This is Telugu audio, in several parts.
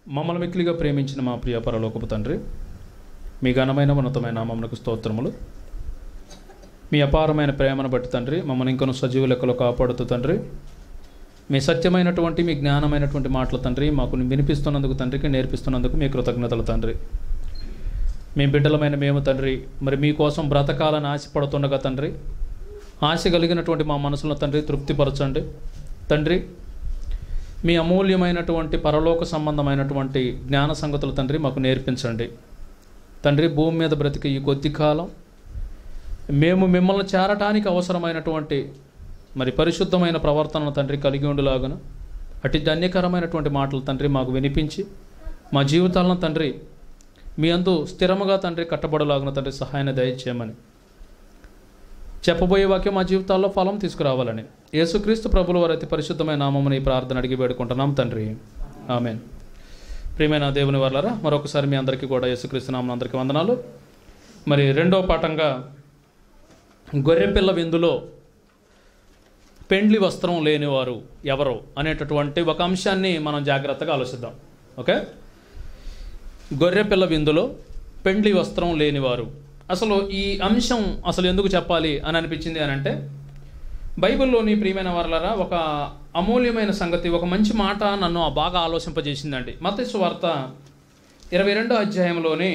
మమ్మల్ని మిక్కిలిగా ప్రేమించిన మా ప్రియ పరలోకపు తండ్రి మీ ఘనమైన ఉన్నతమైన నామమునకు స్తోత్రములు మీ అపారమైన ప్రేమను బట్టి తండ్రి మమ్మల్ని ఇంకొన సజీవ లెక్కలో కాపాడుతూ తండ్రి మీ సత్యమైనటువంటి మీ జ్ఞానమైనటువంటి మాటలు తండ్రి మాకు వినిపిస్తున్నందుకు తండ్రికి నేర్పిస్తున్నందుకు మీ కృతజ్ఞతలు తండ్రి మీ బిడ్డలమైన మేము తండ్రి మరి మీకోసం బ్రతకాలని ఆశపడుతుండగా తండ్రి ఆశ కలిగినటువంటి మా మనసులను తండ్రి తృప్తిపరచండి తండ్రి మీ అమూల్యమైనటువంటి పరలోక సంబంధమైనటువంటి జ్ఞాన సంగతులు తండ్రి మాకు నేర్పించండి తండ్రి భూమి మీద బ్రతికే ఈ కొద్ది కాలం మేము మిమ్మల్ని చేరటానికి అవసరమైనటువంటి మరి పరిశుద్ధమైన ప్రవర్తనను తండ్రి కలిగి ఉండులాగున అటు ధన్యకరమైనటువంటి మాటలు తండ్రి మాకు వినిపించి మా జీవితాలను తండ్రి మీ అందు స్థిరముగా తండ్రి కట్టబడలాగున తండ్రి సహాయాన్ని దయచేయమని చెప్పబోయే వాక్యం మా జీవితాల్లో ఫలం తీసుకురావాలని యేసుక్రీస్తు ప్రభుల వారి అతి పరిశుద్ధమైన నామముని ఈ ప్రార్థన అడిగి వేడుకుంటున్నాం తండ్రి ఆమెన్ ప్రియమైన దేవుని వాళ్ళరా మరొకసారి మీ అందరికీ కూడా యేసుక్రీస్తు నామం అందరికీ వందనాలు మరి రెండో పాఠంగా గొర్రెపిల్ల విందులో పెండ్లి వస్త్రం లేనివారు ఎవరు అనేటటువంటి ఒక అంశాన్ని మనం జాగ్రత్తగా ఆలోచిద్దాం ఓకే గొర్రెపిల్ల విందులో పెండ్లి వస్త్రం లేనివారు అసలు ఈ అంశం అసలు ఎందుకు చెప్పాలి అని అనిపించింది అని అంటే బైబిల్లోని ప్రియమైన వారలరా ఒక అమూల్యమైన సంగతి ఒక మంచి మాట నన్ను బాగా ఆలోచింపజేసిందండి మతేసు వార్త ఇరవై రెండో అధ్యాయంలోని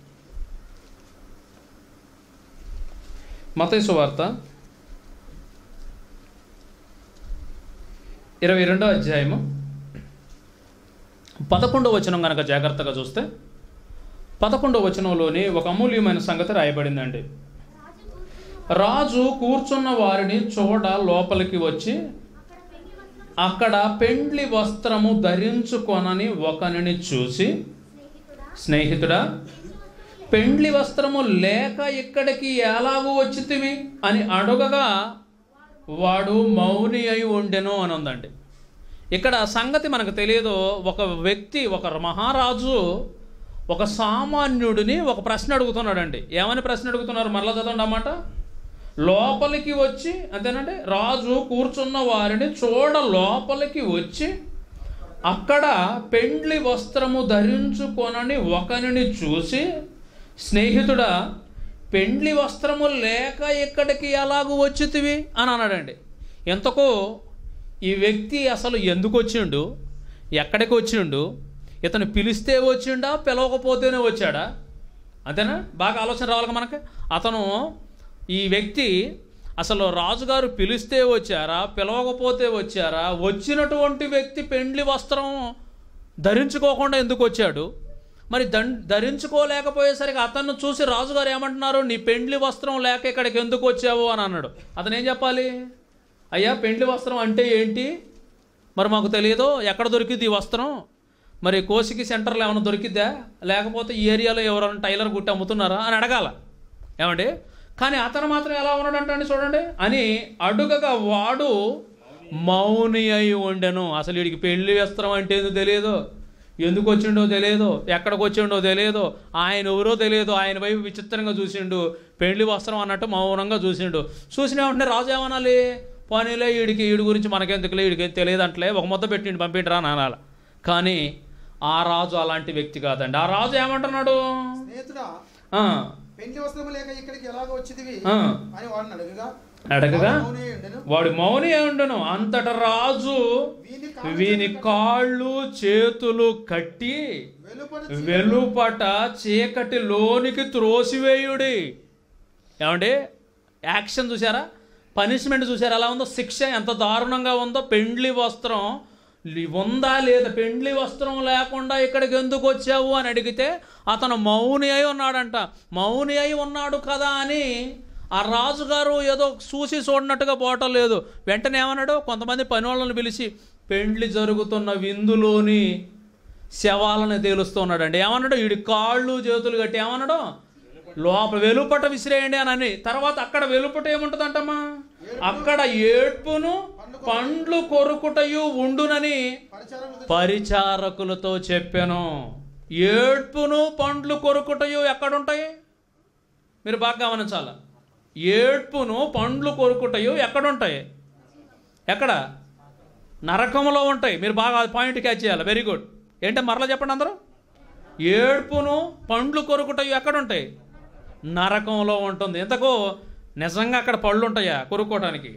మతేసు వార్త ఇరవై రెండో అధ్యాయము పదకొండవ వచనం కనుక జాగ్రత్తగా చూస్తే పదకొండవ వచనంలోని ఒక అమూల్యమైన సంగతి రాయబడిందండి రాజు కూర్చున్న వారిని చూడ లోపలికి వచ్చి అక్కడ పెండ్లి వస్త్రము ధరించుకొనని ఒకనిని చూసి స్నేహితుడా పెండ్లి వస్త్రము లేక ఇక్కడికి ఎలాగూ వచ్చితివి అని అడుగగా వాడు మౌని అయి ఉండెను అని ఉందండి ఇక్కడ సంగతి మనకు తెలియదు ఒక వ్యక్తి ఒక మహారాజు ఒక సామాన్యుడిని ఒక ప్రశ్న అడుగుతున్నాడండి ఏమని ప్రశ్న అడుగుతున్నారు మరలా చదవండి అన్నమాట లోపలికి వచ్చి అంతేనంటే రాజు కూర్చున్న వారిని చూడ లోపలికి వచ్చి అక్కడ పెండ్లి వస్త్రము ధరించుకొనని ఒకనిని చూసి స్నేహితుడా పెండ్లి వస్త్రము లేక ఇక్కడికి ఎలాగూ వచ్చితివి అని అన్నాడండి ఎంతకో ఈ వ్యక్తి అసలు ఎందుకు వచ్చిండు ఎక్కడికి వచ్చిండు ఇతను పిలిస్తే వచ్చిండా పిలవకపోతేనే వచ్చాడా అంతేనా బాగా ఆలోచన రావాలి మనకి అతను ఈ వ్యక్తి అసలు రాజుగారు పిలిస్తే వచ్చారా పిలవకపోతే వచ్చారా వచ్చినటువంటి వ్యక్తి పెండ్లి వస్త్రం ధరించుకోకుండా ఎందుకు వచ్చాడు మరి దం ధరించుకోలేకపోయేసరికి అతన్ని చూసి రాజుగారు ఏమంటున్నారు నీ పెండ్లి వస్త్రం లేక ఇక్కడికి ఎందుకు వచ్చావు అని అన్నాడు అతను ఏం చెప్పాలి అయ్యా పెండ్లి వస్త్రం అంటే ఏంటి మరి మాకు తెలియదు ఎక్కడ దొరికింది ఈ వస్త్రం మరి కోసికి సెంటర్లో ఏమైనా దొరికిద్దా లేకపోతే ఈ ఏరియాలో ఎవరైనా టైలర్ గుట్టి అమ్ముతున్నారా అని అడగాల ఏమండి కానీ అతను మాత్రం ఎలా ఉన్నాడంటే చూడండి అని అడుగగా వాడు మౌని అయి ఉండెను అసలు వీడికి పెళ్లి వస్త్రం అంటే ఏందో తెలియదు ఎందుకు వచ్చిండో తెలియదు ఎక్కడికి వచ్చిండో తెలియదు ఆయన ఎవరో తెలియదు ఆయన వైపు విచిత్రంగా చూసిండు పెళ్లి వస్త్రం అన్నట్టు మౌనంగా చూసిండు చూసిన వెంటనే రాజు ఏమనాలి పోనీలే వీడికి వీడి గురించి మనకెందుకులే వీడికి తెలియదు అంటలే ఒక ముద్ద పెట్టిండి పంపించరా అని అనాలి కానీ ఆ రాజు అలాంటి వ్యక్తి కాదండి ఆ రాజు ఏమంటున్నాడు స్నేహితుడా ఆ, పెండ్లి వస్త్రము లేక ఇక్కడికి ఎలాగో వచ్చిదివి ఆ. అని వాడిని అడగగా అడగగా వాడు మౌని ఉండెను. వాడు మౌని అయి ఉండను అంతట రాజు వీని కాళ్ళు వీని కాళ్ళు చేతులు కట్టి వెలుపట వెలుపట చీకటి లోనికి త్రోసివేయుడి ఏమండి యాక్షన్ చూసారా పనిష్మెంట్ చూసారా ఎలా ఉందో శిక్ష ఎంత దారుణంగా ఉందో పెండ్లి వస్త్రం లి- ఉందా లేదా పెండ్లి వస్త్రం లేకుండా ఇక్కడికి ఎందుకు వచ్చావు అని అడిగితే అతను మౌని అయి ఉన్నాడంట మౌని అయి ఉన్నాడు కదా అని ఆ రాజుగారు ఏదో చూసి చూడనట్టుగా పోవటం లేదు వెంటనే ఏమన్నాడు కొంతమంది పని వాళ్ళని పిలిచి పెండ్లి జరుగుతున్న విందులోని శవాలను తేలుస్తున్నాడండి ఏమన్నాడు వీడి కాళ్ళు చేతులు కట్టి ఏమన్నాడు లోపల వెలుపట విసిరేయండి అని అని తర్వాత అక్కడ వెలుపట ఏముంటుందంటమ్మా అక్కడ ఏడ్పును పండ్లు కొరుకుటయు ఉండునని పరిచారకులతో పరిచారకులతో చెప్పాను ఏడ్పును పండ్లు కొరుకుటయు ఎక్కడుంటాయి మీరు బాగా గమనించాల ఏడ్పును పండ్లు కొరుకుటయు ఎక్కడుంటాయి ఎక్కడ నరకంలో ఉంటాయి మీరు బాగా పాయింట్ క్యాచ్ చేయాలి వెరీ గుడ్ ఏంటో మరలా చెప్పండి అందరూ ఏడ్పును పండ్లు కొరుకుటవి ఎక్కడ ఉంటాయి నరకంలో ఉంటుంది ఇంతకు నిజంగా అక్కడ పళ్ళు ఉంటాయా కొరుక్కోవటానికి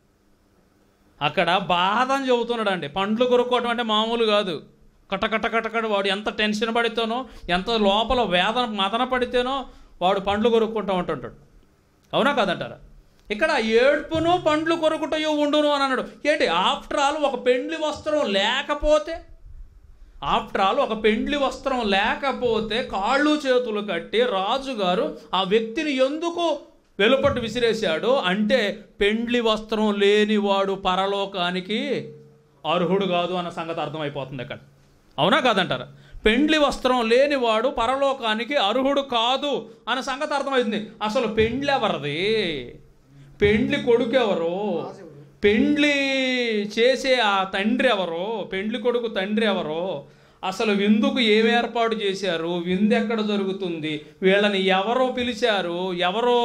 అక్కడ బాధ అని చెబుతున్నాడు అండి పండ్లు కొరుక్కోవటం అంటే మామూలు కాదు కట కట కట కట వాడు ఎంత టెన్షన్ పడితేనో ఎంత లోపల వేదన మదన పడితేనో వాడు పండ్లు కొరుక్కుంటూ ఉంటుంటాడు అవునా కాదంటారా ఇక్కడ ఏడ్పును పండ్లు కొరుకుటయో ఉండును అని అన్నాడు ఏంటి ఆఫ్టర్ ఆల్ ఒక పెండ్లి వస్త్రం లేకపోతే ఆఫ్టర్ ఆల్ ఒక పెండ్లి వస్త్రం లేకపోతే కాళ్ళు చేతులు కట్టి రాజుగారు ఆ వ్యక్తిని ఎందుకు వెలుపట్టు విసిరేశాడు అంటే పెండ్లి వస్త్రం లేనివాడు పరలోకానికి అర్హుడు కాదు అన్న సంగతి అర్థమైపోతుంది ఇక్కడ అవునా కాదంటారా పెండ్లి వస్త్రం లేనివాడు పరలోకానికి అర్హుడు కాదు అన్న సంగతి అర్థమవుతుంది అసలు పెండ్లి ఎవరిది పెండ్లి కొడుకు ఎవరు పెండ్లి చేసే ఆ తండ్రి ఎవరో పెండ్లి కొడుకు తండ్రి ఎవరో అసలు విందుకు ఏం ఏర్పాటు చేశారు విందు ఎక్కడ జరుగుతుంది వీళ్ళని ఎవరో పిలిచారు ఎవరో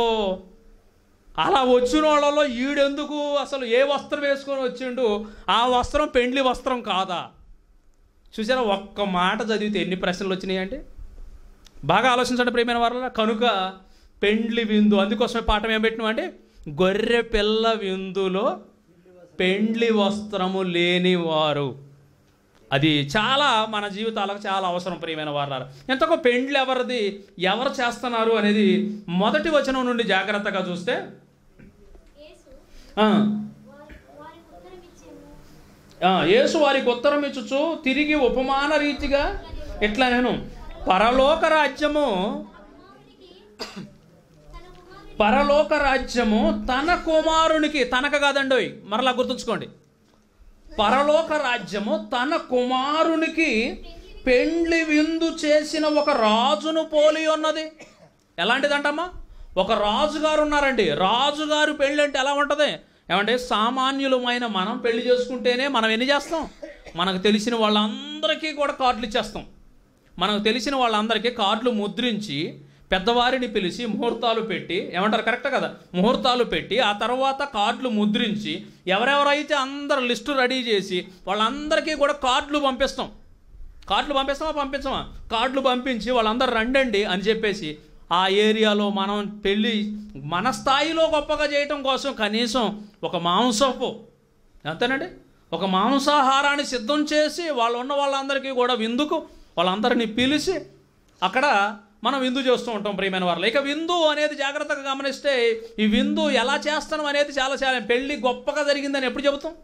అలా వచ్చిన వాళ్ళలో ఈడెందుకు అసలు ఏ వస్త్రం వేసుకొని వచ్చిండు ఆ వస్త్రం పెండ్లి వస్త్రం కాదా చూసారా ఒక్క మాట చదివితే ఎన్ని ప్రశ్నలు వచ్చినాయంటే బాగా ఆలోచించండి ప్రియమైన వారు కనుక పెండ్లి విందు అందుకోసమే పాఠం ఏం పెట్టినామంటే గొర్రె పిల్ల విందులో పెండ్లి వస్త్రము లేనివారు అది చాలా మన జీవితాలకు చాలా అవసరం ప్రియమైన వారు ఎంతకో పెండ్లి ఎవరిది ఎవరు చేస్తున్నారు అనేది మొదటి వచనం నుండి జాగ్రత్తగా చూస్తే యేసు ఆ, వారి వారికి ఉత్తరమిచ్చెను. ఆ, యేసు వారికి ఉత్తరం ఇచ్చుచు తిరిగి ఉపమాన రీతిగా ఇట్లా నేను పరలోక రాజ్యము కుమారునికి తన కుమారుని పరలోక రాజ్యము తన కుమారునికి తనక కాదండోయ్ మరలా గుర్తుంచుకోండి పరలోక రాజ్యము తన కుమారునికి పెండ్లి విందు చేసిన ఒక రాజును పోలి ఉన్నది ఎలాంటిదంటమ్మా ఒక రాజుగారు ఉన్నారండి రాజుగారు పెళ్ళి అంటే ఎలా ఉంటుంది ఏమంటే సామాన్యులమైన మనం పెళ్లి చేసుకుంటేనే మనం ఎన్ని చేస్తాం మనకు తెలిసిన వాళ్ళందరికీ కూడా కార్డులు ఇచ్చేస్తాం మనకు తెలిసిన వాళ్ళందరికీ కార్డులు ముద్రించి పెద్దవారిని పిలిచి ముహూర్తాలు పెట్టి ఏమంటారు కరెక్ట్ కదా ముహూర్తాలు పెట్టి ఆ తర్వాత కార్డులు ముద్రించి ఎవరెవరైతే అందరు లిస్టు రెడీ చేసి వాళ్ళందరికీ కూడా కార్డులు పంపిస్తాం కార్డులు పంపిస్తామా పంపించమా కార్డులు పంపించి వాళ్ళందరూ రండండి అని చెప్పేసి ఆ ఏరియాలో మనం పెళ్ళి మన స్థాయిలో గొప్పగా చేయటం కోసం కనీసం ఒక మాంసపు అంతేనండి ఒక మాంసాహారాన్ని సిద్ధం చేసి వాళ్ళు ఉన్న వాళ్ళందరికీ కూడా విందుకు వాళ్ళందరినీ పిలిచి అక్కడ మనం విందు చేస్తూ ఉంటాం ప్రియమైన వారు ఇక విందు అనేది జాగ్రత్తగా గమనిస్తే ఈ విందు ఎలా చేస్తాం అనేది చాలా చాలా పెళ్ళి గొప్పగా జరిగిందని ఎప్పుడు చెబుతాం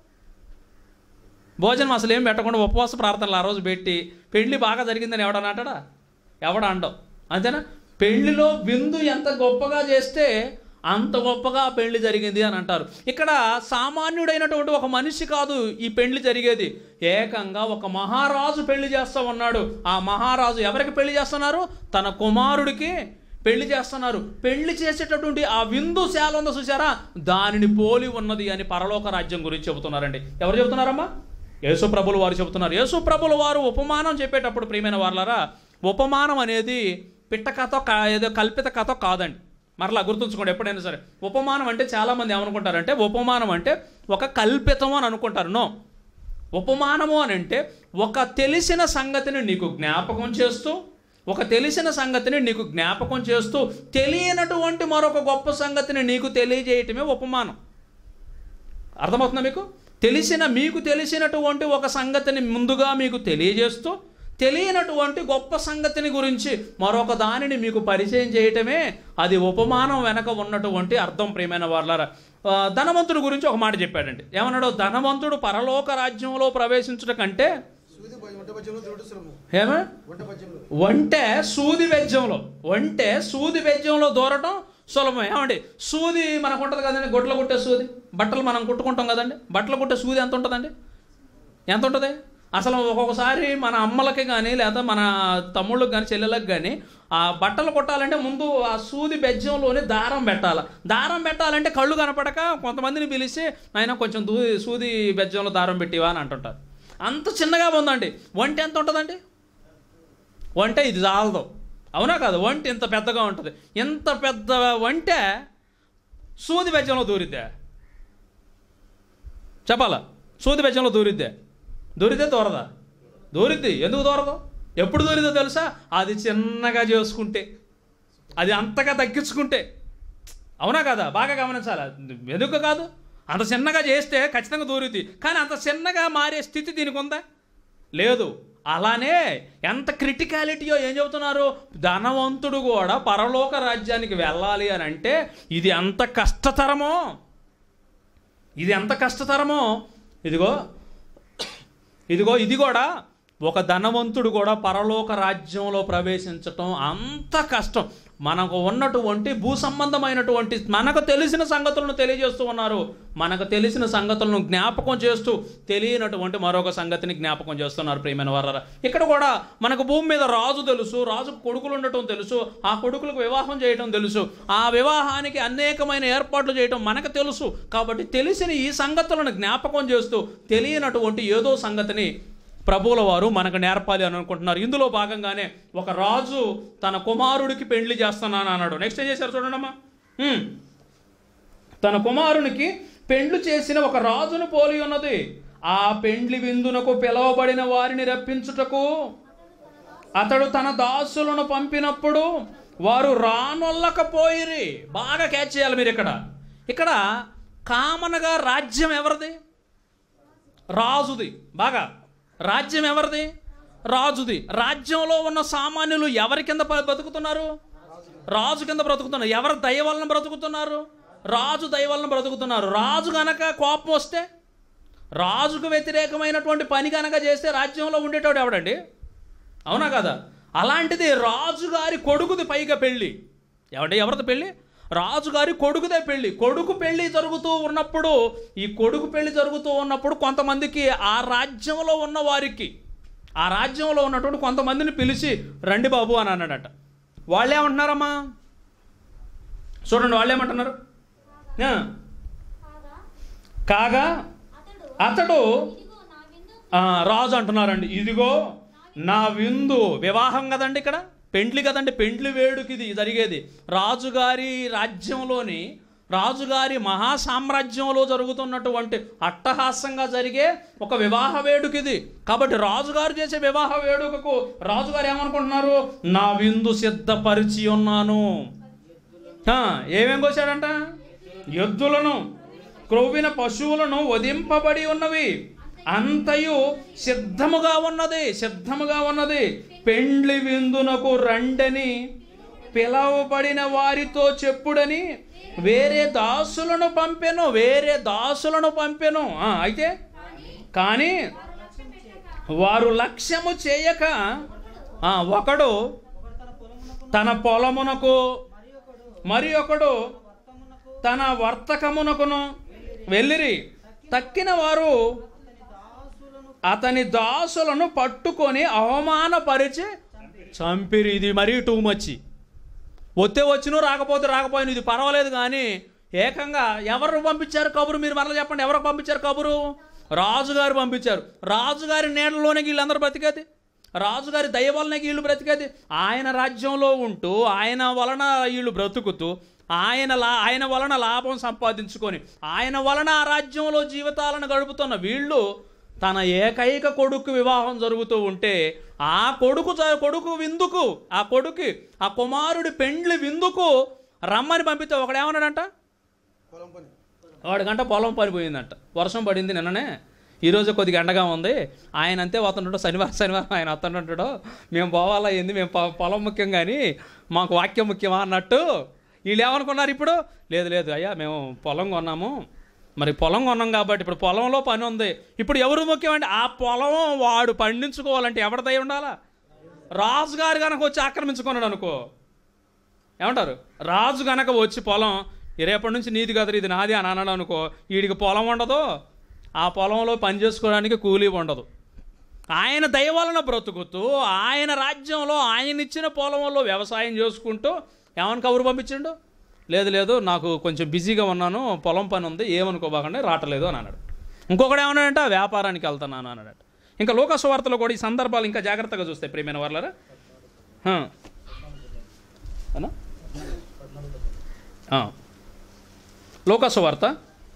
భోజనం అసలు ఏం పెట్టకుండా ఉపవాస ప్రార్థనలు ఆ రోజు పెట్టి పెళ్లి బాగా జరిగిందని ఎవడన్నా అంటాడా ఎవడ అండవు అంతేనా పెళ్లిలో విందు ఎంత గొప్పగా చేస్తే అంత గొప్పగా పెళ్లి జరిగింది అని అంటారు ఇక్కడ సామాన్యుడైనటువంటి ఒక మనిషి కాదు ఈ పెళ్లి జరిగేది ఏకంగా ఒక మహారాజు పెళ్లి చేస్తా ఉన్నాడు ఆ మహారాజు ఎవరికి పెళ్లి చేస్తున్నారు తన కుమారుడికి పెళ్లి చేస్తున్నారు పెళ్లి చేసేటటువంటి ఆ విందు శాల ఉందో చూసారా దానిని పోలి ఉన్నది అని పరలోక రాజ్యం గురించి చెబుతున్నారండి ఎవరు చెబుతున్నారమ్మా యేసు ప్రభులు వారు చెబుతున్నారు యేసు ప్రభులు వారు ఉపమానం చెప్పేటప్పుడు ప్రియమైన వాళ్ళరా ఉపమానం అనేది పిట్ట కథ కా- ఏదో కల్పిత కథ కాదండి మరలా గుర్తుంచుకోండి ఎప్పుడైనా సరే ఉపమానం అంటే చాలామంది ఏమనుకుంటారంటే ఉపమానం అంటే ఒక కల్పితం అని అనుకుంటారు నో ఉపమానము అని అంటే ఒక తెలిసిన సంగతిని నీకు జ్ఞాపకం చేస్తూ ఒక తెలిసిన సంగతిని నీకు జ్ఞాపకం చేస్తూ తెలియనటువంటి మరొక గొప్ప సంగతిని నీకు తెలియజేయటమే ఉపమానం అర్థమవుతుందా మీకు తెలిసిన మీకు తెలిసినటువంటి ఒక సంగతిని ముందుగా మీకు తెలియజేస్తూ తెలియనటువంటి గొప్ప సంగతిని గురించి మరొక దానిని మీకు పరిచయం చేయటమే అది ఉపమానం వెనక ఉన్నటువంటి అర్థం ప్రియమైన వాళ్ళారా ఆ, ధనవంతుడి గురించి ఒక మాట చెప్పాడండి ఏమన్నాడు ధనవంతుడు పరలోక రాజ్యంలో ప్రవేశించుట కంటే సూది భ- వంట భజ్యంలో దూడు శ్రమ ఏమే వంట భజ్యంలో వంటే సూది వెజ్జంలో వంటే సూది వెజ్జంలో దూరటం సులభం ఏమండి సూది మనకు ఉంటుంది కదండి గొడ్ల కుట్టే సూది బట్టలు మనం కుట్టుకుంటాం కదండి బట్టలు కుట్టే సూది ఎంత ఉంటుందండి ఎంత ఉంటుంది అసలు ఒక్కొక్కసారి మన అమ్మలకి కానీ లేదా మన తమ్ముళ్ళకి కానీ చెల్లెలకు కానీ ఆ బట్టలు కుట్టాలంటే ముందు ఆ సూది బెజ్జంలోనే దారం పెట్టాలి దారం పెట్టాలంటే కళ్ళు కనపడక కొంతమందిని పిలిచి ఆయన కొంచెం దూ సూది బెజ్జంలో దారం పెట్టివా అని అంటుంటారు అంత చిన్నగా ఉందండి వంట ఎంత ఉంటుందండి వంట ఇది చాలదు అవునా కాదు వంట ఇంత పెద్దగా ఉంటుంది ఇంత పెద్ద వంట సూది బెజ్జంలో దూరిద్దా చెప్పాలా సూది బెజ్జంలో దూరిద్దే దూరితే దూరదా దూరిద్ది ఎందుకు దూరదు ఎప్పుడు దూరిదో తెలుసా అది చిన్నగా చేసుకుంటే అది అంతగా తగ్గించుకుంటే అవునా కదా బాగా గమనించాలి ఎందుకు కాదు అంత చిన్నగా చేస్తే ఖచ్చితంగా దూరుద్ది కానీ అంత చిన్నగా మారే స్థితి దీనికి ఉందా లేదు అలానే ఎంత క్రిటికాలిటీయో ఏం చెబుతున్నారు ధనవంతుడు కూడా పరలోక రాజ్యానికి వెళ్ళాలి అని అంటే ఇది ఎంత కష్టతరమో ఇది ఎంత కష్టతరమో ఇదిగో ఇదిగో ఇది కూడా ఒక ధనవంతుడు కూడా పరలోక రాజ్యంలో ప్రవేశించటం అంత కష్టం మనకు ఉన్నటువంటి భూ సంబంధమైనటువంటి మనకు తెలిసిన సంగతులను తెలియజేస్తూ ఉన్నారు మనకు తెలిసిన సంగతులను జ్ఞాపకం చేస్తూ తెలియనటువంటి మరొక సంగతిని జ్ఞాపకం చేస్తున్నారు ప్రియమైన వారు ఇక్కడ కూడా మనకు భూమి మీద రాజు తెలుసు రాజుకు కొడుకులు ఉండటం తెలుసు ఆ కొడుకులకు వివాహం చేయటం తెలుసు ఆ వివాహానికి అనేకమైన ఏర్పాట్లు చేయటం మనకు తెలుసు కాబట్టి తెలిసిన ఈ సంగతులను జ్ఞాపకం చేస్తూ తెలియనటువంటి ఏదో సంగతిని ప్రభువుల వారు మనకు నేర్పాలి అని అనుకుంటున్నారు ఇందులో భాగంగానే ఒక రాజు తన కుమారుడికి పెండ్లి చేస్తున్నాను అన్నాడు నెక్స్ట్ ఏం చేశారు చూడండమ్మా హ్మ్. తన కుమారునికి పెండ్లు చేసిన ఒక రాజును పోలి ఉన్నది ఆ పెండ్లి విందునకు పిలవబడిన వారిని రప్పించుటకు అతడు తన దాసులను పంపినప్పుడు వారు రానొల్లకపోయిరి బాగా క్యాచ్ చేయాలి మీరు ఇక్కడ ఇక్కడ కామన్గా రాజ్యం ఎవరిది రాజుది బాగా రాజ్యం ఎవరిది రాజుది రాజ్యంలో ఉన్న సామాన్యులు ఎవరి కింద బ- బతుకుతున్నారు రాజు కింద బ్రతుకుతున్నారు ఎవరి దయ వలన బ్రతుకుతున్నారు రాజు దయ వలన బ్రతుకుతున్నారు రాజు గనక కోపం వస్తే రాజుకు వ్యతిరేకమైనటువంటి పని కనుక చేస్తే రాజ్యంలో ఉండేటోడు ఎవడండి అవునా కదా అలాంటిది రాజుగారి కొడుకుది పైగా పెళ్ళి ఎవడి ఎవరిది పెళ్ళి రాజుగారి కొడుకుదే పెళ్ళి కొడుకు పెళ్ళి జరుగుతూ ఉన్నప్పుడు ఈ కొడుకు పెళ్ళి జరుగుతూ ఉన్నప్పుడు కొంతమందికి ఆ రాజ్యంలో ఉన్న వారికి ఆ రాజ్యంలో ఉన్నటువంటి కొంతమందిని పిలిచి రండి బాబు అని అన్నాడట వాళ్ళు ఏమంటున్నారమ్మా చూడండి వాళ్ళు ఏమంటున్నారు ఆ, కాగా కాగా అతడు అతడు ఇదిగో నా విందు ఆ, రాజు అంటున్నారండి ఇదిగో నా విందు వివాహం కదండి ఇక్కడ పెండ్లి కదండి పెండ్లి వేడుక ఇది జరిగేది రాజుగారి రాజ్యంలోని రాజుగారి మహా సామ్రాజ్యంలో జరుగుతున్నటువంటి అట్టహాసంగా జరిగే ఒక వివాహ వేడుక ఇది కాబట్టి రాజుగారు చేసే వివాహ వేడుకకు రాజుగారు ఏమనుకుంటున్నారు నా విందు సిద్ధపరిచి ఉన్నాను ఆ, ఏమేం కోసాడంట ఎద్దులను క్రొవ్విన పశువులను వధింపబడి ఉన్నవి అంతయు సిద్ధముగా ఉన్నది సిద్ధముగా ఉన్నది పెండ్లి విందునకు రండని పిలవబడిన వారితో చెప్పుడని వేరే దాసులను పంపెను వేరే దాసులను పంపెను ఆ, అయితే కానీ వారు లక్ష్యము చేయక ఆ, ఒకడు తన పొలమునకు మరి ఒకడు తన వర్తకమునకును వెళ్ళిరి తక్కిన వారు అతని దాసులను పట్టుకొని అవమానపరిచి చంపిరి ఇది మరీ టూ మచ్చి వస్తే వచ్చినో రాకపోతే రాకపోయిన ఇది పర్వాలేదు కానీ ఏకంగా ఎవరు పంపించారు కబురు మీరు మరలా చెప్పండి ఎవరు పంపించారు కబురు రాజుగారు పంపించారు రాజుగారి నీడలోనే వీళ్ళందరూ బ్రతికేది రాజుగారి దయ వలన వీళ్ళు బ్రతికేది ఆయన రాజ్యంలో ఉంటూ ఆయన వలన వీళ్ళు బ్రతుకుతూ ఆయన లా ఆయన వలన లాభం సంపాదించుకొని ఆయన వలన ఆ రాజ్యంలో జీవితాలను గడుపుతున్న వీళ్ళు తన ఏకైక కొడుకు వివాహం జరుగుతూ ఉంటే ఆ కొడుకు జ- కొడుకు విందుకు ఆ కొడుకు ఆ కుమారుడి పెండ్లి విందుకు రమ్మని పంపితే ఒకడేమన్నాడంట పొలం పని వాడికంట పొలం పనిపోయిందంట వర్షం పడింది నిన్ననే ఈరోజు కొద్దిగా ఎండగా ఉంది ఆయన అంతే వస్తుంటాడు శనివారం శనివారం ఆయన వస్తుంటాడు మేము పోవాలా ఏంది మేము పొ- పొలం ముఖ్యం కానీ మాకు వాక్యం ముఖ్యమా అన్నట్టు వీళ్ళు ఏమనుకున్నారు ఇప్పుడు లేదు లేదు అయ్యా మేము పొలం కొన్నాము మరి పొలం కొన్నాం కాబట్టి ఇప్పుడు పొలంలో పని ఉంది ఇప్పుడు ఎవరు ముఖ్యమంటే ఆ పొలం వాడు పండించుకోవాలంటే ఎవరి దయ ఉండాలా రాజుగారు కనుక వచ్చి ఆక్రమించుకున్నాడు అనుకో ఏమంటారు రాజు గనక వచ్చి పొలం "ఈ రేపటి నుంచి నీది కదరు ఇది నాది అని అన్నాడు అనుకో వీడికి పొలం ఉండదు ఆ పొలంలో పని చేసుకోవడానికి కూలీ ఉండదు ఆయన దయ వలన బ్రతుకుతూ ఆయన రాజ్యంలో ఆయన ఇచ్చిన పొలంలో వ్యవసాయం చేసుకుంటూ ఏమని కబురు పంపించిండు లేదు లేదు నాకు కొంచెం బిజీగా ఉన్నాను పొలం పని ఉంది ఏమనుకోబాకండి రావట్లేదు అని అన్నాడు ఇంకొకడు ఏమన్నాడంట వ్యాపారానికి వెళ్తున్నాను అన్నాడు ఇంకా లోకస్ వార్తలో కూడా ఈ సందర్భాలు ఇంకా జాగ్రత్తగా చూస్తే ప్రియమైన వాళ్ళరా హ. అనా ఆ. లోకాసు వార్త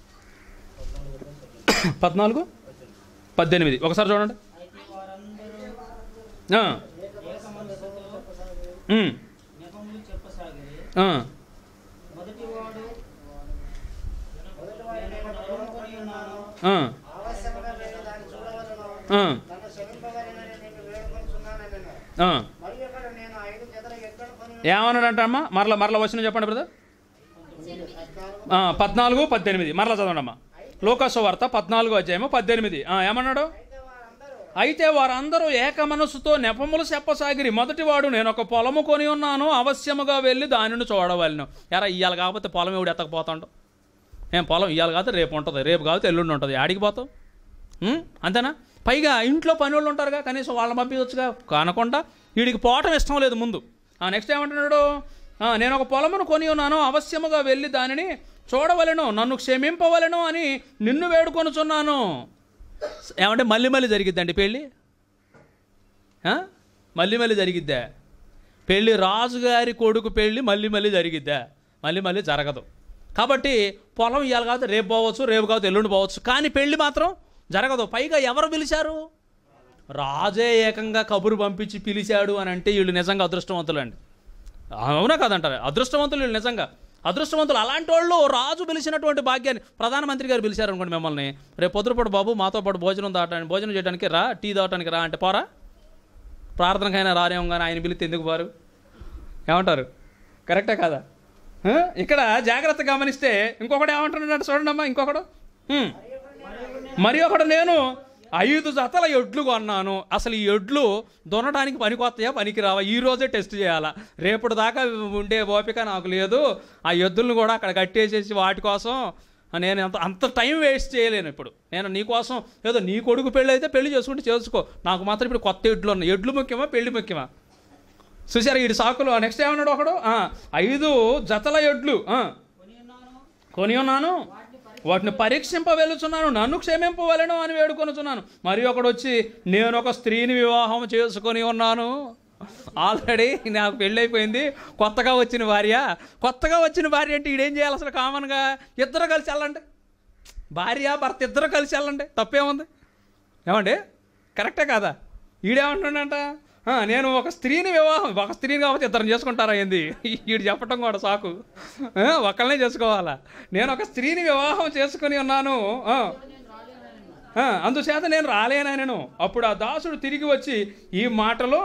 పద్నాలుగు పద్దెనిమిది ఒకసారి చూడండి అయితే వారందరూ ఆ, ఏక మనసుతో ఉమ్, నెపములు చెప్పసాగిరి ఆ, మొదటివాడు మొదటివాడు నేను పొలముకొని ఉన్నాను ఆ, ఆవశ్యముగా నేను దాన్ని చూడవలను ఆ, నన్ను క్షమింపవలెనని నేను వేడుకొనుచున్నానెను ఆ. మరి అక్కడ నేను ఐదు జతల ఎక్కడ కొని ఏమన్నాడంట అమ్మా మరల మరల వచ్చిన చెప్పండి బ్రదర్ పద్నాలుగు ఆ, పద్నాలుగు పద్దెనిమిది మరలా చదవండి అమ్మా లోకాసు వార్త పద్నాలుగు అధ్యాయము పద్దెనిమిది ఆ, ఏమన్నాడు అయితే వారందరూ అయితే వారందరూ ఏక మనస్సుతో నెపములు చెప్పసాగిరి మొదటివాడు నేను ఒక పొలము కొని ఉన్నాను అవశ్యముగా వెళ్ళి దానిని చూడవలను ఎరా ఇవాళ కాకపోతే పొలం ఎవడు ఎత్తకపోతాడు ఏం పొలం ఇవాళ కాకపోతే రేపు ఉంటుంది రేపు కాకపోతే ఎల్లుండి ఉంటుంది ఆడికి పోతాం ఉం? అంతేనా పైగా ఇంట్లో పని వాళ్ళు ఉంటారుగా కనీసం వాళ్ళని పంపించవచ్చుగా కానకుండా వీడికి పోవటం ఇష్టం లేదు ముందు ఆ నెక్స్ట్ ఏమంటున్నాడు ఆ, నేను ఒక పొలమును కొని ఉన్నాను అవశ్యముగా వెళ్ళి దానిని చూడవలెను నన్ను క్షమింపవలెను అని నిన్ను వేడుకొనుచున్నాను ఏమంటే మళ్ళీ మళ్ళీ జరిగిద్దండి పెళ్ళి ఆ? మళ్ళీ మళ్ళీ జరిగిద్దా పెళ్ళి రాజుగారి కొడుకు పెళ్ళి మళ్ళీ మళ్ళీ జరిగిద్దా మళ్ళీ మళ్ళీ జరగదు కాబట్టి పొలం ఇవాళ కాదు రేపు పోవచ్చు రేపు కాదు ఎల్లుండి పోవచ్చు కానీ పెళ్ళి మాత్రం జరగదు పైగా ఎవరు పిలిచారు రాజే ఏకంగా కబురు పంపించి పిలిచాడు అని అంటే వీళ్ళు నిజంగా అదృష్టవంతులు అండి అవునా కాదంటారు అదృష్టవంతులు వీళ్ళు నిజంగా అదృష్టవంతులు అలాంటి వాళ్ళు రాజు పిలిచినటువంటి భాగ్యాన్ని ప్రధానమంత్రి గారు పిలిచారు అనుకోండి మిమ్మల్ని రేపు పొద్దుపడు బాబు మాతో పాటు భోజనం దాటానికి భోజనం చేయడానికి రా టీ దాటానికి రా అంటే పోరా ప్రార్థనకైనా రానేమో కానీ ఆయన పిలిస్తే ఎందుకు పోరు ఏమంటారు కరెక్టే కాదా ఆ? ఇక్కడ జాగ్రత్త గమనిస్తే ఇంకొకడు ఏమంటున్నాడు చూడండి అమ్మా ఇంకొకడు హ్మ్. మరి ఒకడు నేను ఐదు జతల ఎడ్లు కొన్నాను అసలు ఈ ఎడ్లు దున్నడానికి పనికొస్తాయా పనికి రావా ఈ రోజే టెస్ట్ చేయాలా రేపటి దాకా ఉండే ఓపిక నాకు లేదు ఆ ఎద్దులను కూడా అక్కడ కట్టేసేసి వాటి కోసం నేను అంత అంత టైం వేస్ట్ చేయలేను ఇప్పుడు నేను నీ కోసం ఏదో నీ కొడుకు పెళ్ళి అయితే పెళ్లి చేసుకుంటే చేసుకో నాకు మాత్రం ఇప్పుడు కొత్త ఎడ్లు ఉన్నాయి ఎడ్లు ముఖ్యమా పెళ్లి ముఖ్యమా చూసారా వీడి సాకులు నెక్స్ట్ ఏమన్నాడు ఒకడు ఆ, ఐదు జతల ఎడ్లు ఆ, కొని ఉన్నాను కొని ఉన్నాను వాటిని పరీక్షింప వెళుచున్నాను నన్ను క్షమింపవలను అని వేడుకొనుచున్నాను మరి ఒకడు వచ్చి నేను ఒక స్త్రీని వివాహం చేసుకొని ఉన్నాను ఆల్రెడీ నాకు పెళ్ళైపోయింది కొత్తగా వచ్చిన భార్య కొత్తగా వచ్చిన భార్య అంటే ఈడేం చేయాలి అసలు కామన్గా ఇద్దరు కలిసి వెళ్ళండి భార్య భర్త ఇద్దరు కలిసి వెళ్ళండి తప్పేముంది ఏమండి కరెక్టే కాదా ఈడేమంటున్నాడంట "ఆ, నేను ఒక స్త్రీని వివాహం ఒక స్త్రీని కాబట్టి ఇద్దరు చేసుకుంటారా ఏంది ఈడు చెప్పటం కూడా సాకు ఆ, ఒకళ్ళనే చేసుకోవాలా నేను ఒక స్త్రీని వివాహం చేసుకుని ఉన్నాను ఆ. ఆ, అందుచేత నేను రాలేనను అప్పుడు ఆ దాసుడు తిరిగి వచ్చి ఈ మాటలు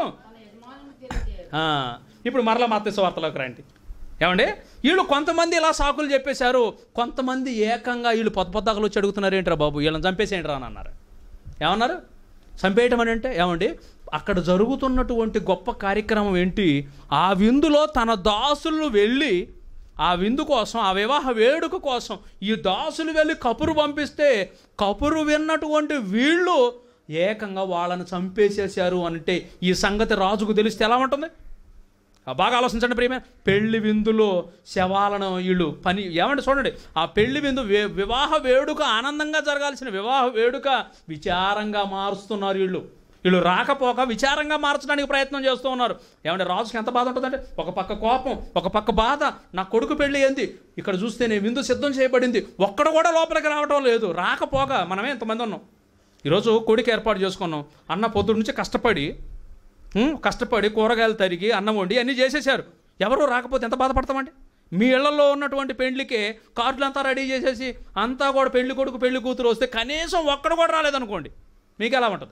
ఆ, ఇప్పుడు మరలా మత్స్య వార్తలోకి రండి ఏమండి వీళ్ళు కొంతమంది ఇలా సాకులు చెప్పేశారు కొంతమంది ఏకంగా వీళ్ళు పొద్దు పొద్దాకలు వచ్చి అడుగుతున్నారు ఏంట్రా బాబు వీళ్ళని చంపేసేయండి రా అని అన్నారు ఏమన్నారు చంపేయటం అని అంటే ఏమండి అక్కడ జరుగుతున్నటువంటి గొప్ప కార్యక్రమం ఏంటి ఆ విందులో తన దాసులు వెళ్ళి ఆ విందు కోసం ఆ వివాహ వేడుక కోసం ఈ దాసులు వెళ్ళి కపురు పంపిస్తే కపురు విన్నటువంటి వీళ్ళు ఏకంగా వాళ్ళని చంపేసేశారు అంటే ఈ సంగతి రాజుకు తెలిస్తే ఎలా ఉంటుంది ఆ బాగా ఆలోచించండి ప్రియమే పెళ్లి విందులో శవాలను వీళ్ళు పని ఏమంటే చూడండి ఆ పెళ్లి విందు వే- వివాహ వేడుక ఆనందంగా జరగాల్సిన వివాహ వేడుక విచారంగా మారుస్తున్నారు వీళ్ళు వీళ్ళు రాకపోక విచారంగా మార్చడానికి ప్రయత్నం చేస్తూ ఉన్నారు ఏమంటే రాజుకి ఎంత బాధ ఉంటుందంటే ఒక పక్క కోపం ఒక పక్క బాధ నా కొడుకు పెళ్ళి ఏంది ఇక్కడ చూస్తేనే విందు సిద్ధం చేయబడింది ఒక్కడ కూడా లోపలికి రావడం లేదు రాకపోగా మనమే ఎంతమంది ఉన్నాం ఈరోజు కొడుకు ఏర్పాటు చేసుకున్నాం అన్న పొద్దు నుంచి కష్టపడి ఉం, కష్టపడి కూరగాయలు తరిగి అన్నం వండి అన్నీ చేసేసారు ఎవరు రాకపోతే ఎంత బాధపడతామండి మీ ఇళ్లలో ఉన్నటువంటి పెండ్లికే కార్డులు అంతా రెడీ చేసేసి అంతా కూడా పెళ్లి కొడుకు పెళ్లి కూతురు వస్తే కనీసం ఒక్కడు కూడా రాలేదనుకోండి మీకు ఎలా ఉంటుంది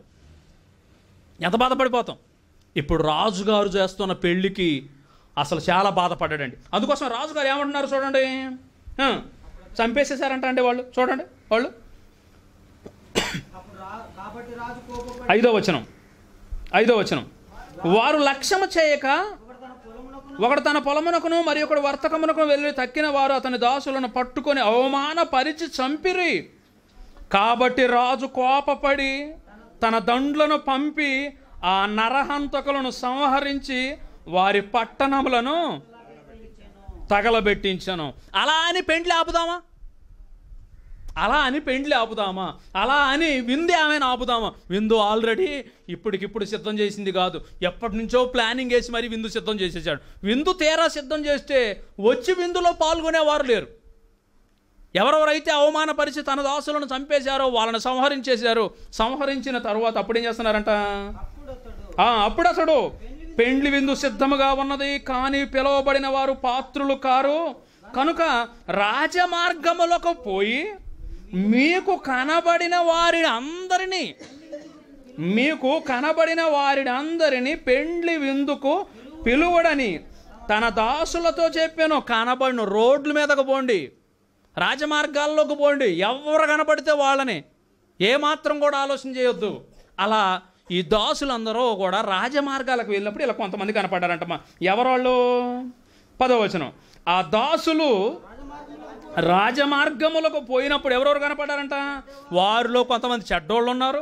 ఎంత బాధపడిపోతాం ఇప్పుడు రాజుగారు చేస్తున్న పెళ్ళికి అసలు చాలా బాధపడ్డాడండి అందుకోసం రాజుగారు ఏమంటున్నారు చూడండి ఆ, చంపేసేసారంట అండి వాళ్ళు చూడండి వాళ్ళు అప్పుడు రా కాబట్టి రాజు కోపపడి ఐదో వచనం ఐదో వచనం వారు లక్ష్యము చేయక ఒకడు తన పొలమునకును ఒకడు తన పొలమునకును మరి ఒకడు వర్తకమునకు వెళ్ళి తక్కిన వారు అతని దాసులను పట్టుకొని అవమానపరిచి చంపిరి కాబట్టి రాజు కోపపడి తన దండ్లను పంపి ఆ నరహంతకులను సంహరించి వారి పట్టణములను తగలబెట్టించను అలా అని పెండ్లి ఆపుదామా అలా అని పెండ్లి ఆపుదామా అలా అని విందు ఏమైనా ఆపుదామా విందు ఆల్రెడీ ఇప్పటికిప్పుడు సిద్ధం చేసింది కాదు ఎప్పటి నుంచో ప్లానింగ్ వేసి మరి విందు సిద్ధం చేసేసాడు విందు తీరా సిద్ధం చేస్తే వచ్చి విందులో పాల్గొనేవారు లేరు ఎవరెవరైతే అవమానపరిచి తన దాసులను చంపేశారో వాళ్ళని సంహరించేశారో సంహరించిన తర్వాత అప్పుడు ఏం చేస్తున్నారంట అప్పుడు అతడు ఆ, అప్పుడు అతడు పెండ్లి విందు సిద్ధముగా ఉన్నది కానీ పిలువబడిన వారు పాత్రులు కారు కనుక రాజమార్గములకు పోయి మీకు కనబడిన వారిని అందరినీ మీకు కనబడిన వారిని అందరినీ పెండ్లి విందుకు పిలువడని తన దాసులతో చెప్పాను కనబడిన రోడ్ల మీదకు పోండి రాజమార్గాల్లోకి పోండి ఎవరు కనబడితే వాళ్ళని ఏమాత్రం కూడా ఆలోచన చేయొద్దు అలా ఈ దాసులందరూ కూడా రాజమార్గాలకు వెళ్ళినప్పుడు ఇలా కొంతమంది కనపడ్డారంటమ్మా ఎవరోళ్ళు పదవచనం ఆ దాసులు రాజమార్గములకు పోయినప్పుడు ఎవరెవరు కనపడ్డారంట వారిలో కొంతమంది చెడ్డోళ్ళు ఉన్నారు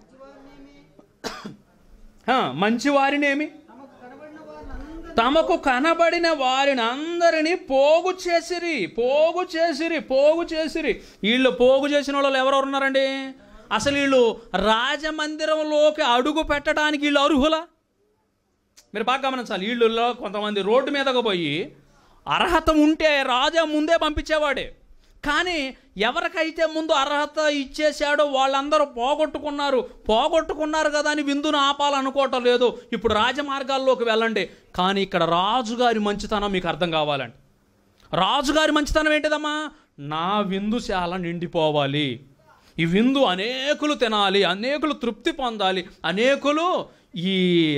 ఆ, మంచి వారినేమి తమకు కనబడిన వారిని తమకు కనబడిన వారిని అందరినీ అందరినీ పోగు చేసిరి పోగు చేసిరి పోగు చేసిరి వీళ్ళు పోగు చేసిన వాళ్ళు ఎవరెవరు ఉన్నారండి అసలు వీళ్ళు రాజమందిరంలోకి అడుగు పెట్టడానికి వీళ్ళు అర్హులా మీరు బాగా గమనించాలి వీళ్ళలో కొంతమంది రోడ్డు మీదకు పోయి అర్హత ఉంటే రాజా ముందే పంపించేవాడే కానీ ఎవరికైతే ముందు అర్హత ఇచ్చేశాడో వాళ్ళందరూ పోగొట్టుకున్నారు పోగొట్టుకున్నారు కదా అని విందును ఆపాలనుకోవటం లేదు ఇప్పుడు రాజమార్గాల్లోకి వెళ్ళండి కానీ ఇక్కడ రాజుగారి మంచితనం మీకు అర్థం కావాలండి రాజుగారి మంచితనం ఏంటిదమ్మా నా విందుశాల నిండిపోవాలి ఈ విందు అనేకులు తినాలి అనేకులు తృప్తి పొందాలి అనేకులు ఈ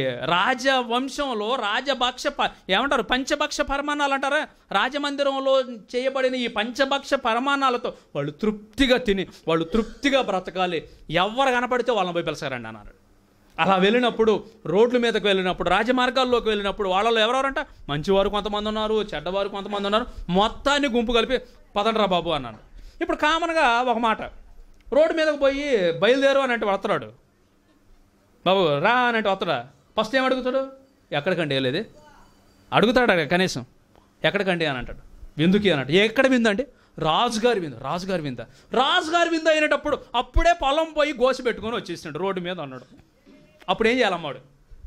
రాజవంశంలో రాజభక్ష ప- ఏమంటారు పంచభక్ష పరమాణాలు అంటారా రాజమందిరంలో చేయబడిన ఈ పంచభక్ష పరమాణాలతో వాళ్ళు తృప్తిగా తిని వాళ్ళు తృప్తిగా బ్రతకాలి ఎవరు కనపడితే వాళ్ళని పోయి పిలిచారండి అన్నారు అలా వెళ్ళినప్పుడు రోడ్ల మీదకి వెళ్ళినప్పుడు రాజమార్గాల్లోకి వెళ్ళినప్పుడు వాళ్ళలో ఎవరెవరంట మంచివారు కొంతమంది ఉన్నారు చెడ్డవారు కొంతమంది ఉన్నారు మొత్తాన్ని గుంపు కలిపి పదండ్రా బాబు అన్నాను ఇప్పుడు కామన్గా ఒక మాట రోడ్డు మీదకి పోయి బయలుదేరు అని అంటే వస్తున్నాడు బాబు రా అని అంటే వస్తాడా ఫస్ట్ ఏం అడుగుతాడు ఎక్కడికండి వెళ్ళేది అడుగుతాడా కనీసం ఎక్కడికండి అని అంటాడు విందుకి అని అంటే ఎక్కడ విందు అంటే రాజుగారి విందు రాజుగారి వింద రాజుగారి విందు అయినప్పుడు అప్పుడే పొలం పోయి గోసి పెట్టుకొని వచ్చేసినాడు రోడ్డు మీద అన్నాడు అప్పుడు ఏం చేయాలమ్మాడు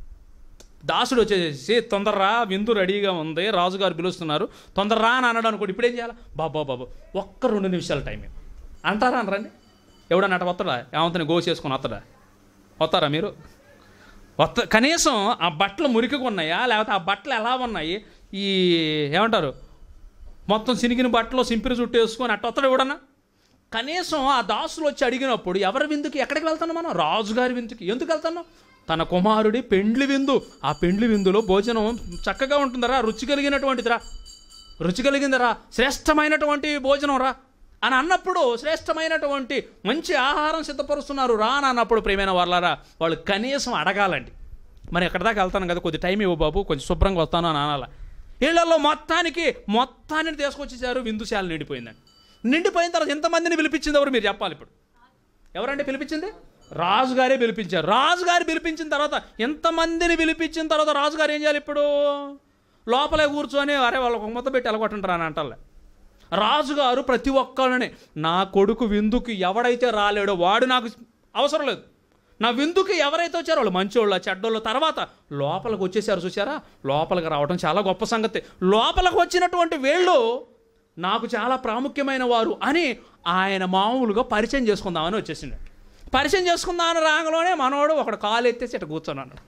దాసుడు వచ్చేసి తొందరరా విందు రెడీగా ఉంది రాజుగారు పిలుస్తున్నారు తొందరరా అని అన్నాడు అనుకోండి ఇప్పుడు ఏం చేయాలి బాబా బాబు ఒక్క రెండు నిమిషాల టైం ఇవ్వు. అంటారా అనరండి ఎవడన్నా అట్ట వస్తాడా ఏమంతని గోసి వేసుకొని వస్తాడా వస్తారా మీరు వస్త కనీసం ఆ బట్టలు మురికిగా ఉన్నాయా లేకపోతే ఆ బట్టలు ఎలా ఉన్నాయి ఈ ఏమంటారు మొత్తం సినిగిన బట్టలు సింపిరి చుట్టూ వేసుకొని అట్ట వస్తాడు ఎవడన్నా కనీసం ఆ దాసులు వచ్చి అడిగినప్పుడు ఎవరి విందుకి ఎక్కడికి వెళ్తాను మనం రాజుగారి విందుకి ఎందుకు వెళ్తాను తన కుమారుడి పెండ్లి విందు ఆ పెండ్లి విందులో భోజనం చక్కగా ఉంటుందరా రుచి కలిగినటువంటిదిరా రుచి కలిగిందిరా శ్రేష్టమైనటువంటి భోజనం రా అని అన్నప్పుడు శ్రేష్టమైనటువంటి మంచి ఆహారం సిద్ధపరుస్తున్నారు రా అని అన్నప్పుడు ప్రేమైన వాళ్ళారా వాళ్ళు కనీసం అడగాలండి మరి ఎక్కడి దాకా వెళ్తాను కదా కొద్ది టైం ఇవ్వు బాబు కొంచెం శుభ్రంగా వస్తాను అని అనాల వీళ్ళల్లో మొత్తానికి మొత్తాన్ని తీసుకొచ్చేసారు విందుశాల నిండిపోయిందండి నిండిపోయిన తర్వాత ఎంతమందిని పిలిపించింది ఎవరు మీరు చెప్పాలి ఇప్పుడు ఎవరంటే పిలిపించింది రాజుగారే పిలిపించారు రాజుగారు పిలిపించిన తర్వాత ఎంతమందిని పిలిపించిన తర్వాత రాజుగారు ఏం చేయాలి ఇప్పుడు లోపలే కూర్చొని అరే వాళ్ళకు ఒక ముద్ద పెట్టి ఎలగొట్టంటారా అని అంటారులే రాజుగారు ప్రతి ఒక్కరిని నా కొడుకు విందుకి ఎవడైతే రాలేడో వాడు నాకు అవసరం లేదు నా విందుకి ఎవరైతే వచ్చారో వాళ్ళు మంచోళ్ళ చెడ్డోళ్ళ తర్వాత లోపలికి వచ్చేసారు చూసారా లోపలికి రావడం చాలా గొప్ప సంగతి లోపలికి వచ్చినటువంటి వీళ్ళు నాకు చాలా ప్రాముఖ్యమైన వారు అని ఆయన మామూలుగా పరిచయం చేసుకుందామని వచ్చేసిండు పరిచయం చేసుకుందామని రాగలోనే మనోడు ఒకడు కాలు ఎత్తేసి ఇట్లా కూర్చొని అన్నాడు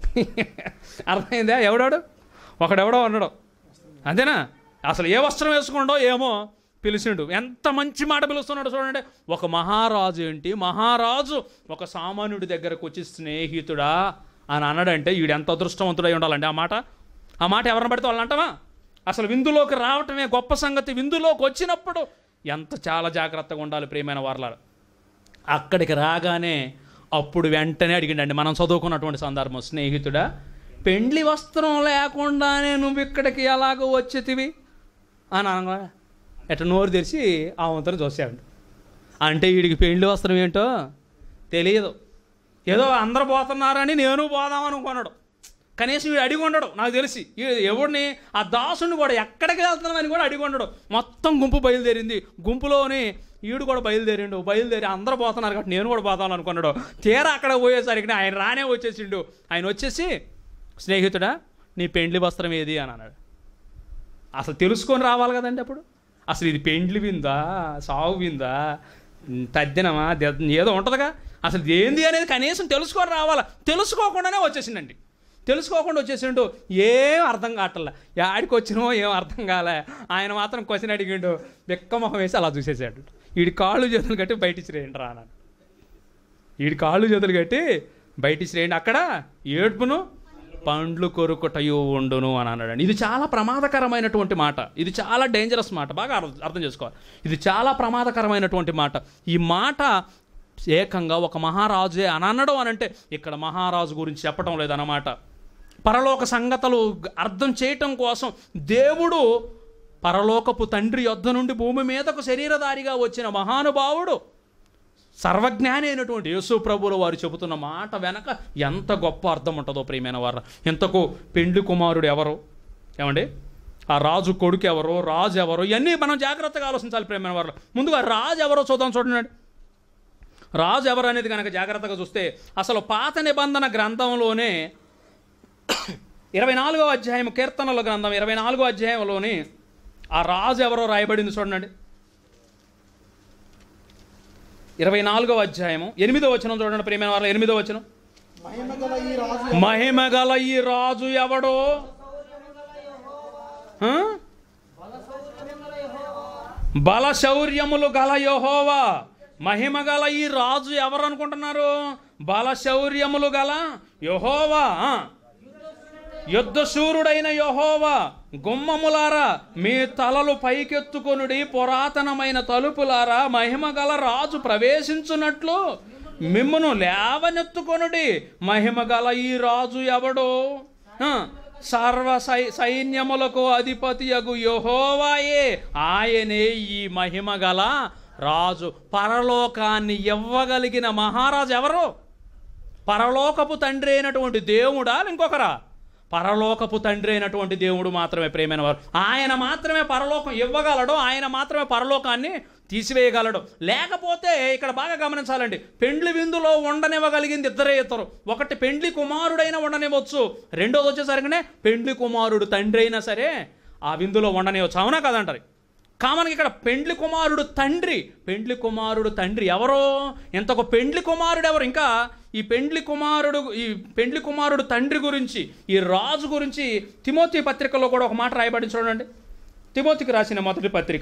అర్థమైందా ఎవడాడు ఒకడెవడో అన్నాడు అంతేనా అసలు ఏ వస్త్రం వేసుకుండో ఏమో పిలిచిండు ఎంత మంచి మాట పిలుస్తున్నాడు చూడండి ఒక మహారాజు ఏంటి మహారాజు ఒక సామాన్యుడి దగ్గరకు వచ్చి స్నేహితుడా అని అన్నాడంటే వీడు ఎంత అదృష్టవంతుడై ఉండాలండి ఆ మాట ఆ మాట ఎవరిని పడితే వాళ్ళని అంటావా అసలు విందులోకి రావటమే గొప్ప సంగతి విందులోకి వచ్చినప్పుడు ఎంత చాలా జాగ్రత్తగా ఉండాలి ప్రియమైన వారలారు అక్కడికి రాగానే అప్పుడు వెంటనే అడిగిండండి మనం చదువుకున్నటువంటి సందర్భం స్నేహితుడా పెండ్లి వస్త్రం లేకుండానే నువ్వు ఇక్కడికి ఎలాగో వచ్చేతివి అని అనగా ఎట్ట నోరు తెరిచి ఆ వంతను చూసాడు అంటే వీడికి పెండ్లి వస్త్రం ఏంటో తెలియదు ఏదో అందరు పోతున్నారని నేను పోదాం అనుకున్నాడు కనీసం వీడు అడిగి ఉండడు నాకు తెలిసి ఈ- ఎవడిని ఆ దాసుని కూడా ఎక్కడికి వెళ్తున్నామని కూడా అడిగి ఉండడు మొత్తం గుంపు బయలుదేరింది గుంపులోని ఈడు కూడా బయలుదేరిండు బయలుదేరి అందరూ పోతున్నారు కాబట్టి నేను కూడా పోతాను అనుకున్నాడు తీరా అక్కడ పోయేసరికి ఆయన రానే వచ్చేసిండు ఆయన వచ్చేసి స్నేహితుడా నీ పెండ్లి వస్త్రం ఏది అని అన్నాడు అసలు తెలుసుకొని రావాలి కదండి అప్పుడు అసలు ఇది పెండ్లి విందా సాగు విందా తద్దినమా దె- ఏదో ఉంటుందిగా అసలు ఏంది అనేది కనీసం తెలుసుకొని రావాలా తెలుసుకోకుండానే వచ్చేసిండండి తెలుసుకోకుండా వచ్చేసిండు ఏం అర్థం కావట్లే యాడికి వచ్చినో ఏం అర్థం కాలే ఆయన మాత్రం క్వశ్చన్ అడిగిండు బెక్క మొహం వేసి అలా చూసేసాడు వీడి కాళ్ళు చేతులు కట్టి బయట ఇచ్చిరేయండి రా అన్నాడు వీడి కాళ్ళు చేతులు కట్టి బయట ఇచ్చిరేయండి అక్కడ ఏడ్పును పండ్లు కొరుకుటయు ఉండును అని అన్నాడు ఇది చాలా ప్రమాదకరమైనటువంటి మాట ఇది చాలా డేంజరస్ మాట బాగా అర్థం అర్థం చేసుకోవాలి ఇది చాలా ప్రమాదకరమైనటువంటి మాట ఈ మాట ఏకంగా ఒక మహారాజే అని అనడం అని అంటే ఇక్కడ మహారాజు గురించి చెప్పడం లేదన్నమాట పరలోక సంగతులు అర్థం చేయటం కోసం దేవుడు పరలోకపు తండ్రి యొద్ద నుండి భూమి మీదకు శరీరధారిగా వచ్చిన మహానుభావుడు సర్వజ్ఞాని అయినటువంటి యేసు ప్రభువుల వారు చెబుతున్న మాట వెనక ఎంత గొప్ప అర్థం ఉంటుందో ప్రియమైన వారు ఎంతకు పెండ్లి కుమారుడు ఎవరు ఏమండి ఆ రాజు కొడుకు ఎవరో రాజు ఎవరో ఇవన్నీ మనం జాగ్రత్తగా ఆలోచించాలి ప్రియమైన వారు ముందుగా రాజు ఎవరో చూద్దాం చూడండి రాజు ఎవరు అనేది కనుక జాగ్రత్తగా చూస్తే అసలు పాత నిబంధన గ్రంథంలోనే ఇరవై నాలుగో అధ్యాయం కీర్తనల గ్రంథం ఇరవై నాలుగో అధ్యాయంలోని ఆ రాజు ఎవరో రాయబడింది చూడండి ఇరవై నాలుగో అధ్యాయము ఎనిమిదో వచనం చూడండి ప్రియమైన వాళ్ళ ఎనిమిదో వచనం మహిమ గల ఈ రాజు మహిమ గల ఈ రాజు ఎవడో ఆ? బల శౌర్యములు గల యహోవా మహిమ గల ఈ రాజు ఎవరు అనుకుంటున్నారు బల శౌర్యములు గల యహోవా ఆ. యుద్ధశూరుడైన యహోవా గుమ్మములారా మీ తలలు పైకెత్తుకొనుడి పురాతనమైన తలుపులారా మహిమగల రాజు ప్రవేశించున్నట్లు మిమ్మును లేవనెత్తుకొనుడి మహిమగల ఈ రాజు ఎవడో ఆ, సర్వ సై సైన్యములకు అధిపతియగు యహోవాయే ఆయనే ఈ మహిమగల రాజు పరలోకాన్ని ఇవ్వగలిగిన మహారాజు ఎవరు పరలోకపు తండ్రి అయినటువంటి దేవుడా ఇంకొకరా పరలోకపు తండ్రి అయినటువంటి దేవుడు మాత్రమే ప్రేమైన వారు ఆయన మాత్రమే పరలోకం ఇవ్వగలడు ఆయన మాత్రమే పరలోకాన్ని తీసివేయగలడు లేకపోతే ఇక్కడ బాగా గమనించాలండి పెండ్లి విందులో ఉండనివ్వగలిగింది ఇద్దరే ఇద్దరు ఒకటి పెండ్లి కుమారుడైనా ఉండనివ్వచ్చు రెండోది వచ్చేసరికనే పెండ్లి కుమారుడు తండ్రి అయినా సరే ఆ విందులో ఉండనివ్వచ్చు అవునా కదంటారు కామన్గా ఇక్కడ పెండ్లి కుమారుడు తండ్రి పెండ్లి కుమారుడు తండ్రి ఎవరో ఇంతకు పెండ్లి కుమారుడు ఎవరు ఇంకా ఈ పెండ్లి కుమారుడు ఈ పెండ్లి కుమారుడు తండ్రి గురించి ఈ రాజు గురించి తిమోతి పత్రికలో కూడా ఒక మాట రాయబడి చూడండి తిమోతికి రాసిన మొదటి పత్రిక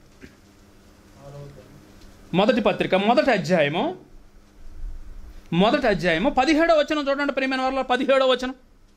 మొదటి పత్రిక మొదటి అధ్యాయము మొదటి అధ్యాయము పదిహేడో వచనం చూడండి ప్రియమైన వాళ్ళ పదిహేడో వచనం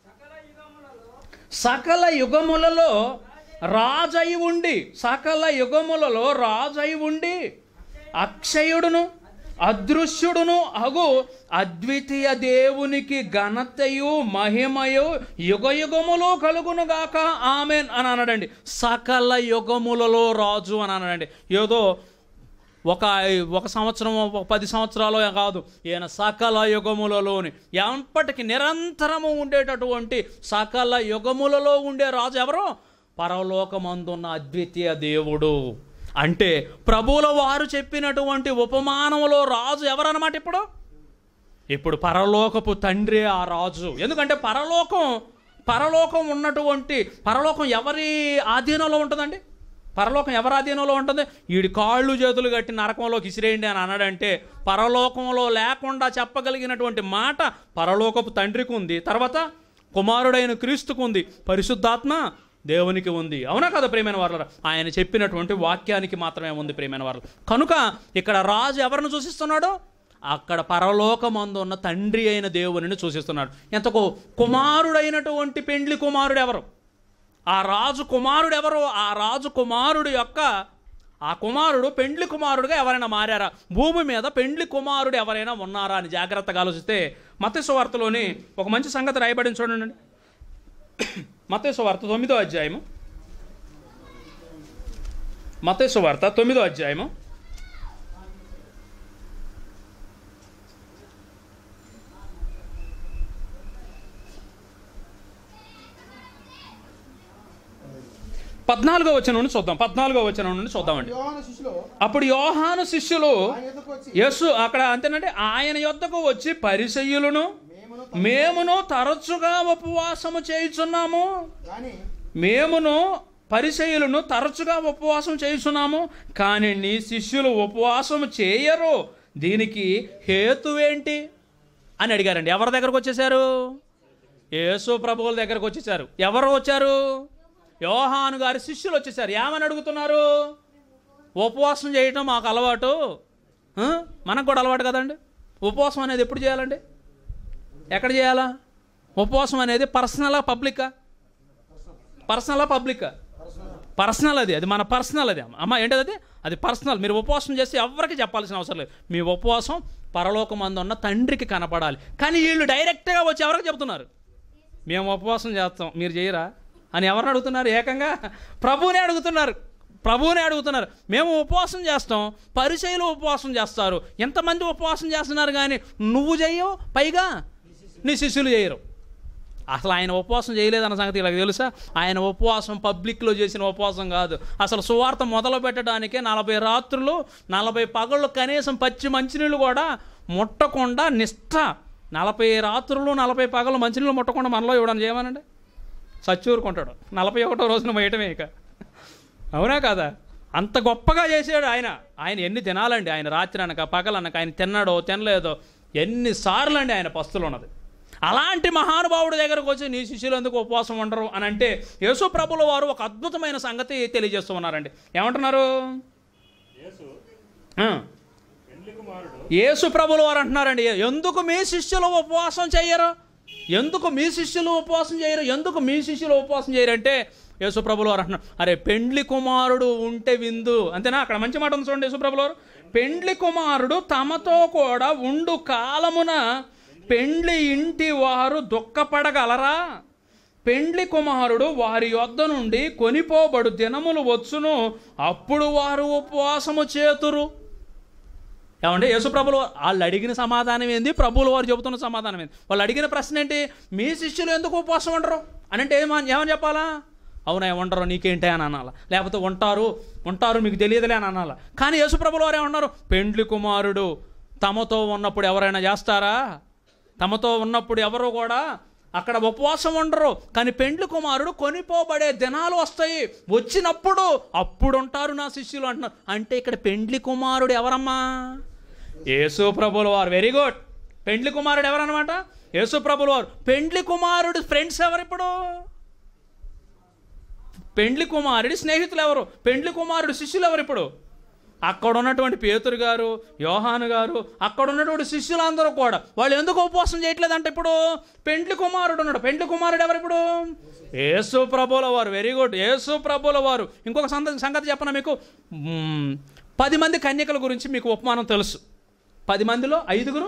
సకల యుగములలో రాజై ఉండి సకల యుగములలో రాజై ఉండి అక్షయుడును అదృశ్యుడును అగు అద్వితీయ దేవునికి ఘనతయు మహిమయు యుగ యుగములు కలుగునుగాక ఆమెన్ అని అన్నాడండి సకల యుగములలో రాజు అని అన్నాడండి ఏదో ఒక ఒక సంవత్సరం ఒక పది సంవత్సరాలు కాదు ఈయన సకల యుగములలోని ఎప్పటికి నిరంతరము ఉండేటటువంటి సకల యుగములలో ఉండే రాజు ఎవరు పరలోకమందున్న అద్వితీయ దేవుడు అంటే ప్రభువుల వారు చెప్పినటువంటి ఉపమానములో రాజు ఎవరన్నమాట ఇప్పుడు ఇప్పుడు పరలోకపు తండ్రి ఆ రాజు ఎందుకంటే పరలోకం పరలోకం ఉన్నటువంటి పరలోకం ఎవరి ఆధీనంలో ఉంటుందండి పరలోకం ఎవరి ఆధీనంలో ఉంటుంది వీడి కాళ్ళు చేతులు కట్టి నరకంలోకి ఇసిరేయండి అని అన్నాడంటే పరలోకంలో లేకుండా చెప్పగలిగినటువంటి మాట పరలోకపు తండ్రికి ఉంది తర్వాత కుమారుడైన క్రీస్తుకు ఉంది పరిశుద్ధాత్మ దేవునికి ఉంది అవునా కదా ప్రేమైన వారు ఆయన చెప్పినటువంటి వాక్యానికి మాత్రమే ఉంది ప్రేమైన వారు కనుక ఇక్కడ రాజు ఎవరిని సూచిస్తున్నాడు అక్కడ పరలోకమందు ఉన్న తండ్రి అయిన దేవునిని సూచిస్తున్నాడు ఎంతకు కుమారుడైనటువంటి పెండ్లి కుమారుడు ఎవరు ఆ రాజు కుమారుడు ఎవరు ఆ రాజు కుమారుడు యొక్క ఆ కుమారుడు పెండ్లి కుమారుడుగా ఎవరైనా మారారా భూమి మీద పెండ్లి కుమారుడు ఎవరైనా ఉన్నారా అని జాగ్రత్తగా ఆలోచిస్తే మత్స్య వార్తలోని ఒక మంచి సంగతి రాయబడిన చూడండి మత్స్య వార్త తొమ్మిదో అధ్యాయము మత్స్య వార్త తొమ్మిదో అధ్యాయము పద్నాలుగో వచనం నుండి చూద్దాం పద్నాలుగో వచనం నుండి చూద్దామండి యోహాను శిష్యులు అప్పుడు యోహాను శిష్యులు ఆయన ఎదుకు వచ్చి యేసు అక్కడ అంతేనంటే ఆయన యొద్దకు వచ్చి పరిసయ్యులను మేమును మేమును తరచుగా ఉపవాసము చేయుచున్నాము కానీ మేమును పరిచయులను తరచుగా ఉపవాసం చేయుచున్నాము కానీ నీ శిష్యులు ఉపవాసం చేయరు దీనికి హేతువేంటి అని అడిగారండి ఎవరి దగ్గరకు వచ్చేసారు యేసు ప్రభువుల దగ్గరకు వచ్చేసారు ఎవరు వచ్చారు యోహాను గారి శిష్యులు వచ్చేసారు ఏమని అడుగుతున్నారు ఉపవాసం చేయటం మాకు అలవాటు ఆ? మనకు కూడా అలవాటు కదండి ఉపవాసం అనేది ఎప్పుడు చేయాలండి ఎక్కడ చేయాలా ఉపవాసం అనేది పర్సనలా పబ్లికా పర్సనలా పబ్లికా పర్సనల్ అది అది మన పర్సనల్ అది అమ్మ ఏంటది అది అది పర్సనల్ మీరు ఉపవాసం చేసి ఎవరికి చెప్పాల్సిన అవసరం లేదు మీ ఉపవాసం పరలోకమందు ఉన్న తండ్రికి కనపడాలి కానీ వీళ్ళు డైరెక్ట్గా వచ్చి ఎవరికి చెప్తున్నారు మేము ఉపవాసం చేస్తాం మీరు చేయరా అని ఎవరిని అడుగుతున్నారు ఏకంగా ప్రభువునే అడుగుతున్నారు ప్రభువునే అడుగుతున్నారు మేము ఉపవాసం చేస్తాం పరిచయలు ఉపవాసం చేస్తారు ఎంతమంది ఉపవాసం చేస్తున్నారు కానీ నువ్వు చెయ్యవు పైగా నీ శిష్యులు చేయరు అసలు ఆయన ఉపవాసం చేయలేదన్న సంగతి ఇలా తెలుసా ఆయన ఉపవాసం పబ్లిక్లో చేసిన ఉపవాసం కాదు అసలు సువార్త మొదలు పెట్టడానికే నలభై రాత్రులు నలభై పగళ్ళు కనీసం పచ్చి మంచినీళ్ళు కూడా ముట్టకుండా నిష్ఠ నలభై రాత్రులు నలభై పగలు మంచినీళ్ళు ముట్టకుండా మనలో ఇవ్వడానికి చేయమనండి సచ్చూరుకుంటాడు నలభై ఒకటో రోజున వేయటమే ఇక అవునా కదా అంత గొప్పగా చేసాడు ఆయన ఆయన ఎన్ని తినాలండి ఆయన రాత్రి అనక పగలనక ఆయన తిన్నాడో తినలేదో ఎన్నిసార్లు అండి ఆయన పస్తులు ఉన్నది అలాంటి మహానుభావుడి దగ్గరకు వచ్చి నీ శిష్యులు ఎందుకు ఉపవాసం ఉండరు అని అంటే యేసు ప్రభుల వారు ఒక అద్భుతమైన సంగతి తెలియజేస్తూ ఉన్నారండి ఏమంటున్నారు ఆ. యేసు ప్రభుల వారు అంటున్నారండి ఎందుకు మీ శిష్యులు ఉపవాసం చేయరు ఎందుకు మీ శిష్యులు ఉపవాసం చేయరు ఎందుకు మీ శిష్యులు ఉపవాసం చేయరు అంటే యేసు ప్రభుల వారు అంటున్నారు అరే పెండ్లి కుమారుడు ఉంటే విందు అంతేనా అక్కడ మంచి మాట ఉంది చూడండి యేసు ప్రభుల వారు పెండ్లి కుమారుడు తమతో కూడా ఉండు కాలమున పెండ్లి ఇంటి వారు దుఃఖపడగలరా పెండ్లి కుమారుడు వారి యొద్ద నుండి కొనిపోబడు దినములు వచ్చును అప్పుడు వారు ఉపవాసము చేతురు ఏమంటే యేసుప్రభులు వాళ్ళు అడిగిన సమాధానం ఏంది ప్రభువుల వారు చెబుతున్న సమాధానం ఏంది వాళ్ళు అడిగిన ప్రశ్న ఏంటి మీ శిష్యులు ఎందుకు ఉపవాసం ఉండరు అని అంటే ఏమని ఏమని చెప్పాలా అవునా ఉండరు నీకేంటి అని అనాలా లేకపోతే ఉంటారు ఉంటారు మీకు తెలియదులే అని అనాలా కానీ యేసుప్రభులు వారు ఏమన్నారు పెండ్లి కుమారుడు తమతో ఉన్నప్పుడు ఎవరైనా చేస్తారా తమతో ఉన్నప్పుడు ఎవరు కూడా అక్కడ ఉపవాసం ఉండరు కానీ పెండ్లి కుమారుడు కొనిపోబడే దినాలు వస్తాయి వచ్చినప్పుడు అప్పుడు ఉంటారు నా శిష్యులు అంటున్నారు అంటే ఇక్కడ పెండ్లి కుమారుడు ఎవరమ్మా యేసు ప్రభుల వారు వెరీ గుడ్ పెండ్లి కుమారుడు ఎవరన్నమాట యేసు ప్రభుల వారు పెండ్లి కుమారుడు ఫ్రెండ్స్ ఎవరు ఇప్పుడు పెండ్లి కుమారుడి స్నేహితులు ఎవరు పెండ్లి కుమారుడు శిష్యులు ఎవరు ఇప్పుడు అక్కడ ఉన్నటువంటి పేతురు గారు యోహాను గారు అక్కడ ఉన్నటువంటి శిష్యులందరూ కూడా వాళ్ళు ఎందుకు ఉపవాసం చేయట్లేదంటే ఇప్పుడు పెండ్లి కుమారుడు ఉన్నాడు పెండ్లి కుమారుడు ఎవరు ఇప్పుడు యేసు ప్రభుల వారు వెరీ గుడ్ యేసు ప్రభుల వారు ఇంకొక సంగతి సంగతి చెప్పన మీకు మ్మ్, పది మంది కన్యకల గురించి మీకు ఉపమానం తెలుసు పది మందిలో ఐదుగురు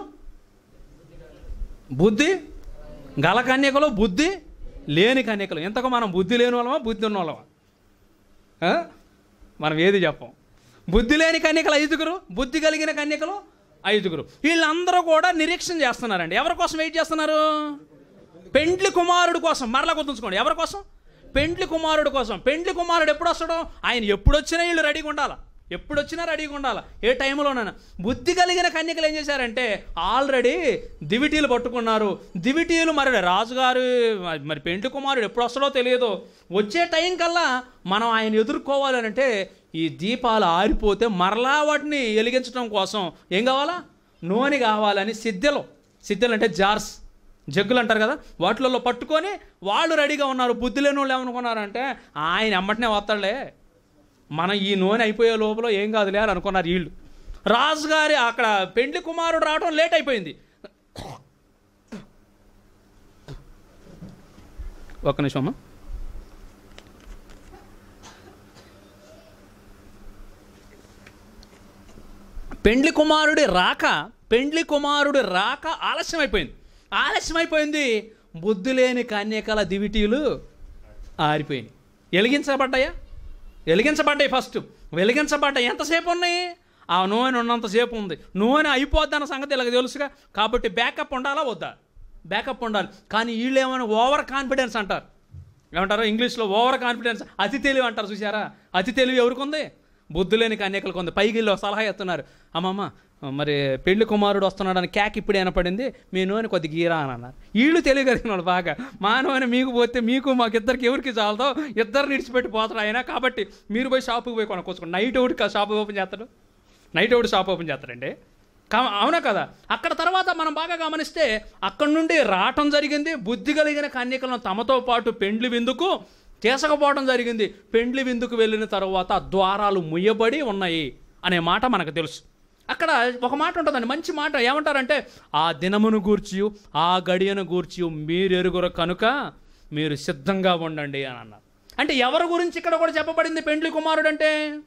బుద్ధి గల కన్యకలు బుద్ధి లేని కన్యకలు ఇంతకు మనం బుద్ధి లేని వాళ్ళమా బుద్ధి ఉన్న వాళ్ళమా ఆ? మనం ఏది చెప్పం బుద్ధి లేని కన్యకలు ఐదుగురు బుద్ధి కలిగిన కన్యకలు ఐదుగురు వీళ్ళందరూ కూడా నిరీక్షణ చేస్తున్నారండి ఎవరి కోసం వెయిట్ చేస్తున్నారు పెండ్లి కుమారుడు కోసం మరలా గుర్తుంచుకోండి ఎవరి కోసం పెండ్లి కుమారుడు కోసం పెండ్లి కుమారుడు ఎప్పుడు వస్తాడో ఆయన ఎప్పుడు వచ్చినా వీళ్ళు రెడీగా ఉండాలి ఎప్పుడు వచ్చినా రెడీగా ఉండాలి ఏ టైంలోనైనా బుద్ధి కలిగిన కన్యకలు ఏం చేశారంటే ఆల్రెడీ దివిటీలు పట్టుకున్నారు దివిటీలు మరి రాజుగారు మరి పెండ్లి కుమారుడు ఎప్పుడు వస్తాడో తెలియదు వచ్చే టైం కల్లా మనం ఆయన ఎదుర్కోవాలనంటే ఈ దీపాలు ఆరిపోతే మరలా వాటిని వెలిగించడం కోసం ఏం కావాలా నూనె కావాలని సిద్ధలు సిద్ధలు అంటే జార్స్ జగ్గులు అంటారు కదా వాటిలలో పట్టుకొని వాళ్ళు రెడీగా ఉన్నారు బుద్ధి లేని వాళ్ళు ఏమనుకున్నారంటే ఆయన ఎమ్మటనే వస్తాడులే మనం ఈ నూనె అయిపోయే లోపల ఏం కాదులే అని అనుకున్నారు వీళ్ళు రాజుగారి అక్కడ పెండ్లి కుమారుడు రావడం లేట్ అయిపోయింది ఒక్క నిమిషం అమ్మా పెండ్లి కుమారుడి రాక పెండ్లి కుమారుడి రాక ఆలస్యం అయిపోయింది ఆలస్యం అయిపోయింది బుద్ధి లేని కన్యకల దివిటీలు ఆరిపోయినాయి వెలిగించబడ్డాయా వెలిగించబడ్డాయి ఫస్ట్ వెలిగించబడ్డాయి ఎంతసేపు ఉన్నాయి ఆ నూనె ఉన్నంతసేపు ఉంది నూనె అయిపోద్ది అన్న సంగతి ఇలాగ తెలుసుగా కాబట్టి బ్యాకప్ ఉండాలా వద్దా బ్యాకప్ ఉండాలి కానీ వీళ్ళు ఏమైనా ఓవర్ కాన్ఫిడెన్స్ అంటారు ఏమంటారు ఇంగ్లీష్లో ఓవర్ కాన్ఫిడెన్స్ అతి తెలివి అంటారు చూసారా అతి తెలివి ఎవరికి ఉంది బుద్ధి లేని కన్యకలకు ఉంది పైకి వీళ్ళు సలహా ఇస్తున్నారు అమ్మమ్మ మరి పెళ్లి కుమారుడు వస్తున్నాడని క్యాక్ ఇప్పుడే వినపడింది మీ నూనె కొద్ది గీరా అని అన్నారు వీళ్ళు తెలివి కలిగిన వాళ్ళు బాగా మా నూనె మీకు పోతే మీకు మాకు ఇద్దరికి ఎవరికి చాలదో ఇద్దరు నిడిచిపెట్టి పోతాడు ఆయన కాబట్టి మీరు పోయి షాపుకి పోయి కొనుక్కోసుకోండి నైట్ ఒకటి షాప్ ఓపెన్ చేస్తాడు నైట్ ఒకటి షాప్ ఓపెన్ చేస్తాడండి కా- అవునా కదా అక్కడ తర్వాత మనం బాగా గమనిస్తే అక్కడి నుండి రావటం జరిగింది బుద్ధి కలిగిన కన్యకలను తమతో పాటు పెండ్లి విందుకు తీసుకుపోవడం జరిగింది పెండ్లి విందుకు వెళ్ళిన తర్వాత ఆ ద్వారాలు ముయ్యబడి ఉన్నాయి అనే మాట మనకు తెలుసు అక్కడ ఒక మాట ఉంటుందండి మంచి మాట ఏమంటారంటే ఆ దినమును గూర్చి ఆ గడియను గూర్చి మీరు ఎరుగురు కనుక మీరు సిద్ధంగా ఉండండి అని అన్నారు అంటే ఎవరి గురించి ఇక్కడ కూడా చెప్పబడింది పెండ్లి కుమారుడు అంటే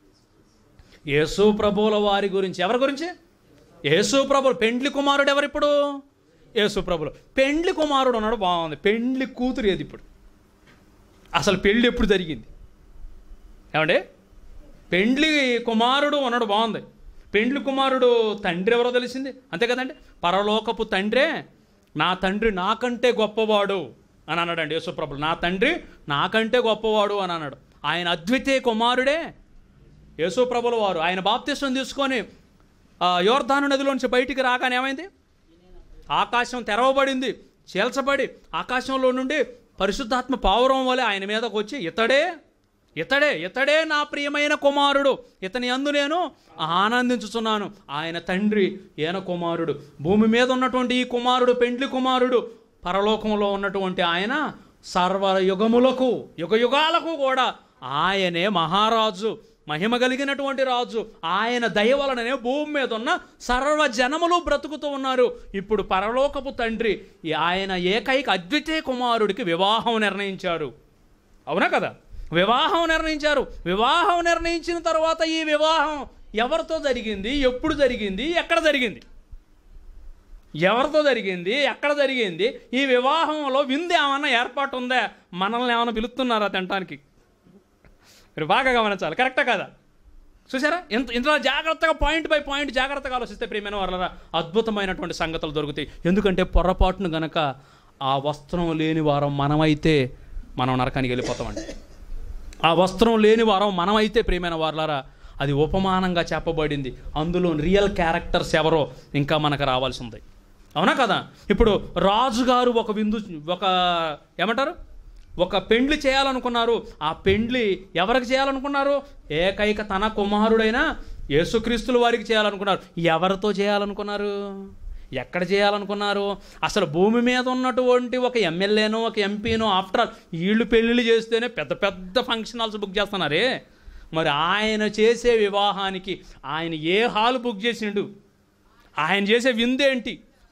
యేసు ప్రభువుల వారి గురించి ఎవరి గురించి యేసు ప్రభులు పెండ్లి కుమారుడు ఎవరు ఇప్పుడు యేసు ప్రభులు పెండ్లి కుమారుడు ఉన్నాడు బాగుంది పెండ్లి కూతురు ఏది ఇప్పుడు అసలు పెళ్ళి ఎప్పుడు జరిగింది ఏమండి పెండ్లి కుమారుడు ఉన్నాడు బాగుంది పెండ్లి కుమారుడు తండ్రి ఎవరో తెలిసింది అంతే కదండి పరలోకపు తండ్రే నా తండ్రి నాకంటే గొప్పవాడు అని అన్నాడండి యేసుప్రభులు నా తండ్రి నాకంటే గొప్పవాడు అని అన్నాడు ఆయన అద్వితీయ కుమారుడే యేసుప్రభుల వారు ఆయన బాప్తిష్టం తీసుకొని ఆ, యోర్ధాను నదిలోంచి బయటికి రాగానే ఏమైంది ఆకాశం తెరవబడింది చీల్చబడి ఆకాశంలో నుండి పరిశుద్ధాత్మ పావురం వలె ఆయన మీదకు వచ్చి ఇతడే ఇతడే ఇతడే నా ప్రియమైన కుమారుడు ఇతని అందు నేను ఆనందించుచున్నాను ఆయన తండ్రి ఈయన కుమారుడు భూమి మీద ఉన్నటువంటి ఈ కుమారుడు పెండ్లి కుమారుడు పరలోకంలో ఉన్నటువంటి ఆయన సర్వ యుగములకు యుగ యుగాలకు కూడా ఆయనే మహారాజు మహిమ కలిగినటువంటి రాజు ఆయన దయ వలననే భూమి మీద ఉన్న సర్వ జనములు బ్రతుకుతూ ఉన్నారు ఇప్పుడు పరలోకపు తండ్రి ఈ ఆయన ఏకైక అద్వితీయ కుమారుడికి వివాహం నిర్ణయించారు అవునా కదా వివాహం నిర్ణయించారు వివాహం నిర్ణయించిన తర్వాత ఈ వివాహం ఎవరితో జరిగింది ఎప్పుడు జరిగింది ఎక్కడ జరిగింది ఎవరితో జరిగింది ఎక్కడ జరిగింది ఈ వివాహంలో విందు ఏమన్నా ఏర్పాటు ఉందా మనల్ని ఏమైనా పిలుస్తున్నారా తినటానికి మీరు బాగా గమనించాలి కరెక్టా కదా చూసారా ఇంత ఇందులో జాగ్రత్తగా పాయింట్ బై పాయింట్ జాగ్రత్తగా ఆలోచిస్తే ప్రియమైన వాళ్ళ అద్భుతమైనటువంటి సంగతులు దొరుకుతాయి ఎందుకంటే పొరపాటును గనక ఆ వస్త్రం లేని వారం మనమైతే మనం నరకానికి వెళ్ళిపోతామండి ఆ వస్త్రం లేని వారం మనమైతే ప్రియమైన వారులారా అది ఉపమానంగా చెప్పబడింది అందులో రియల్ క్యారెక్టర్స్ ఎవరో ఇంకా మనకు రావాల్సి ఉంది అవునా కదా ఇప్పుడు రాజుగారు ఒక విందు ఒక ఏమంటారు ఒక పెండ్లి చేయాలనుకున్నారు ఆ పెండ్లి ఎవరికి చేయాలనుకున్నారు ఏకైక తన కుమారుడైన యేసుక్రీస్తుల వారికి చేయాలనుకున్నారు ఎవరితో చేయాలనుకున్నారు ఎక్కడ చేయాలనుకున్నారు అసలు భూమి మీద ఉన్నటువంటి ఒక ఎమ్మెల్యేనో ఒక ఎంపీనో ఆఫ్టర్ ఆల్ వీళ్ళు పెళ్ళిళ్ళు చేస్తేనే పెద్ద పెద్ద ఫంక్షన్ హాల్స్ బుక్ చేస్తున్నారే మరి ఆయన చేసే వివాహానికి ఆయన ఏ హాల్ బుక్ చేసిండు ఆయన చేసే విందేంటి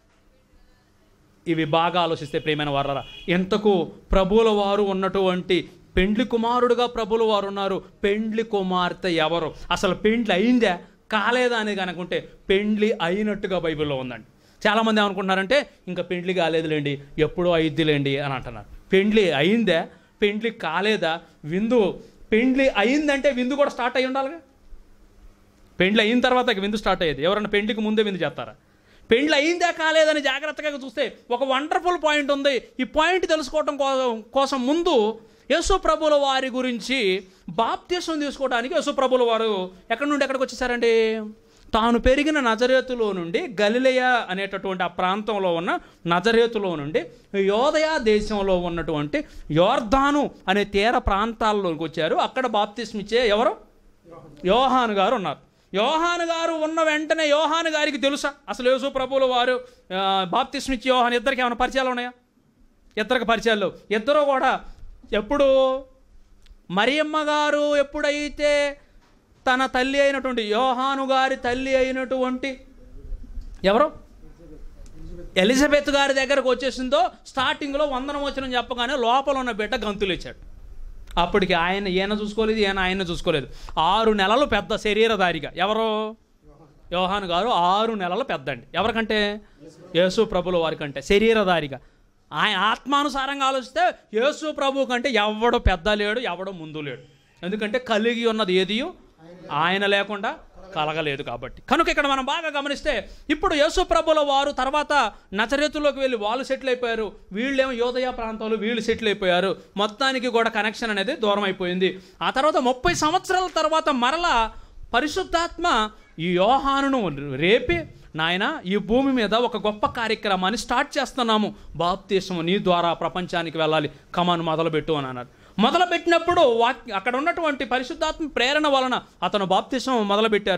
ఇవి బాగా ఆలోచిస్తే ప్రియమైన వారరా ఎంతకు ప్రభువుల వారు ఉన్నటువంటి పెండ్లి కుమారుడుగా ప్రభుల వారు ఉన్నారు పెండ్లి కుమార్తె ఎవరు అసలు పెండ్లి అయిందా కాలేదా అని కనుకుంటే పెండ్లి అయినట్టుగా బైబిల్లో ఉందండి చాలామంది ఏమనుకుంటున్నారంటే ఇంకా పెండ్లి కాలేదులేండి ఎప్పుడో అయిద్దిలేండి అని అంటున్నారు పెండ్లి అయిందా పెండ్లి కాలేదా విందు పెండ్లి అయిందంటే విందు కూడా స్టార్ట్ అయి ఉండాలిగా పెండ్లి అయిన తర్వాత ఇక విందు స్టార్ట్ అయ్యేది ఎవరన్నా పెండ్లికి ముందే విందు చేస్తారా పెండ్లి అయిందా కాలేదని జాగ్రత్తగా చూస్తే ఒక వండర్ఫుల్ పాయింట్ ఉంది ఈ పాయింట్ తెలుసుకోవడం కో- కోసం ముందు యేసు ప్రభుల వారి గురించి బాప్తీసం తీసుకోవడానికి యేసు ప్రభుల వారు ఎక్కడి నుండి ఎక్కడికి వచ్చేసారండి తాను పెరిగిన నజరేతులో నుండి గలిలయ అనేటటువంటి ఆ ప్రాంతంలో ఉన్న నజరేతులో నుండి యోదయ దేశంలో ఉన్నటువంటి యోర్ధాను అనే తీర ప్రాంతాల్లోకి వచ్చారు అక్కడ బాప్తిస్మ ఇచ్చే ఎవరు యోహాను గారు ఉన్నారు యోహాను గారు ఉన్న వెంటనే యోహాను గారికి తెలుసా అసలు యేసు ప్రభువుల వారు ఆ, బాప్తిస్మ ఇచ్చి యోహాను ఇద్దరికి ఏమైనా పరిచయాలు ఉన్నాయా ఇద్దరికి పరిచయాలు లేవు. ఇద్దరు కూడా ఎప్పుడు మరియమ్మ గారు ఎప్పుడైతే తన తల్లి అయినటువంటి యోహాను గారి తల్లి అయినటువంటి ఎవరు ఎలిజబెత్ గారి దగ్గరకు వచ్చేసిందో స్టార్టింగ్లో వందనం వచ్చిన చెప్పగానే లోపల ఉన్న బిడ్డ గంతులు ఇచ్చాడు అప్పటికి ఆయన ఈయన చూసుకోలేదు ఈయన ఆయన చూసుకోలేదు ఆరు నెలలు పెద్ద శరీరధారిగా ఎవరు యోహాను గారు ఆరు నెలలు పెద్ద అండి ఎవరికంటే యేసు ప్రభుల వారి కంటే శరీరధారిగా ఆయన ఆత్మానుసారంగా ఆలోచిస్తే యేసు ప్రభు కంటే ఎవడు పెద్ద లేడు ఎవడు ముందు లేడు ఎందుకంటే కలిగి ఉన్నది ఏదియో ఆయన లేకుండా కలగలేదు కాబట్టి కనుక ఇక్కడ మనం బాగా గమనిస్తే ఇప్పుడు యేసు ప్రభుల వారు తర్వాత నచరేతుల్లోకి వెళ్ళి వాళ్ళు సెటిల్ అయిపోయారు వీళ్ళేమో యోదయ ప్రాంతంలో వీళ్ళు సెటిల్ అయిపోయారు మొత్తానికి కూడా కనెక్షన్ అనేది దూరం అయిపోయింది ఆ తర్వాత ముప్పై సంవత్సరాల తర్వాత మరలా పరిశుద్ధాత్మ ఈ యోహానును రేపి నాయన ఈ భూమి మీద ఒక గొప్ప కార్యక్రమాన్ని స్టార్ట్ చేస్తున్నాము బాప్తీసము నీ ద్వారా ప్రపంచానికి వెళ్ళాలి కమాను మొదలుపెట్టు అని అన్నారు మొదలుపెట్టినప్పుడు వాక్ అక్కడ ఉన్నటువంటి పరిశుద్ధాత్మ ప్రేరణ వలన అతను బాప్తీసం మొదలుపెట్టారు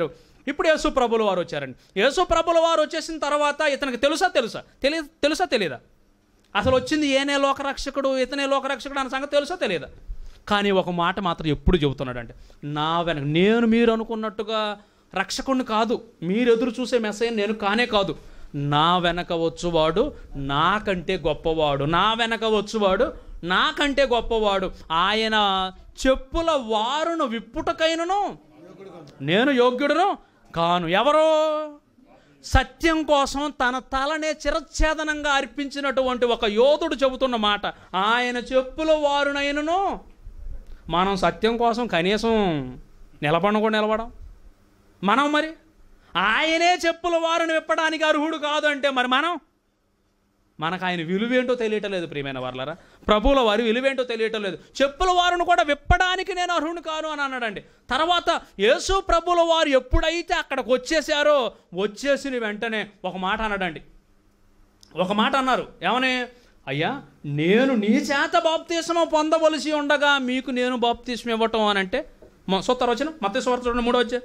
ఇప్పుడు యేసు ప్రభుల వారు వచ్చారండి యేసు ప్రభుల వారు వచ్చేసిన తర్వాత ఇతనికి తెలుసా తెలుసా తెలియ తెలుసా తెలియదా అసలు వచ్చింది ఏనే లోకరక్షకుడు ఇతనే లోకరక్షకుడు అన్న సంగతి తెలుసా తెలియదా కానీ ఒక మాట మాత్రం ఎప్పుడు చెబుతున్నాడంటే నా వెనక నేను మీరు అనుకున్నట్టుగా రక్షకుడిని కాదు మీరు ఎదురు చూసే మెసేజ్ నేను కానే కాదు నా వెనక వచ్చువాడు నాకంటే గొప్పవాడు నా వెనక వచ్చువాడు నాకంటే గొప్పవాడు ఆయన చెప్పుల వారును విప్పుటకైనను నేను యోగ్యుడును కాను ఎవరో సత్యం కోసం తన తలనే చిరచ్ఛేదనంగా అర్పించినటువంటి ఒక యోధుడు చెబుతున్న మాట ఆయన చెప్పుల వారునైనను మనం సత్యం కోసం కనీసం నిలబడను కూడా నిలబడం మనం మరి ఆయనే చెప్పుల వారిని విప్పడానికి అర్హుడు కాదు అంటే మరి మనం మనకు ఆయన విలువేంటో తెలియటం లేదు ప్రియమైన వాళ్ళరా ప్రభువుల వారి విలువేంటో తెలియటం లేదు చెప్పుల వారిని కూడా విప్పడానికి నేను అర్హుని కాను అని అన్నాడండి తర్వాత యేసు ప్రభుల వారు ఎప్పుడైతే అక్కడికి వచ్చేసారో వచ్చేసిన వెంటనే ఒక మాట అన్నాడండి ఒక మాట అన్నారు ఏమని అయ్యా నేను నీ చేత బాప్తీసము పొందవలసి ఉండగా మీకు నేను బాప్తీసం ఇవ్వటం అని అంటే సొత్తర వచ్చిన మత వార్త చూడండి మూడో వచ్చే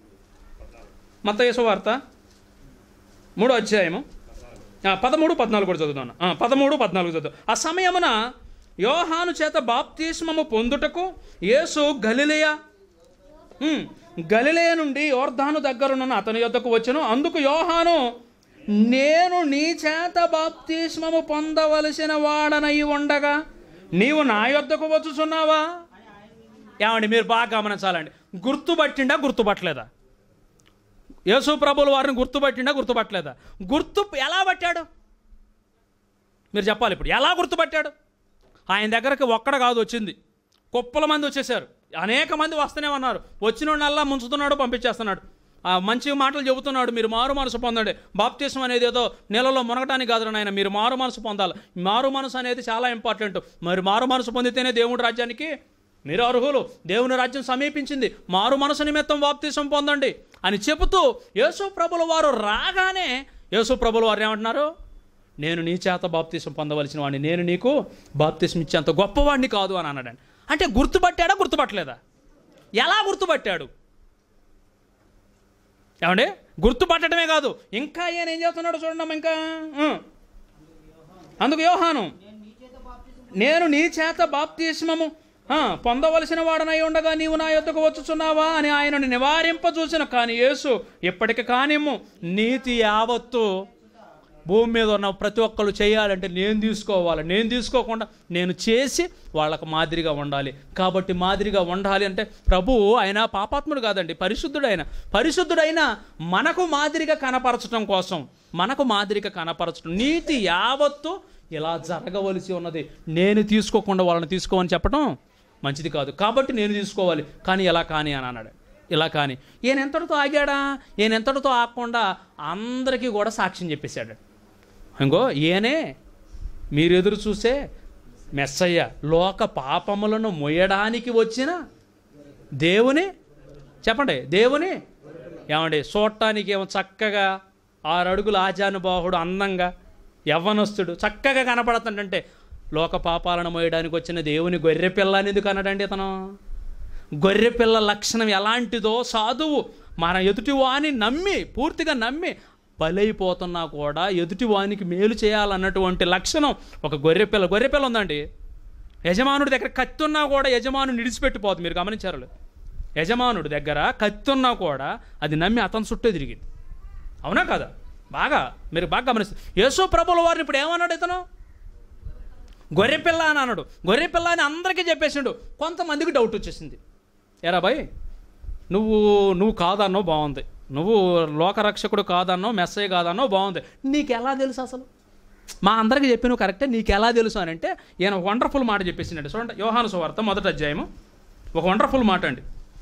మత వార్త మూడో అధ్యాయము ఆ, పదమూడు పద్నాలుగు కూడా చదువుతాను ఆ, పదమూడు పద్నాలుగు చదువు ఆ సమయమున యోహాను చేత బాప్తిస్మము పొందుటకు యేసు గలిలయ ఉమ్, గలిలయ నుండి యోర్ధాను దగ్గరున్న అతని యొద్దకు వచ్చెను అందుకు యోహాను నేను నీ చేత బాప్తిస్మము పొందవలసిన వాడనై ఉండగా నీవు నా యొద్దకు వచ్చుచున్నావా ఏమండి మీరు బాగా గమనించాలండి గుర్తుపట్టిండా గుర్తుపట్టలేదా యేసు ప్రభుల వారిని గుర్తుపట్టిండా గుర్తుపట్టలేదా గుర్తు ఎలా పట్టాడు మీరు చెప్పాలి ఇప్పుడు ఎలా గుర్తుపట్టాడు ఆయన దగ్గరకు ఒక్కడ కాదు వచ్చింది కుప్పల మంది వచ్చేసారు అనేక మంది వస్తూనే ఉన్నారు వచ్చిన వాళ్ళల్లా ముంచుతున్నాడు పంపించేస్తున్నాడు ఆ మంచి మాటలు చెబుతున్నాడు మీరు మారు మనసు పొందండి బాప్తిసం అనేది ఏదో నెలలో మునగటానికి కాదు నాయన మీరు మారు మనసు పొందాలి మారు మనసు అనేది చాలా ఇంపార్టెంట్ మరి మారు మనసు పొందితేనే దేవుడి రాజ్యానికి మీరు అర్హులు దేవుని రాజ్యం సమీపించింది మారు మనసు నిమిత్తం బాప్తిసం పొందండి అని చెబుతూ యేసు ప్రభుల వారు రాగానే యేసు ప్రభుల వారు ఏమంటున్నారు నేను నీ చేత బాప్తిసం పొందవలసిన వాడిని నేను నీకు బాప్తిసం ఇచ్చేంత గొప్పవాడిని కాదు అని అన్నాడండి అంటే గుర్తుపట్టాడా గుర్తుపట్టలేదా ఎలా గుర్తుపట్టాడు ఏమండి గుర్తుపట్టడమే కాదు ఇంకా ఈయన ఏం చేస్తున్నాడు చూడండి ఇంకా ఉం. అందుకు యోహాను నేను నీ చేత బాప్తిస్మము ఆ, పొందవలసిన వాడనై ఉండగా నీవు నా యొద్దకు వచ్చుచున్నావా అని ఆయనను నివారింప చూసిన కానీ యేసు ఇప్పటికి కానిమ్ము నీతి యావత్తు భూమి మీద ఉన్న ప్రతి ఒక్కరు చేయాలంటే నేను తీసుకోవాలి నేను తీసుకోకుండా నేను చేసి వాళ్ళకు మాదిరిగా ఉండాలి కాబట్టి మాదిరిగా ఉండాలి అంటే ప్రభువు ఆయన పాపాత్ముడు కాదండి పరిశుద్ధుడైన పరిశుద్ధుడైన మనకు మాదిరిగా కనపరచడం కోసం మనకు మాదిరిగా కనపరచడం నీతి యావత్తు ఇలా జరగవలసి ఉన్నది నేను తీసుకోకుండా వాళ్ళని తీసుకోమని చెప్పడం మంచిది కాదు కాబట్టి నేను తీసుకోవాలి కానీ ఎలా కానీ అని అన్నాడు ఇలా కానీ ఈయన ఎంతటితో ఆగాడా ఈయన ఎంతటితో ఆగకుండా అందరికీ కూడా సాక్ష్యం చెప్పేశాడు ఇంకో ఈయనే మీరు ఎదురు చూసే మెస్సయ్య లోక పాపములను మొయ్యడానికి వచ్చిన దేవుని చెప్పండి దేవుని ఏమండి చూడటానికి ఏమో చక్కగా ఆరు అడుగుల ఆజానుబాహుడు అందంగా యవ్వనస్తుడు చక్కగా కనపడుతుందంటే లోక పాపాలను మోయడానికి వచ్చిన దేవుని గొర్రె పిల్ల అని ఎందుకు అన్నాడండి ఇతను గొర్రె పిల్ల లక్షణం ఎలాంటిదో సాధువు మన ఎదుటి వాని నమ్మి పూర్తిగా నమ్మి బలైపోతున్నా కూడా ఎదుటి వానికి మేలు చేయాలన్నటువంటి లక్షణం ఒక గొర్రె పిల్ల గొర్రె పిల్ల ఉందండి యజమానుడి దగ్గర కత్తి ఉన్నా కూడా యజమానుని నిడిచిపెట్టిపోతుంది మీరు గమనించారు లేదు? యజమానుడి దగ్గర కత్తి ఉన్నా కూడా అది నమ్మి అతని చుట్టే తిరిగింది అవునా కదా బాగా మీరు బాగా గమనిస్తారు యేసు ప్రభుల వారిని ఇప్పుడు ఏమన్నాడు ఇతను గొర్రెపిల్ల అని అన్నాడు గొర్రెపిల్ల అని అందరికీ చెప్పేసిండు కొంతమందికి డౌట్ వచ్చేసింది ఎరా బాయ్ నువ్వు నువ్వు కాదన్నో బాగుంది నువ్వు లోకరక్షకుడు కాదన్నో మెస్సయ్య కాదన్నో బాగుంది నీకు ఎలా తెలుసు అసలు మా అందరికీ చెప్పి నువ్వు కరెక్టే నీకు ఎలా తెలుసు అని అంటే ఈయన ఒక వండర్ఫుల్ మాట చెప్పేసిండండి చూడండి యోహాను సువార్త మొదటి అధ్యాయము ఒక వండర్ఫుల్ మాట అండి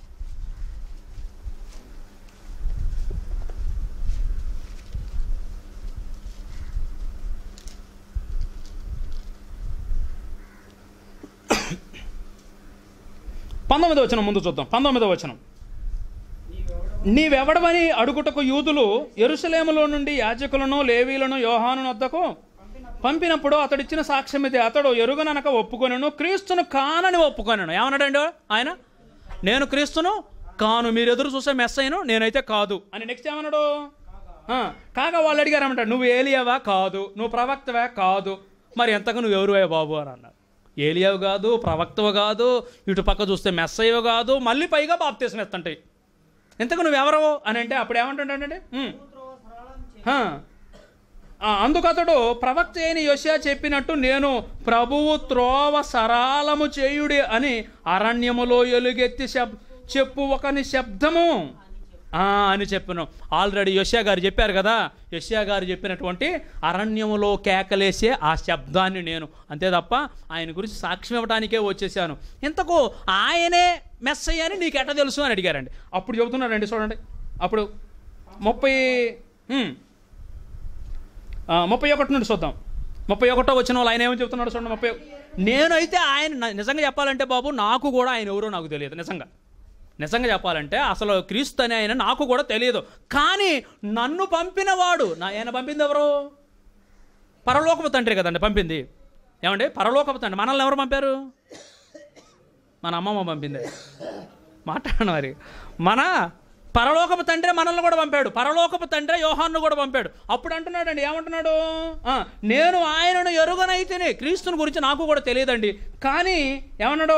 పంతొమ్మిదో వచనం ముందు చూద్దాం పంతొమ్మిదో వచనం నీవెవడమని అడుగుటకు యూదులు ఎరుసలేములో నుండి యాజకులను లేవీలను యోహాను వద్దకు పంపినప్పుడు అతడిచ్చిన సాక్ష్యం ఇది అతడు ఎరుగననక ఒప్పుకొనను క్రీస్తును కానని ఒప్పుకొనను ఏమన్నాడండి ఆయన నేను క్రీస్తును కాను మీరు ఎదురు చూసే మెస్ అయిను నేనైతే కాదు అని నెక్స్ట్ ఏమన్నాడు ఆ, కాగా వాళ్ళు అడిగారన్నమాట నువ్వు ఏలియావా కాదు నువ్వు ప్రవక్తవా కాదు మరి ఎంతగా నువ్వు ఎవరువే బాబు అని అన్నారు ఏలియావు కాదు ప్రవక్తవు కాదు ఇటు పక్క చూస్తే మెస్ అయ్యో కాదు మళ్ళీ పైగా బాప్తీసం ఎత్తంటాయి ఎంతకు నువ్వెవరవు అని అంటే అప్పుడు ఏమంటాడంటే "ఉమ్, హా. ఆ, అందుకు అతడు ప్రవక్త అయిన యోషియా చెప్పినట్టు నేను ప్రభువు త్రోవ సరాలము చేయుడి అని అరణ్యములో ఎలుగెత్తి శబ్ చెప్పు ఒకని శబ్దము ఆ, అని చెప్పాను ఆల్రెడీ యష్యా గారు చెప్పారు కదా యష్యా గారు చెప్పినటువంటి అరణ్యములో కేకలేసే ఆ శబ్దాన్ని నేను అంతే తప్ప ఆయన గురించి సాక్ష్యం ఇవ్వడానికే వచ్చేసాను ఇంతకు ఆయనే మెస్ అయ్యని నీకు ఎట్ట తెలుసు అని అడిగారండి అప్పుడు చెబుతున్నారండి చూడండి అప్పుడు ముప్పై ఉమ్. ఆ, ముప్పై ఒకటి నుండి చూద్దాం ముప్పై ఒకటో వచ్చిన వాళ్ళు ఆయన ఏమని చెప్తున్నాడు చూడండి ముప్పై నేనైతే ఆయన న- నిజంగా చెప్పాలంటే బాబు నాకు కూడా ఆయన ఎవరో నాకు తెలియదు నిజంగా నిజంగా చెప్పాలంటే అసలు క్రీస్తు అనే ఆయన నాకు కూడా తెలియదు కానీ నన్ను పంపినవాడు నా ఆయన పంపింది ఎవరు పరలోకపు తండ్రి కదండి పంపింది ఏమండి పరలోకపు తండ్రి మనల్ని ఎవరు పంపారు మన అమ్మమ్మ పంపింది మాట్లాడను మరి మన పరలోకపు తండ్రి మనల్ని కూడా పంపాడు పరలోకపు తండ్రి యోహాన్ను కూడా పంపాడు అప్పుడు అంటున్నాడండి ఏమంటున్నాడు ఆ, నేను ఆయనను ఎరుగనైతేనే క్రీస్తుని గురించి నాకు కూడా తెలియదండి కానీ ఏమన్నాడు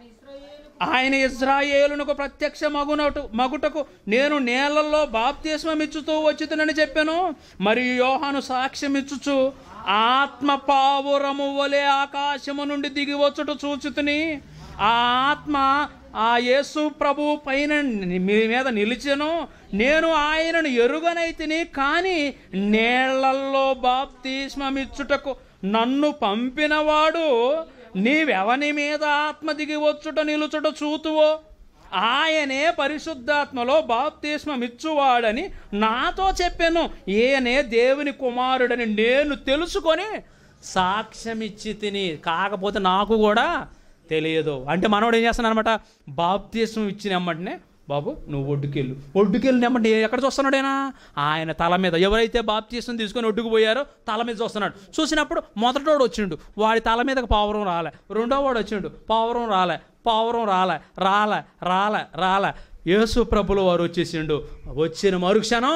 ఆయన ఇజ్రాయేలునకు ప్రత్యక్ష మగునటు మగుటకు నేను నేలల్లో బాప్తిస్మం ఇచ్చుతూ వచ్చుతునని చెప్పాను మరియు యోహాను సాక్ష్యం ఇచ్చుచు ఆత్మ పావురము వలె ఆకాశము నుండి దిగి వచ్చుట చూచుతుని ఆ ఆత్మ ఆ యేసు ప్రభు పైన ని- మీ మీద నిలిచెను నేను ఆయనను ఎరుగనైతిని కానీ నేళ్లల్లో బాప్తిస్మమిచ్చుటకు నన్ను పంపినవాడు నీవెవని మీద ఆత్మ దిగి వచ్చుట నిలుచుట చూతువో ఆయనే పరిశుద్ధాత్మలో బాప్తిస్మమిచ్చువాడని నాతో చెప్పాను ఈయనే దేవుని కుమారుడని నేను తెలుసుకొని సాక్ష్యమిచ్చి తిని కాకపోతే నాకు కూడా తెలియదు అంటే మనోడు ఏం చేస్తున్నాడు అనమాట బాప్తీసం ఇచ్చిన వెంటనే బాబు నువ్వు ఒడ్డుకెళ్ళు ఒడ్డుకెళ్ళిన వెంబడి ఎక్కడ చూస్తున్నాడేనా ఆయన తల మీద ఎవరైతే బాప్తీసం తీసుకొని ఒడ్డుకు పోయారో తల మీద చూస్తున్నాడు చూసినప్పుడు మొదటోడు వచ్చిండు వాడి తల మీదకి పావురం రాలే రెండో వాడు వచ్చిండు పావురం రాలే పావురం రాలే రాలే రాలే రాలే యేసు ప్రభులు వారు వచ్చేసిండు వచ్చిన మరుక్షణం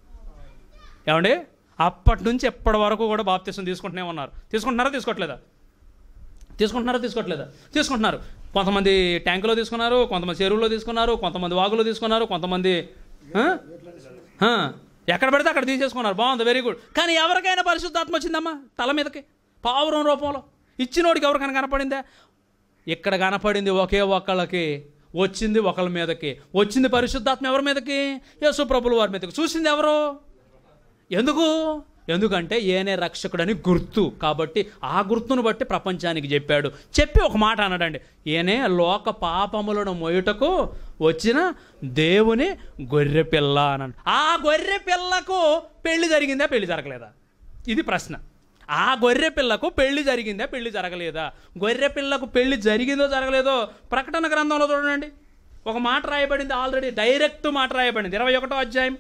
ఏమండి అప్పటి నుంచి ఎప్పటి వరకు కూడా బాప్తీసం తీసుకుంటూనే ఉన్నారు తీసుకుంటున్నారా తీసుకోవట్లేదా తీసుకుంటున్నారా తీసుకోవట్లేదా తీసుకుంటున్నారు కొంతమంది ట్యాంకులో తీసుకున్నారు కొంతమంది చెరువులో తీసుకున్నారు కొంతమంది వాగులో తీసుకున్నారు కొంతమంది ఆ? ఆ. ఎక్కడ పడితే అక్కడ తీసేసుకున్నారు బాగుంది వెరీ గుడ్ కానీ ఎవరికైనా పరిశుద్ధాత్మ వచ్చిందమ్మా తల మీదకి పావురం రూపంలో ఇచ్చినోడికి ఎవరికైనా కనపడిందా ఇక్కడ కనపడింది ఒకే ఒక్కళ్ళకి వచ్చింది ఒకళ్ళ మీదకి వచ్చింది పరిశుద్ధాత్మ ఎవరి మీదకి యేసు ప్రభుల వారి మీదకి చూసింది ఎవరు ఎందుకు ఎందుకంటే ఏనే రక్షకుడని గుర్తు కాబట్టి ఆ గుర్తును బట్టి ప్రపంచానికి చెప్పాడు చెప్పి ఒక మాట అన్నాడండి ఏనే లోక పాపములను మొయ్యుటకు వచ్చిన దేవుని గొర్రె పిల్ల అని ఆ గొర్రె పిల్లకు పెళ్లి జరిగిందా పెళ్లి జరగలేదా ఇది ప్రశ్న ఆ గొర్రె పిల్లకు పెళ్లి జరిగిందా పెళ్లి జరగలేదా గొర్రె పిల్లకు పెళ్లి జరిగిందో జరగలేదో ప్రకటన గ్రంథంలో చూడండి ఒక మాట రాయబడింది ఆల్రెడీ డైరెక్ట్ మాట రాయబడింది ఇరవై ఒకటో అధ్యాయం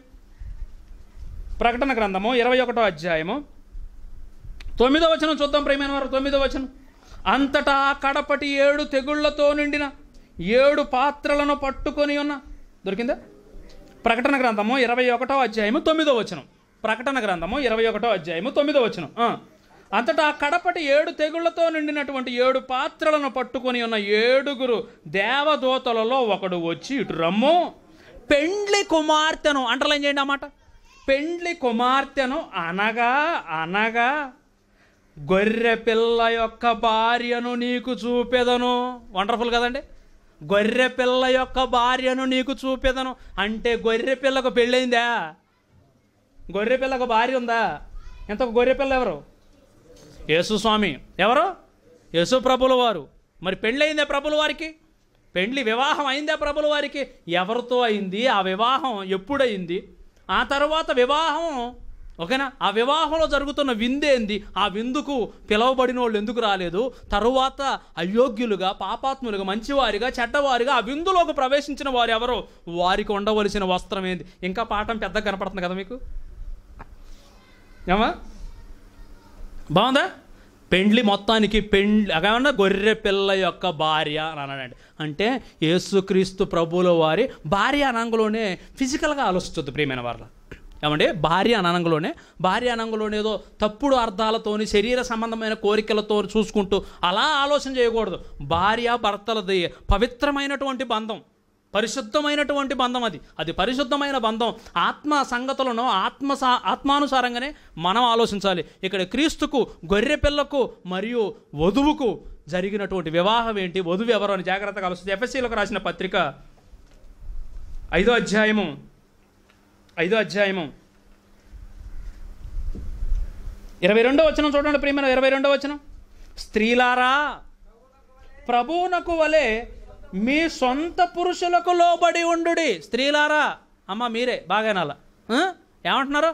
ప్రకటన గ్రంథము ఇరవై ఒకటో అధ్యాయము తొమ్మిదో వచనం చూద్దాం ప్రేమైన వారు తొమ్మిదో వచనం అంతటా కడపటి ఏడు తెగుళ్లతో నిండిన ఏడు పాత్రలను పట్టుకొని ఉన్న దొరికిందా ప్రకటన గ్రంథము ఇరవై ఒకటో అధ్యాయము తొమ్మిదో వచనం ప్రకటన గ్రంథము ఇరవై ఒకటో అధ్యాయము తొమ్మిదో వచనం ఆ. అంతటా కడపటి ఏడు తెగుళ్లతో నిండినటువంటి ఏడు పాత్రలను పట్టుకొని ఉన్న ఏడుగురు దేవదూతలలో ఒకడు వచ్చి ఇటు రమ్ము పెండ్లి కుమార్తెను అంటర్లైన్ చేయండి అన్నమాట పెండ్లి కుమార్తెను అనగా అనగా గొర్రె పిల్ల యొక్క భార్యను నీకు చూపెదను వండర్ఫుల్ కదండి గొర్రె పిల్ల యొక్క భార్యను నీకు చూపెదను అంటే గొర్రె పిల్లకు పెళ్ళయిందా గొర్రె పిల్లకు భార్య ఉందా ఎంత గొర్రె పిల్ల ఎవరు యేసు స్వామి ఎవరు యేసు ప్రభుల వారు మరి పెళ్ళయిందా ప్రభుల వారికి పెండ్లి వివాహం అయిందా ప్రభుల వారికి ఎవరితో అయింది ఆ వివాహం ఎప్పుడయింది ఆ తర్వాత వివాహం ఓకేనా ఆ వివాహంలో జరుగుతున్న విందేంది ఆ విందుకు పిలవబడిన వాళ్ళు ఎందుకు రాలేదు తరువాత అయోగ్యులుగా పాపాత్ములుగా మంచివారిగా చెడ్డవారిగా ఆ విందులోకి ప్రవేశించిన వారు ఎవరో వారికి ఉండవలసిన వస్త్రం ఏంది ఇంకా పాఠం పెద్దగా కనపడుతుంది కదా మీకు ఏమా బాగుందా పెండ్లి మొత్తానికి పెండ్లి ఏమన్నా గొర్రె పిల్ల యొక్క భార్య అని అన్నాడండి అంటే యేసుక్రీస్తు ప్రభువుల వారి భార్య అనంగంలోనే ఫిజికల్గా ఆలోచిస్తుంది ప్రియమైన వాళ్ళ ఏమంటే భార్య అనంగంలోనే భార్య అనంగంలోనే ఏదో తప్పుడు అర్థాలతోని శరీర సంబంధమైన కోరికలతో చూసుకుంటూ అలా ఆలోచన చేయకూడదు భార్య భర్తలది పవిత్రమైనటువంటి బంధం పరిశుద్ధమైనటువంటి బంధం అది అది పరిశుద్ధమైన బంధం ఆత్మ సంగతులను ఆత్మ సా- ఆత్మానుసారంగానే మనం ఆలోచించాలి ఇక్కడ క్రీస్తుకు గొర్రె పిల్లకు మరియు వధువుకు జరిగినటువంటి వివాహం ఏంటి వధువు ఎవరు అని జాగ్రత్తగా ఆలోచిస్తే ఎఫ్ఎస్సీలకు రాసిన పత్రిక ఐదో అధ్యాయము ఐదో అధ్యాయము ఇరవై రెండో వచనం చూడండి ప్రియమైన ఇరవై రెండో వచనం స్త్రీలారా ప్రభువునకు వలె మీ సొంత పురుషులకు లోబడి ఉండుడి స్త్రీలారా అమ్మ మీరే బాగా వినాల ఆ? ఏమంటున్నారు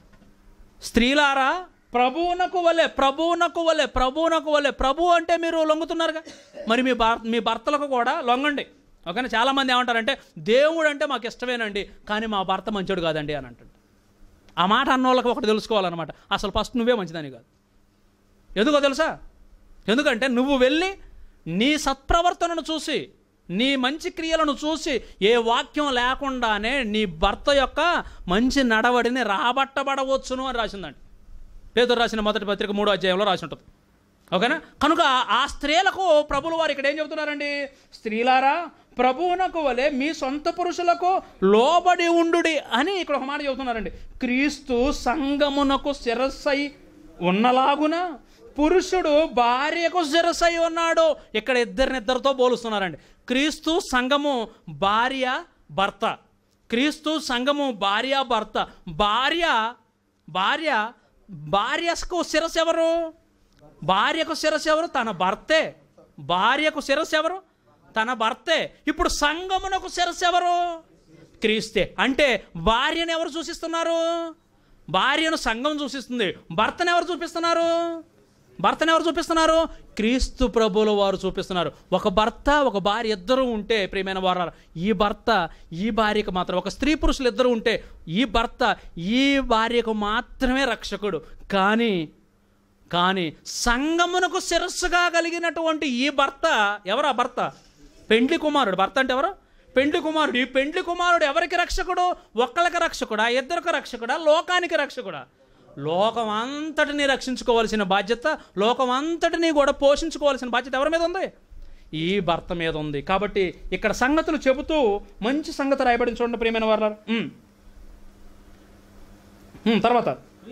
స్త్రీలారా ప్రభువునకు వలె ప్రభువునకు వలె ప్రభువునకు వలె ప్రభు అంటే మీరు లొంగుతున్నారుగా మరి మీ భర్ మీ భర్తలకు కూడా లొంగండి ఓకేనా చాలామంది ఏమంటారంటే దేవుడు అంటే మాకు ఇష్టమేనండి కానీ మా భర్త మంచోడు కాదండి అని అంటుంటారు ఆ మాట అన్న వాళ్ళకి ఒకటి తెలుసుకోవాలన్నమాట అసలు ఫస్ట్ నువ్వే మంచిదని కాదు ఎందుకో తెలుసా ఎందుకంటే నువ్వు వెళ్ళి నీ సత్ప్రవర్తనను చూసి నీ మంచి క్రియలను చూసి ఏ వాక్యం లేకుండానే నీ భర్త యొక్క మంచి నడవడిని రాబట్టబడవచ్చును అని రాసిందండి పేదరు రాసిన మొదటి పత్రిక మూడో అధ్యాయంలో రాసి ఉంటుంది ఓకేనా కనుక ఆ స్త్రీలకు ప్రభులు వారు ఇక్కడ ఏం చెబుతున్నారండి స్త్రీలారా ప్రభువునకు వలె మీ సొంత పురుషులకు లోబడి ఉండుడి అని ఇక్కడ ఒక మాట చెబుతున్నారండి క్రీస్తు సంగమునకు శిరస్సై ఉన్నలాగున పురుషుడు భార్యకు శిరస్సై ఉన్నాడు ఇక్కడ ఇద్దరినిద్దరితో పోలుస్తున్నారండి క్రీస్తు సంఘము భార్య భర్త క్రీస్తు సంఘము భార్య భర్త భార్య భార్య భార్యకు శిరస్సు ఎవరు భార్యకు శిరస్సు ఎవరు తన భర్తే భార్యకు శిరస్సు ఎవరు తన భర్తే ఇప్పుడు సంగమునకు శిరస్సు ఎవరు క్రీస్తే అంటే భార్యను ఎవరు సూచిస్తున్నారు భార్యను సంఘం సూచిస్తుంది భర్తను ఎవరు చూపిస్తున్నారు భర్తను ఎవరు చూపిస్తున్నారు క్రీస్తు ప్రభువుల వారు చూపిస్తున్నారు ఒక భర్త ఒక భార్య ఇద్దరు ఉంటే ప్రియమైన వారు ఈ భర్త ఈ భార్యకు మాత్రం ఒక స్త్రీ పురుషులు ఇద్దరు ఉంటే ఈ భర్త ఈ భార్యకు మాత్రమే రక్షకుడు కానీ కానీ సంగమునకు శిరస్సుగా కలిగినటువంటి ఈ భర్త ఎవరు ఆ భర్త పెండ్లి కుమారుడు భర్త అంటే ఎవరు పెండ్లి కుమారుడు ఈ పెండ్లి కుమారుడు ఎవరికి రక్షకుడు ఒక్కళ్ళకి రక్షకుడా ఇద్దరికి రక్షకుడా లోకానికి రక్షకుడా లోకం అంతటిని రక్షించుకోవాల్సిన బాధ్యత లోకం అంతటిని కూడా పోషించుకోవాల్సిన బాధ్యత ఎవరి మీద ఉంది ఈ భర్త మీద ఉంది కాబట్టి ఇక్కడ సంగతులు చెబుతూ మంచి సంగతి రాయబడి చూడండి ప్రియమైన వారు తర్వాత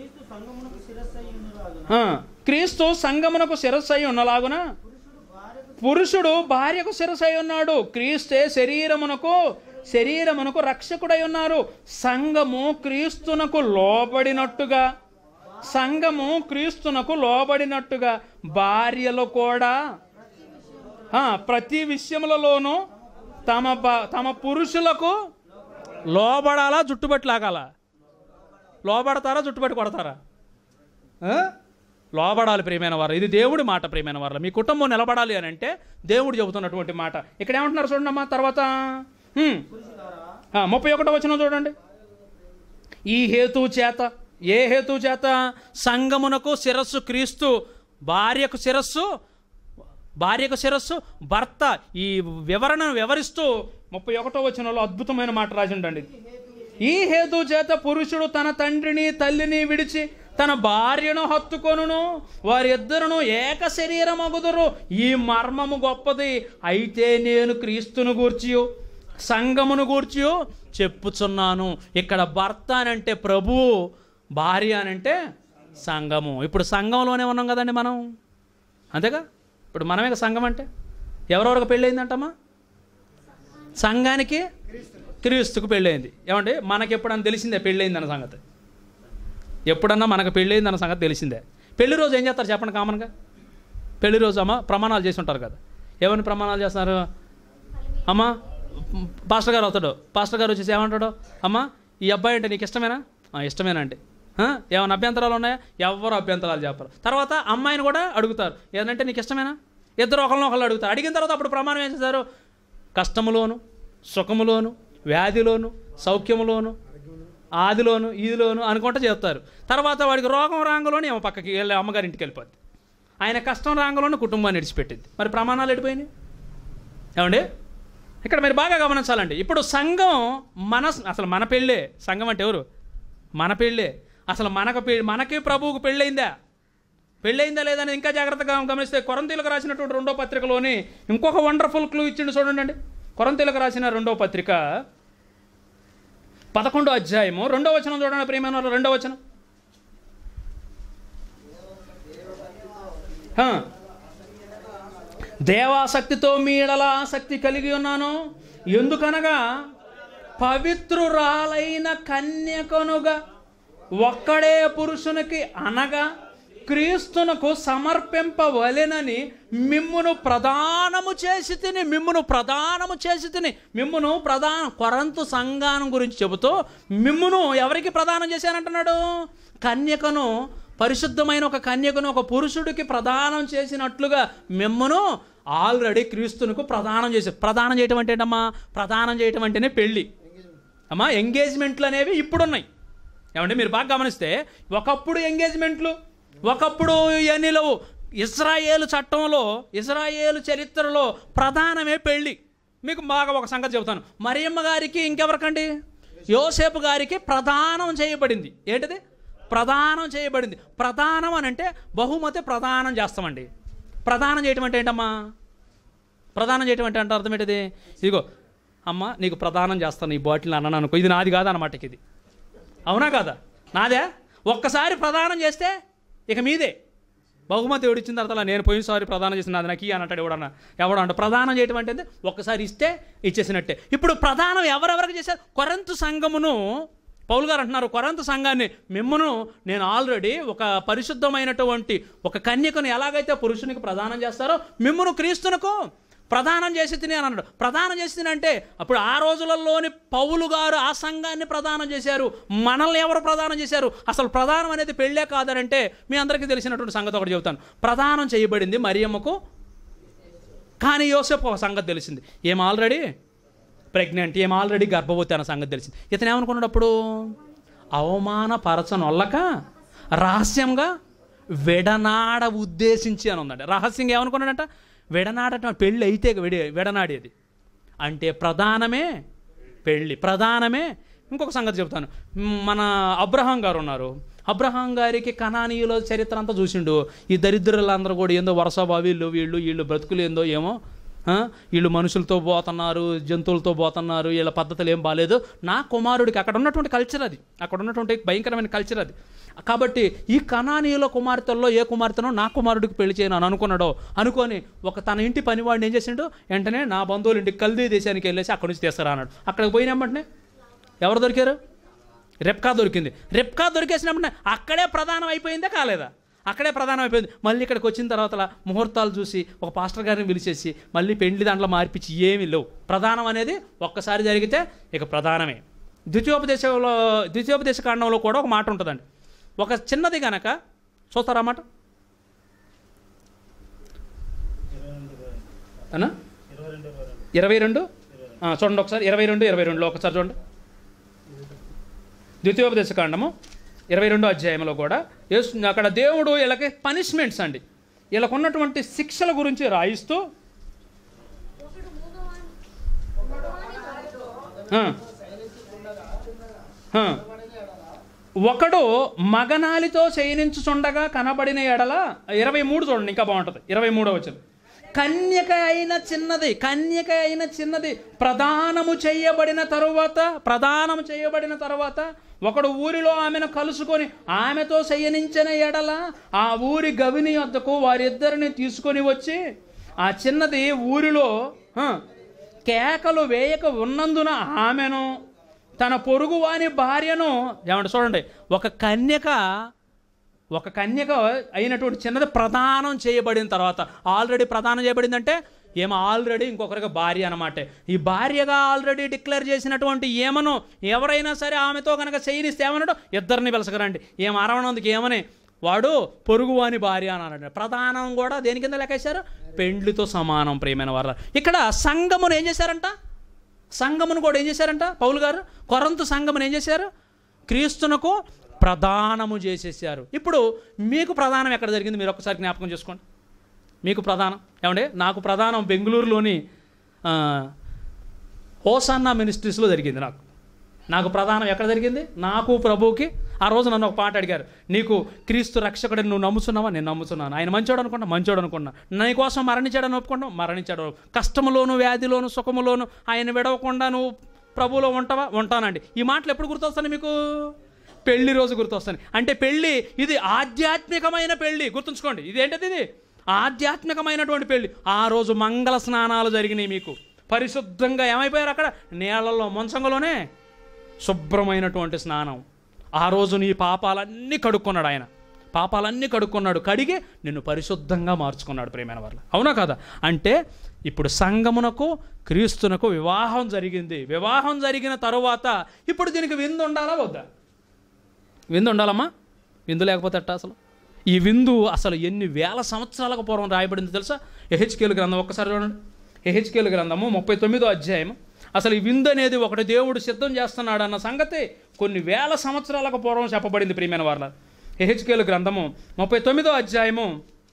ఆ, క్రీస్తు సంగమునకు శిరస్సు అయి ఉన్నలాగున పురుషుడు భార్యకు శిరస్సు అయి ఉన్నాడు క్రీస్తే శరీరమునకు శరీరమునకు రక్షకుడై ఉన్నారు సంఘము క్రీస్తునకు లోబడినట్టుగా సంఘము క్రీస్తునకు లోబడినట్టుగా భార్యలు కూడా ఆ, ప్రతి విషయములలోనూ తమ బ- తమ పురుషులకు లోబడాలా జుట్టుబట్టి లాగాలా లోబడతారా జుట్టుబట్టి కొడతారా ఆ? లోబడాలి ప్రియమైన వారు ఇది దేవుడి మాట ప్రియమైన వారు మీ కుటుంబం నిలబడాలి అని అంటే దేవుడు చెబుతున్నటువంటి మాట ఇక్కడ ఏమంటున్నారు చూడండి అమ్మా తర్వాత హ్మ్. ఆ, ముప్పై ఒకటో వచ్చిన చూడండి ఈ హేతు చేత ఏ హేతు చేత సంగమునకు శిరస్సు క్రీస్తు భార్యకు శిరస్సు భార్యకు శిరస్సు భర్త ఈ వివరణను వివరిస్తూ ముప్పై ఒకటో వచనంలో అద్భుతమైన మాట రాసిండండి ఈ హేతు చేత పురుషుడు తన తండ్రిని తల్లిని విడిచి తన భార్యను హత్తుకొనును వారిద్దరును ఏక శరీరమగుదురు ఈ మర్మము గొప్పది అయితే నేను క్రీస్తును గూర్చియు సంగమును గూర్చియు చెప్పుచున్నాను ఇక్కడ భర్త అనంటే ప్రభువు భార్య అనంటే సంఘము ఇప్పుడు సంఘంలోనే ఉన్నాం కదండి మనం అంతేగా ఇప్పుడు మనమే కదా సంఘం అంటే ఎవరెవరికి పెళ్ళయిందంటమ్మా సంఘానికి క్రీస్తుకు పెళ్ళయింది ఏమండి మనకి ఎప్పుడన్నా తెలిసిందే పెళ్ళయిందన్న సంగతి ఎప్పుడన్నా మనకు పెళ్ళయిందన్న సంగతి తెలిసిందే పెళ్లి రోజు ఏం చేస్తారు చెప్పండి కామన్గా పెళ్లి రోజు అమ్మ ప్రమాణాలు చేసి ఉంటారు కదా ఏమని ప్రమాణాలు చేస్తున్నారు అమ్మా పాస్టర్ గారు అవుతాడు పాస్టర్ గారు వచ్చేసి ఏమంటాడు అమ్మా ఈ అబ్బాయి అంటే నీకు ఇష్టమేనా "ఆ, ఇష్టమేనండి "ఆ, ఏమైనా అభ్యంతరాలు ఉన్నాయా ఎవరు అభ్యంతరాలు చెప్పరు తర్వాత అమ్మాయిని కూడా అడుగుతారు ఏదంటే నీకు ఇష్టమేనా ఇద్దరు ఒకరిని ఒకళ్ళు అడుగుతారు అడిగిన తర్వాత అప్పుడు ప్రమాణం ఏం చేస్తారు కష్టములోను సుఖములోను వ్యాధిలోను సౌఖ్యములోను ఆదిలోను ఈదిలోను అనుకుంటూ చెప్తారు తర్వాత వాడికి రోగం రాంగలోని ఏమో పక్కకి వెళ్ళి అమ్మగారి ఇంటికి వెళ్ళిపోద్ది ఆయన కష్టం రాంగంలోనే కుటుంబాన్ని విడిచిపెట్టింది మరి ప్రమాణాలు ఎడిపోయినాయి ఏమండి ఇక్కడ మీరు బాగా గమనించాలండి ఇప్పుడు సంఘం మన అసలు మన పెళ్ళే సంఘం అంటే ఎవరు మన పెళ్ళే అసలు మనకు పె మనకి ప్రభువుకు పెళ్ళయిందా పెళ్ళయిందా లేదని ఇంకా జాగ్రత్తగా గమనిస్తే కొరంతీలకు రాసినటువంటి రెండో పత్రికలోని ఇంకొక వండర్ఫుల్ క్లూ ఇచ్చిండు చూడండి అండి కొరంతీలకు రాసిన రెండో పత్రిక పదకొండో అధ్యాయము రెండో వచనం చూడండి ప్రియమైన వాళ్ళు, రెండో వచనం హ. దేవాసక్తితో మీ ఎడల ఆసక్తి కలిగి ఉన్నాను ఎందుకనగా పవిత్రురాలైన కన్యకనుగా ఒక్కడే పురుషునికి అనగా క్రీస్తునకు సమర్పింపవలెనని మిమ్మును ప్రధానము చేసి తిని మిమ్మును ప్రధానము చేసి తిని మిమ్మును ప్రధాన కొరంతు సంఘానం గురించి చెబుతూ మిమ్మును ఎవరికి ప్రదానం చేశానంటున్నాడు కన్యకను పరిశుద్ధమైన ఒక కన్యకను ఒక పురుషుడికి ప్రదానం చేసినట్లుగా మిమ్మును ఆల్రెడీ క్రీస్తునకు ప్రదానం చేసి ప్రదానం చేయటం అంటే ఏంటమ్మా ప్రదానం చేయటం అంటేనే పెళ్ళి అమ్మా ఎంగేజ్మెంట్లు అనేవి ఇప్పుడున్నాయి ఏమంటే మీరు బాగా గమనిస్తే ఒకప్పుడు ఎంగేజ్మెంట్లు ఒకప్పుడు ఇవన్నీ లేవు ఇజ్రాయేలు చట్టంలో ఇజ్రాయేలు చరిత్రలో ప్రధానమే పెళ్ళి మీకు బాగా ఒక సంగతి చెబుతాను మరియమ్మ గారికి ఇంకెవరికండి యోసేపు గారికి ప్రదానం చేయబడింది ఏంటిది ప్రదానం చేయబడింది ప్రదానం అని అంటే బహుమతి ప్రదానం చేస్తామండి ప్రదానం చేయటం అంటే ఏంటమ్మా ప్రదానం చేయటం అంటే అంటే అర్థం ఏంటిది ఇదిగో అమ్మ నీకు ప్రదానం చేస్తాను ఈ బాటిల్ అన్నాను అనుకో ఇది నాది కాదు అన్నమాట ఇది అవునా కాదా నాదే ఒక్కసారి ప్రదానం చేస్తే ఇక మీదే బహుమతి ఎవడిచ్చిన తర్వాత నేను పోయినసారి ప్రదానం చేసిన నాది నాకు అని అంటాడు ఎవడన్నా ఎవడంట ప్రదానం చేయటం అంటే ఏంది? ఒక్కసారి ఇస్తే ఇచ్చేసినట్టే ఇప్పుడు ప్రదానం ఎవరెవరికి చేశారు కొరంతు సంఘమును పౌలు గారు అంటున్నారు కొరంత సంఘాన్ని మిమ్మను నేను ఆల్రెడీ ఒక పరిశుద్ధమైనటువంటి ఒక కన్యకను ఎలాగైతే పురుషునికి ప్రదానం చేస్తారో మిమ్మను క్రీస్తునకు ప్రదానం చేసి తిని అని అన్నాడు ప్రదానం చేసి తిని అంటే అప్పుడు ఆ రోజులలోని పౌలు గారు ఆ సంఘాన్ని ప్రదానం చేశారు మనల్ని ఎవరు ప్రదానం చేశారు అసలు ప్రధానం అనేది పెళ్ళే కాదనంటే మీ అందరికీ తెలిసినటువంటి సంగతి ఒకటి చెబుతాను ప్రదానం చేయబడింది మరియమ్మకు కానీ యోసేపు ఒక సంగతి తెలిసింది ఏం ఆల్రెడీ ప్రెగ్నెంట్ ఏం ఆల్రెడీ గర్భవతి అన్న సంగతి తెలిసింది ఇతను ఏమనుకున్నాడు అప్పుడు అవమానపరచనొల్లక రహస్యంగా విడనాడ ఉద్దేశించి అని ఉందండి రహస్యంగా ఏమనుకున్నాడంట విడనాడటం పెళ్ళి అయితే విడి విడనాడేది అంటే ప్రధానమే పెళ్ళి ప్రధానమే ఇంకొక సంగతి చెప్తాను మ్, మన అబ్రహాం గారు ఉన్నారు అబ్రహాం గారికి కణానీయుల చరిత్ర అంతా చూసిండు ఈ దరిద్రులందరూ కూడా ఏందో వరసబా వీళ్ళు వీళ్ళు వీళ్ళు బ్రతుకులు ఏందో ఏమో ఆ? వీళ్ళు మనుషులతో పోతున్నారు జంతువులతో పోతున్నారు వీళ్ళ పద్ధతులు ఏం బాగాలేదు నా కుమారుడికి అక్కడ ఉన్నటువంటి కల్చర్ అది అక్కడ ఉన్నటువంటి భయంకరమైన కల్చర్ అది కాబట్టి ఈ కణానీయుల కుమార్తెల్లో ఏ కుమార్తెనో నా కుమారుడికి పెళ్లి చేయను అని అనుకున్నాడో అనుకొని ఒక తన ఇంటి పనివాడిని ఏం చేసిండు వెంటనే నా బంధువుల ఇంటికి కల్దీ దేశానికి వెళ్ళేసి అక్కడి నుంచి తీస్తారా అన్నాడు అక్కడికి పోయినామంటే ఎవరు దొరికారు రెప్కా దొరికింది రెప్కా దొరికేసినప్పుడు అక్కడే ప్రధానం అయిపోయిందా కాలేదా అక్కడే ప్రధానం అయిపోయింది మళ్ళీ ఇక్కడికి వచ్చిన తర్వాత ముహూర్తాలు చూసి ఒక పాస్టర్ గారిని పిలిచేసి మళ్ళీ పెండ్లి దాంట్లో మార్పించి ఏమీ లేవు ప్రధానం అనేది ఒక్కసారి జరిగితే ఇక ప్రధానమే ద్వితీయోపదేశంలో ద్వితీయోపదేశ కాండంలో కూడా ఒక మాట ఉంటుందండి ఒక చిన్నది గనక చూస్తారా మాట అన్నా ఇరవై రెండు ఆ, చూడండి ఒకసారి ఇరవై రెండు ఇరవై రెండులో ఒకసారి చూడండి ద్వితీయోపదేశ కాండము ఇరవై రెండో అధ్యాయంలో కూడా యేసు అక్కడ దేవుడు వీళ్ళకి పనిష్మెంట్స్ అండి వీళ్ళకు ఉన్నటువంటి శిక్షల గురించి రాయిస్తూ ఒకడు మూగవాణి ఆ, ఆ, ఒకడు మగనాలితో శయనించుచుండగా కనబడిన ఎడల ఇరవై మూడు చూడండి ఇంకా బాగుంటుంది ఇరవై మూడో వచ్చిన కన్యక అయిన చిన్నది కన్యక అయిన చిన్నది ప్రదానము చేయబడిన తరువాత ప్రదానము చేయబడిన తరువాత ఒకడు ఊరిలో ఆమెను కలుసుకొని ఆమెతో శయనించిన ఎడల ఆ ఊరి గవిని వద్దకు వారిద్దరిని తీసుకొని వచ్చి ఆ చిన్నది ఊరిలో ఆ, కేకలు వేయక ఉన్నందున ఆమెను తన పొరుగువాని భార్యను ఏమంటే చూడండి ఒక కన్యక ఒక కన్యక అయినటువంటి చిన్నది ప్రదానం చేయబడిన తర్వాత ఆల్రెడీ ప్రదానం చేయబడిందంటే ఏమో ఆల్రెడీ ఇంకొకరికి భార్య అనమాట ఈ భార్యగా ఆల్రెడీ డిక్లేర్ చేసినటువంటి ఏమను ఎవరైనా సరే ఆమెతో కనుక చేయనిస్తే ఏమన్నాడు ఇద్దరిని పిలసకరండి ఏం అరవనందుకు ఏమని వాడు పొరుగువాని భార్య అని అన్నాడు ప్రధానం కూడా దేని కింద లెక్కేశారు పెండ్లితో సమానం ప్రియమైన వారు ఇక్కడ సంఘమును ఏం చేశారంట సంఘమును కూడా ఏం చేశారంట పౌలు గారు కొరంతు సంఘమును ఏం చేశారు క్రీస్తునకు ప్రదానము చేసేసారు ఇప్పుడు మీకు ప్రధానం ఎక్కడ జరిగింది మీరు ఒక్కసారి జ్ఞాపకం చేసుకోండి మీకు ప్రధానం ఏమంటే నాకు ప్రధానం బెంగళూరులోని ఆ, హోసన్నా మినిస్ట్రీస్లో జరిగింది నాకు నాకు ప్రధానం ఎక్కడ జరిగింది నాకు ప్రభువుకి ఆ రోజు నన్ను ఒక పాట అడిగారు నీకు క్రీస్తు రక్షకుడిని నువ్వు నమ్ముతున్నావా నేను నమ్ముతున్నాను ఆయన మంచోడు అనుకున్నా మంచోడు అనుకున్నా నీ కోసం మరణించాడని ఒప్పుకున్నావు మరణించాడు కష్టములోను వ్యాధిలోను సుఖములోను ఆయన విడవకుండా నువ్వు ప్రభువులో ఉంటావా ఉంటానండి ఈ మాటలు ఎప్పుడు గుర్తొస్తాయి మీకు పెళ్లి రోజు గుర్తొస్తాయి అంటే పెళ్ళి ఇది ఆధ్యాత్మికమైన పెళ్ళి గుర్తుంచుకోండి ఇది ఏంటది ఇది ఆధ్యాత్మికమైనటువంటి పెళ్ళి ఆ రోజు మంగళ స్నానాలు జరిగినాయి మీకు పరిశుద్ధంగా ఏమైపోయారు అక్కడ నీళ్ళల్లో మంచంగలోనే శుభ్రమైనటువంటి స్నానం ఆ రోజు నీ పాపాలన్నీ కడుక్కున్నాడు ఆయన పాపాలన్నీ కడుక్కున్నాడు కడిగి నిన్ను పరిశుద్ధంగా మార్చుకున్నాడు ప్రేమైన వాళ్ళ అవునా కదా అంటే ఇప్పుడు సంగమునకు క్రీస్తునకు వివాహం జరిగింది వివాహం జరిగిన తరువాత ఇప్పుడు దీనికి విందు ఉండాలా వద్దా విందు ఉండాలమ్మా విందు లేకపోతే అట్ట అసలు ఈ విందు అసలు ఎన్ని వేల సంవత్సరాలకు పూర్వం రాయబడింది తెలుసా ఎహెచ్కేలు గ్రంథం ఒక్కసారి చూడండి ఎహెచ్కేలు గ్రంథము ముప్పై తొమ్మిదో అధ్యాయం అసలు ఈ విందు అనేది ఒకటి దేవుడు సిద్ధం చేస్తున్నాడు అన్న సంగతి కొన్ని వేల సంవత్సరాలకు పూర్వం చెప్పబడింది ప్రియమైన వాళ్ళ ఎహెచ్కేలు గ్రంథము ముప్పై తొమ్మిదో అధ్యాయము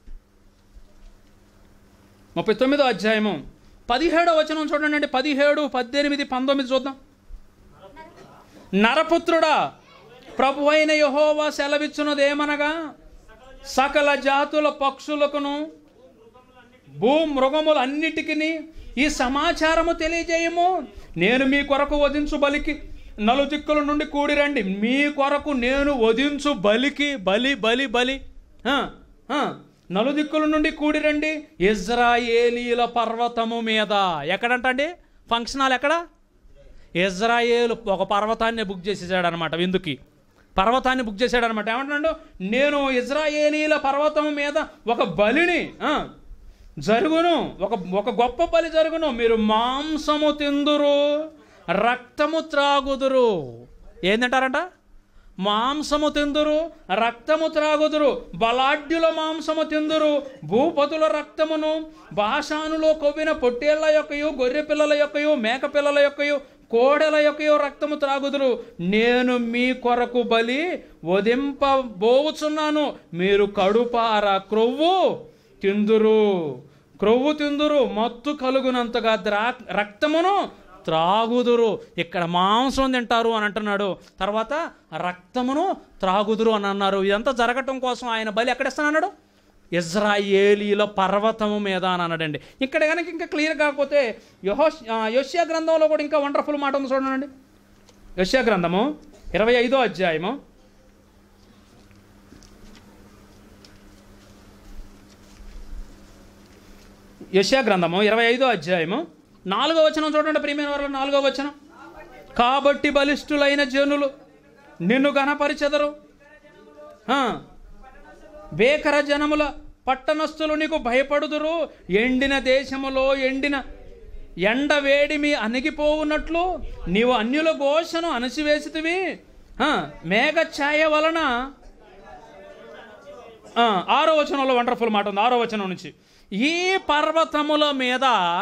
ముప్పై తొమ్మిదో అధ్యాయము పదిహేడో వచనం చూడండి అండి పదిహేడు పద్దెనిమిది పంతొమ్మిది చూద్దాం నరపుత్రుడా ప్రభు అయిన యహోవా సెలవిచ్చున్నదేమనగా సకల జాతుల పక్షులకును భూ మృగములన్నిటికీ ఈ సమాచారము తెలియజేయము నేను మీ కొరకు వధించు బలికి నలుదిక్కుల నుండి కూడిరండి మీ కొరకు నేను వధించు బలికి బలి బలి బలి ఆ, ఆ, నలుదిక్కుల నుండి కూడిరండి ఇజ్రాయేలీల పర్వతము మీద ఎక్కడంటండి ఫంక్షన్ హాల్ ఎక్కడ ఇజ్రాయేల్ ఒక పర్వతాన్ని బుక్ చేసేసాడు అనమాట విందుకి పర్వతాన్ని బుక్ చేశాడు అనమాట ఏమంటున్నాడు నేను ఇజ్రాయేలీల పర్వతం మీద ఒక బలిని ఆ, జరుగును ఒక ఒక గొప్ప బలి జరుగును మీరు మాంసము తిందురు రక్తము త్రాగుదురు ఏందంటారంట మాంసము తిందురు రక్తము త్రాగుదురు బలాఢ్యుల మాంసము తిందురు భూపతుల రక్తమును భాషానులో కొవ్విన పొట్టేళ్ల యొక్కయు గొర్రె పిల్లల యొక్కయు మేక పిల్లల యొక్కయు కోడెల యొక్కయు రక్తము త్రాగుదురు నేను మీ కొరకు బలి వధింపబోచున్నాను మీరు కడుపార క్రొవ్వు తిందురు క్రొవ్వు తిందురు మత్తు కలుగునంతగా ద్రా రక్తమును త్రాగుదురు ఇక్కడ మాంసం తింటారు అని అంటున్నాడు తర్వాత రక్తమును త్రాగుదురు అని అన్నారు ఇదంతా జరగటం కోసం ఆయన బలి ఎక్కడ ఇస్తానన్నాడు ఇజ్రాయేలీల పర్వతము మీద అని అన్నాడండి ఇక్కడ కనుక ఇంకా క్లియర్ కాకపోతే యహో యశ్యా గ్రంథంలో కూడా ఇంకా వండర్ఫుల్ మాట ఉంది చూడండి యశ్యా గ్రంథము ఇరవై ఐదో అధ్యాయము యశ్యా గ్రంథము ఇరవై ఐదో అధ్యాయము నాలుగో వచనం చూడండి ప్రియమైన వారు నాలుగో వచనం కాబట్టి బలిష్ఠులైన జనులు నిన్ను గణపరిచెదరు ఆ, బేకర జనముల పట్టణస్థులు నీకు భయపడుదురు ఎండిన దేశములో ఎండిన ఎండ వేడిమి అణిగిపోవున్నట్లు నీవు అన్యుల ఘోషను అణసివేసితివి ఆ, మేఘ ఛాయ వలన ఆ, ఆరో వచనంలో వండర్ఫుల్ మాట ఉంది ఆరో వచనం నుంచి ఈ పర్వతముల మీద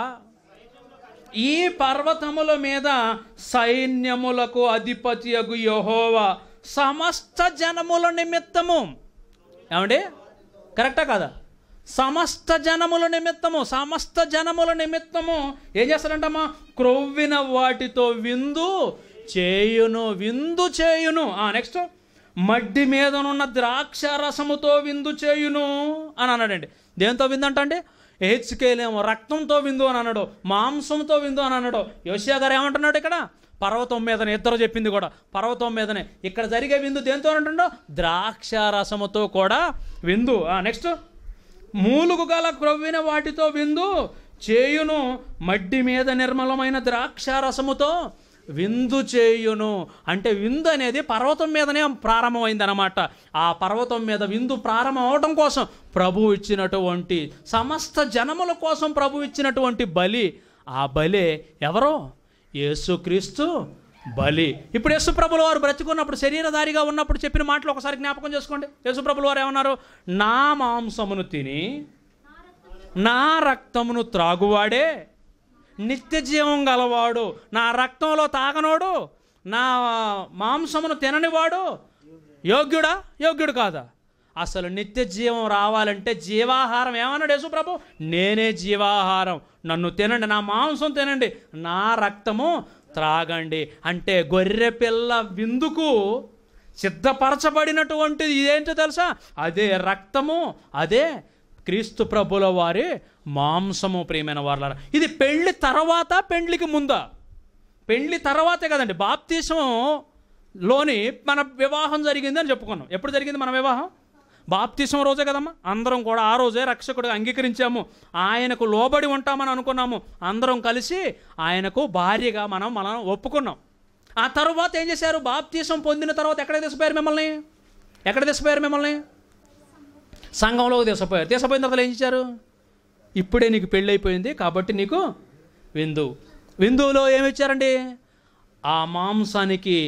ఈ పర్వతముల మీద సైన్యములకు అధిపతియగు యహోవా సమస్త జనముల నిమిత్తము ఏమండి కరెక్టా కదా సమస్త జనముల నిమిత్తము సమస్త జనముల నిమిత్తము ఏం చేస్తారంటమ్మా క్రొవ్విన వాటితో విందు చేయును విందు చేయును నెక్స్ట్ మడ్డి మీదనున్న ద్రాక్ష రసముతో విందు చేయును అని అన్నాడండి దేంతో విందు అంట అండి హెచ్కేలేమో రక్తంతో విందు అని అన్నాడు మాంసంతో విందు అని అన్నాడు యోషియా గారు ఏమంటున్నాడు ఇక్కడ పర్వతం మీదనే ఇద్దరు చెప్పింది కూడా పర్వతం మీదనే ఇక్కడ జరిగే విందు దేంతో అంటుండో ద్రాక్ష రసముతో కూడా విందు నెక్స్ట్ మూలుగు గల క్రొవ్విన వాటితో విందు చేయును మడ్డి మీద నిర్మలమైన ద్రాక్ష రసముతో విందు చేయును అంటే విందు అనేది పర్వతం మీదనే ప్రారంభమైంది అనమాట ఆ పర్వతం మీద విందు ప్రారంభం అవడం కోసం ప్రభు ఇచ్చినటువంటి సమస్త జనముల కోసం ప్రభు ఇచ్చినటువంటి బలి ఆ బలి ఎవరో యేసుక్రీస్తు బలి ఇప్పుడు యేసుప్రభుల వారు బ్రతికున్నప్పుడు శరీరధారిగా ఉన్నప్పుడు చెప్పిన మాటలు ఒకసారి జ్ఞాపకం చేసుకోండి యేసుప్రభుల వారు ఏమన్నారు నా మాంసమును తిని నా రక్తమును త్రాగువాడే నిత్య జీవం గలవాడు నా రక్తంలో తాగనోడు నా మాంసమును తిననివాడు యోగ్యుడా యోగ్యుడు కాదా అసలు నిత్య జీవం రావాలంటే జీవాహారం ఏమన్నాడు యేసు ప్రభు నేనే జీవాహారం నన్ను తినండి నా మాంసం తినండి నా రక్తము త్రాగండి అంటే గొర్రె పిల్ల విందుకు సిద్ధపరచబడినటువంటిది ఇదేంటో తెలుసా అదే రక్తము అదే క్రీస్తు ప్రభుల వారి మాంసము ప్రియమైన వాళ్ళ ఇది పెళ్లి తర్వాత పెండ్లికి ముందా పెళ్లి తర్వాతే కదండి బాప్తీసం లోని మన వివాహం జరిగిందని చెప్పుకున్నాం ఎప్పుడు జరిగింది మన వివాహం బాప్తీసం రోజే కదమ్మా అందరం కూడా ఆ రోజే రక్షకుడు అంగీకరించాము ఆయనకు లోబడి ఉంటామని అనుకున్నాము అందరం కలిసి ఆయనకు భార్యగా మనం మనం ఒప్పుకున్నాం ఆ తర్వాత ఏం చేశారు బాప్తీసం పొందిన తర్వాత ఎక్కడ తీసుకుపోయారు మిమ్మల్ని ఎక్కడ తీసుకుపోయారు మిమ్మల్ని సంఘంలోకి తీసుకుపోయారు తీసుకుపోయిన తర్వాత ఏం చేశారు ఇప్పుడే నీకు పెళ్ళి అయిపోయింది కాబట్టి నీకు విందు విందువులో ఏమి ఇచ్చారండి ఆ మాంసానికి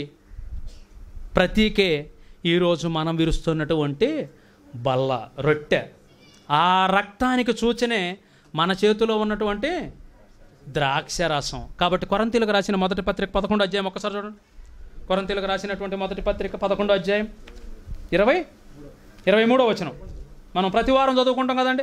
ప్రతీకే ఈరోజు మనం విరుస్తున్నటువంటి బల్ల రొట్టె ఆ రక్తానికి సూచనే మన చేతిలో ఉన్నటువంటి ద్రాక్ష రసం కాబట్టి కొరంతీలకు రాసిన మొదటి పత్రిక పదకొండు అధ్యాయం ఒక్కసారి చూడండి కొరంతీలకు రాసినటువంటి మొదటి పత్రిక పదకొండు అధ్యాయం ఇరవై ఇరవై మూడో వచనం మనం ప్రతి వారం చదువుకుంటాం కదండి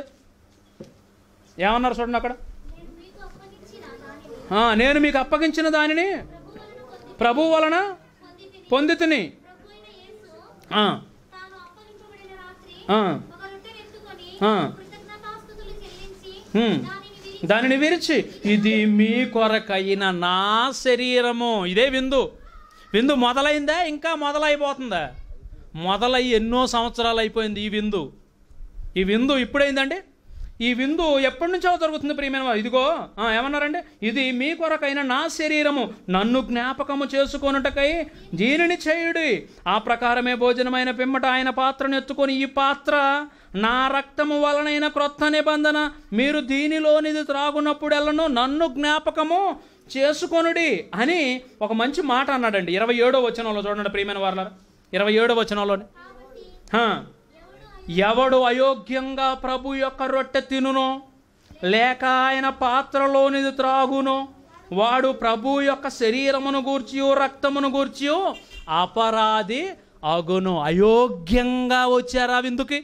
ఏమన్నారు చూడండి అక్కడ నేను మీకు అప్పగించిన దానిని ఆ, నేను మీకు అప్పగించిన దానిని ప్రభు వలన ప్రభు వలన పొంది పొంది తిని పొందితిని ప్రభు అయిన యేసు ఆ, తాను అప్పగింపబడిన రాత్రి ఆ, ఒక రొట్టెను ఎత్తుకొని ఆ. కృతజ్ఞతాస్తుతులు చెల్లించి హ్మ్. దానిని విరిచి దానిని విరిచి ఇది మీ కొరకైన నా శరీరము ఇదే విందు విందు మొదలైందా ఇంకా మొదలైపోతుందా మొదలై ఎన్నో సంవత్సరాలు అయిపోయింది ఈ విందు ఈ విందు ఇప్పుడైందండి ఈ విందు ఎప్పటి నుంచో జరుగుతుంది ప్రియమైన వారు. ఇదిగో ఆ, ఏమన్నారండి ఇది మీ కొరకైన నా శరీరము నన్ను జ్ఞాపకము చేసుకొనుటకై దీనిని చేయుడి ఆ ప్రకారమే భోజనమైన పిమ్మట ఆయన పాత్రను ఎత్తుకొని ఈ పాత్ర నా రక్తము వలనైన క్రొత్త నిబంధన మీరు దీనిలోనిది త్రాగునప్పుడెల్లను నన్ను జ్ఞాపకము చేసుకొనుడి అని ఒక మంచి మాట అన్నాడండి ఇరవై ఏడో వచనంలో చూడండి ప్రియమైన వారు ఇరవై ఏడో వచనంలోనే కాబట్టి హా. ఎవడు ఎవడు అయోగ్యంగా ప్రభు యొక్క రొట్టె తినునో లేక ఆయన పాత్రలోనిది త్రాగునో వాడు ప్రభు యొక్క శరీరమును గూర్చియు రక్తమును గూర్చియు అపరాధి అగును అయోగ్యంగా వచ్చారా విందుకి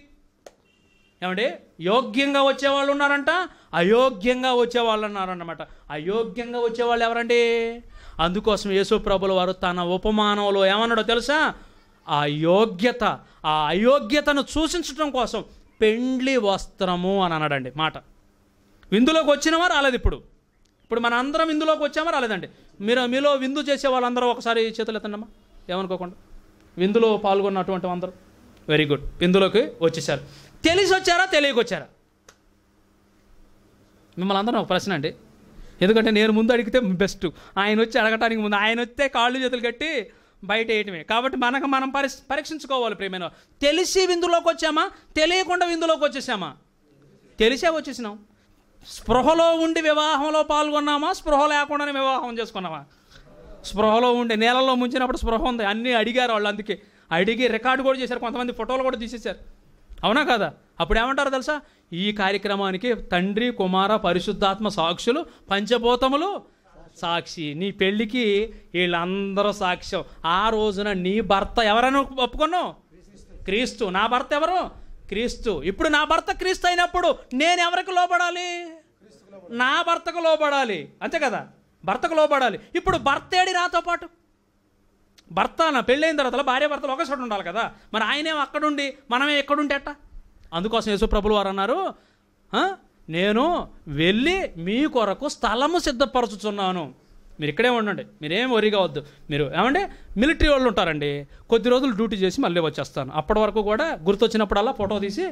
ఏమండి యోగ్యంగా వచ్చేవాళ్ళు ఉన్నారంట అయోగ్యంగా వచ్చేవాళ్ళు ఉన్నారన్నమాట అయోగ్యంగా వచ్చేవాళ్ళు ఎవరండి అందుకోసం యేసు ప్రభుల వారు తన ఉపమానంలో ఏమన్నాడో తెలుసా ఆ యోగ్యత ఆ అయోగ్యతను సూచించడం కోసం పెండ్లి వస్త్రము అని అన్నాడండి మాట విందులోకి వచ్చినవా రాలేదు ఇప్పుడు ఇప్పుడు మన అందరం విందులోకి వచ్చామా రాలేదండి మీరు మీలో విందు చేసే వాళ్ళందరూ ఒకసారి చేతులు ఎత్తండమ్మా ఏమనుకోకుండా విందులో పాల్గొన్నటువంటి అందరూ వెరీ గుడ్ విందులోకి వచ్చేసారు తెలిసి వచ్చారా తెలియక వచ్చారా మిమ్మల్ని అందరం ఒక ప్రశ్న అండి ఎందుకంటే నేను ముందు అడిగితే బెస్ట్ ఆయన వచ్చి అడగటానికి ముందు ఆయన వస్తే కాళ్ళు చేతులు కట్టి బయట వేయటమే కాబట్టి మనకు మనం పరి పరీక్షించుకోవాలి ప్రేమైన తెలిసి విందులోకి వచ్చామా తెలియకుండా విందులోకి వచ్చేసామా తెలిసే వచ్చేసినాం స్పృహలో ఉండి వివాహంలో పాల్గొన్నామా స్పృహ లేకుండానే వివాహం చేసుకున్నామా స్పృహలో ఉండి నేలలో ముంచినప్పుడు స్పృహ ఉంది అన్నీ అడిగారు వాళ్ళు అందుకే అడిగి రికార్డు కూడా చేశారు కొంతమంది ఫోటోలు కూడా తీసేశారు అవునా కదా అప్పుడు ఏమంటారు తెలుసా ఈ కార్యక్రమానికి తండ్రి కుమార పరిశుద్ధాత్మ సాక్షులు పంచభూతములు సాక్షి నీ పెళ్ళికి వీళ్ళందరూ సాక్ష్యం ఆ రోజున నీ భర్త ఎవరైనా ఒప్పుకున్నావు క్రీస్తు నా భర్త ఎవరు క్రీస్తు ఇప్పుడు నా భర్త క్రీస్తు అయినప్పుడు నేను ఎవరికి లోపడాలి నా భర్తకు లోపడాలి అంతే కదా భర్తకు లోపడాలి ఇప్పుడు భర్త ఏడి నాతో పాటు భర్త నా పెళ్ళైన తర్వాత భార్య భర్తలు ఒక చోట ఉండాలి కదా మరి ఆయనేమో అక్కడుండి మనమే ఎక్కడుంటే అట్ట అందుకోసం యేసు ప్రభులు వారు అన్నారు "ఆ, నేను వెళ్ళి మీ కొరకు స్థలము సిద్ధపరచుచున్నాను మీరు ఇక్కడే ఉండండి మీరేం వరి కావద్దు మీరు ఏమంటే మిలిటరీ వాళ్ళు ఉంటారండి కొద్ది రోజులు డ్యూటీ చేసి మళ్ళీ వచ్చేస్తాను అప్పటి వరకు కూడా గుర్తొచ్చినప్పుడల్లా ఫోటో తీసి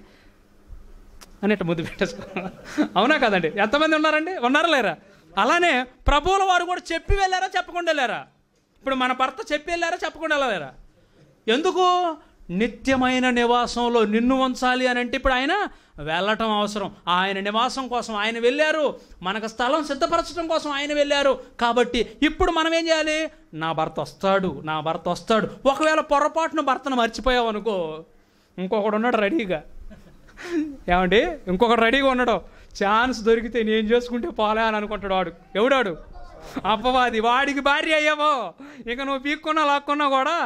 అనేట ముద్దు పెట్టేసుకో అవునా కదండి ఎంతమంది ఉన్నారండి ఉన్నారా లేరా అలానే ప్రభువుల వారు కూడా చెప్పి వెళ్ళారా చెప్పకుండా వెళ్ళారా ఇప్పుడు మన భర్త చెప్పి వెళ్ళారా చెప్పకుండా వెళ్ళలేరా ఎందుకు నిత్యమైన నివాసంలో నిన్ను ఉంచాలి అని అంటే ఇప్పుడు ఆయన వెళ్ళటం అవసరం ఆయన నివాసం కోసం ఆయన వెళ్ళారు మనకు స్థలం సిద్ధపరచడం కోసం ఆయన వెళ్ళారు కాబట్టి ఇప్పుడు మనం ఏం చేయాలి నా భర్త వస్తాడు నా భర్త వస్తాడు ఒకవేళ పొరపాటున భర్తను మర్చిపోయావు అనుకో ఇంకొకడు ఉన్నాడు రెడీగా ఏమండి ఇంకొకటి రెడీగా ఉన్నాడు ఛాన్స్ దొరికితే నేను చేసుకుంటే పోలే అని అనుకుంటాడు వాడు ఎవడాడు అప్పవాది వాడికి భార్య అయ్యావో ఇక నువ్వు పీక్కున్నా లాక్కున్నా కూడా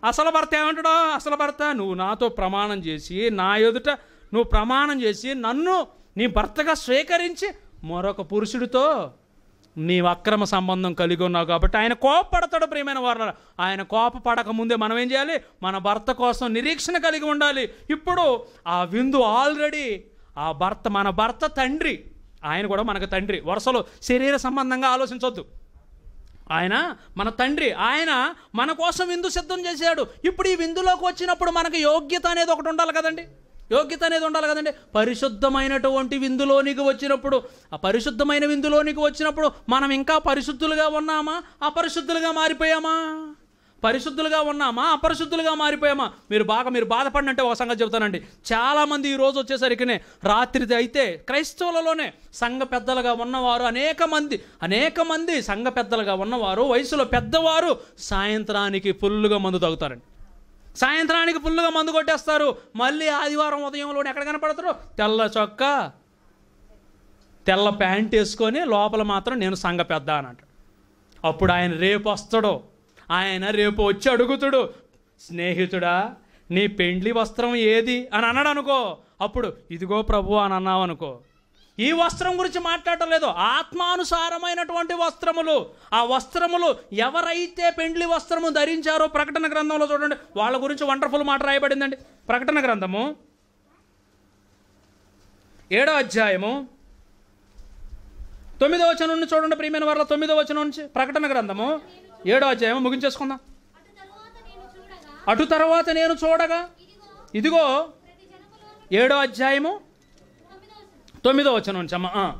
అసలు భర్త ఏమంటాడో అసలు భర్త నువ్వు నాతో ప్రమాణం చేసి నా ఎదుట నువ్వు ప్రమాణం చేసి నన్ను నీ భర్తగా స్వీకరించి మరొక పురుషుడితో నీ అక్రమ సంబంధం కలిగి ఉన్నావు కాబట్టి ఆయన కోపపడతాడు ప్రియమైన వారు ఆయన కోపపడక ముందే మనం ఏం చేయాలి మన భర్త కోసం నిరీక్షణ కలిగి ఉండాలి ఇప్పుడు ఆ విందు ఆల్రెడీ ఆ భర్త మన భర్త తండ్రి ఆయన కూడా మనకు తండ్రి వరుసలో శరీర సంబంధంగా ఆలోచించొద్దు ఆయన మన తండ్రి ఆయన మన కోసం విందు సిద్ధం చేశాడు ఇప్పుడు ఈ విందులోకి వచ్చినప్పుడు మనకు యోగ్యత అనేది ఒకటి ఉండాలి కదండి యోగ్యత అనేది ఉండాలి కదండి పరిశుద్ధమైనటువంటి విందులోనికి వచ్చినప్పుడు ఆ పరిశుద్ధమైన విందులోనికి వచ్చినప్పుడు మనం ఇంకా పరిశుద్ధులుగా ఉన్నామా అపరిశుద్ధులుగా మారిపోయామా పరిశుద్ధులుగా ఉన్నామా అపరిశుద్ధులుగా మారిపోయామా మీరు బాగా మీరు బాధపడినంటే ఒక సంగతి చెబుతానండి చాలామంది ఈ రోజు వచ్చేసరికినే రాత్రి అయితే క్రైస్తవులలోనే సంఘ పెద్దలుగా ఉన్నవారు అనేక మంది అనేక మంది సంఘ పెద్దలుగా ఉన్నవారు వయసులో పెద్దవారు సాయంత్రానికి ఫుల్లుగా మందు తాగుతారండి సాయంత్రానికి ఫుల్లుగా మందు కొట్టేస్తారు మళ్ళీ ఆదివారం ఉదయంలోనే ఎక్కడ కనపడతారు తెల్ల చొక్కా తెల్ల ప్యాంట్ వేసుకొని లోపల మాత్రం నేను సంఘ పెద్ద అని అంటాడు అప్పుడు ఆయన రేపు వస్తాడు ఆయన రేపు వచ్చి అడుగుతాడు స్నేహితుడా నీ పెండ్లి వస్త్రం ఏది అని అన్నాడు అనుకో అప్పుడు ఇదిగో ప్రభు అని అన్నావు అనుకో ఈ వస్త్రం గురించి మాట్లాడటం లేదు ఆత్మానుసారమైనటువంటి వస్త్రములు ఆ వస్త్రములు ఎవరైతే పెండ్లి వస్త్రము ధరించారో ప్రకటన గ్రంథంలో చూడండి వాళ్ళ గురించి వండర్ఫుల్ మాట రాయబడిందండి ప్రకటన గ్రంథము ఏడో అధ్యాయము తొమ్మిదో వచనం నుండి చూడండి ప్రియమైన వాళ్ళ తొమ్మిదో వచనం నుంచి ప్రకటన గ్రంథము ఏడో అధ్యాయం ముగించేసుకుందాం అటు తరువాత నేను చూడగా అటు తర్వాత నేను చూడగా ఇదిగో ఇదిగో ప్రతి జనములోను ఏడో అధ్యాయము తొమ్మిదవ వచనం. తొమ్మిదో వచనం నుంచి అమ్మ ఆ.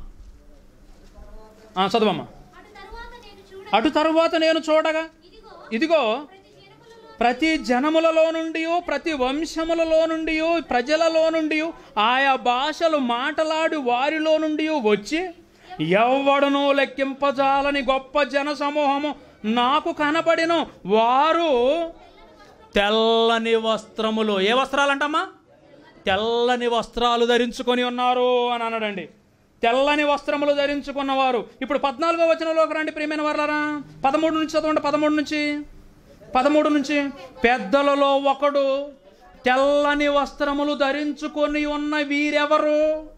ఆ, చదవమ్మా అటు తరువాత నేను చూడగా అటు తరువాత నేను చూడగా ఇదిగో ఇదిగో ప్రతి జనములలో ప్రతి జనములలో నుండి ప్రతి వంశములలో నుండి ప్రజలలో నుండి ఆయా భాషలు మాటలాడి వారిలో నుండి వచ్చి ఎవ్వడనూ లెక్కింపజాలని గొప్ప జన సమూహము నాకు కనబడిన వారు తెల్లని వస్త్రములు ఏ వస్త్రాలు అంటమ్మా తెల్లని వస్త్రాలు ధరించుకొని ఉన్నారు అని అన్నాడండి తెల్లని వస్త్రములు ధరించుకున్నవారు ఇప్పుడు పద్నాలుగో వచనంలోకి రండి ప్రియమైన వారులారా పదమూడు నుంచి చదవండి పదమూడు నుంచి పదమూడు నుంచి పెద్దలలో ఒకడు తెల్లని వస్త్రములు ధరించుకొని ఉన్న వీరెవరు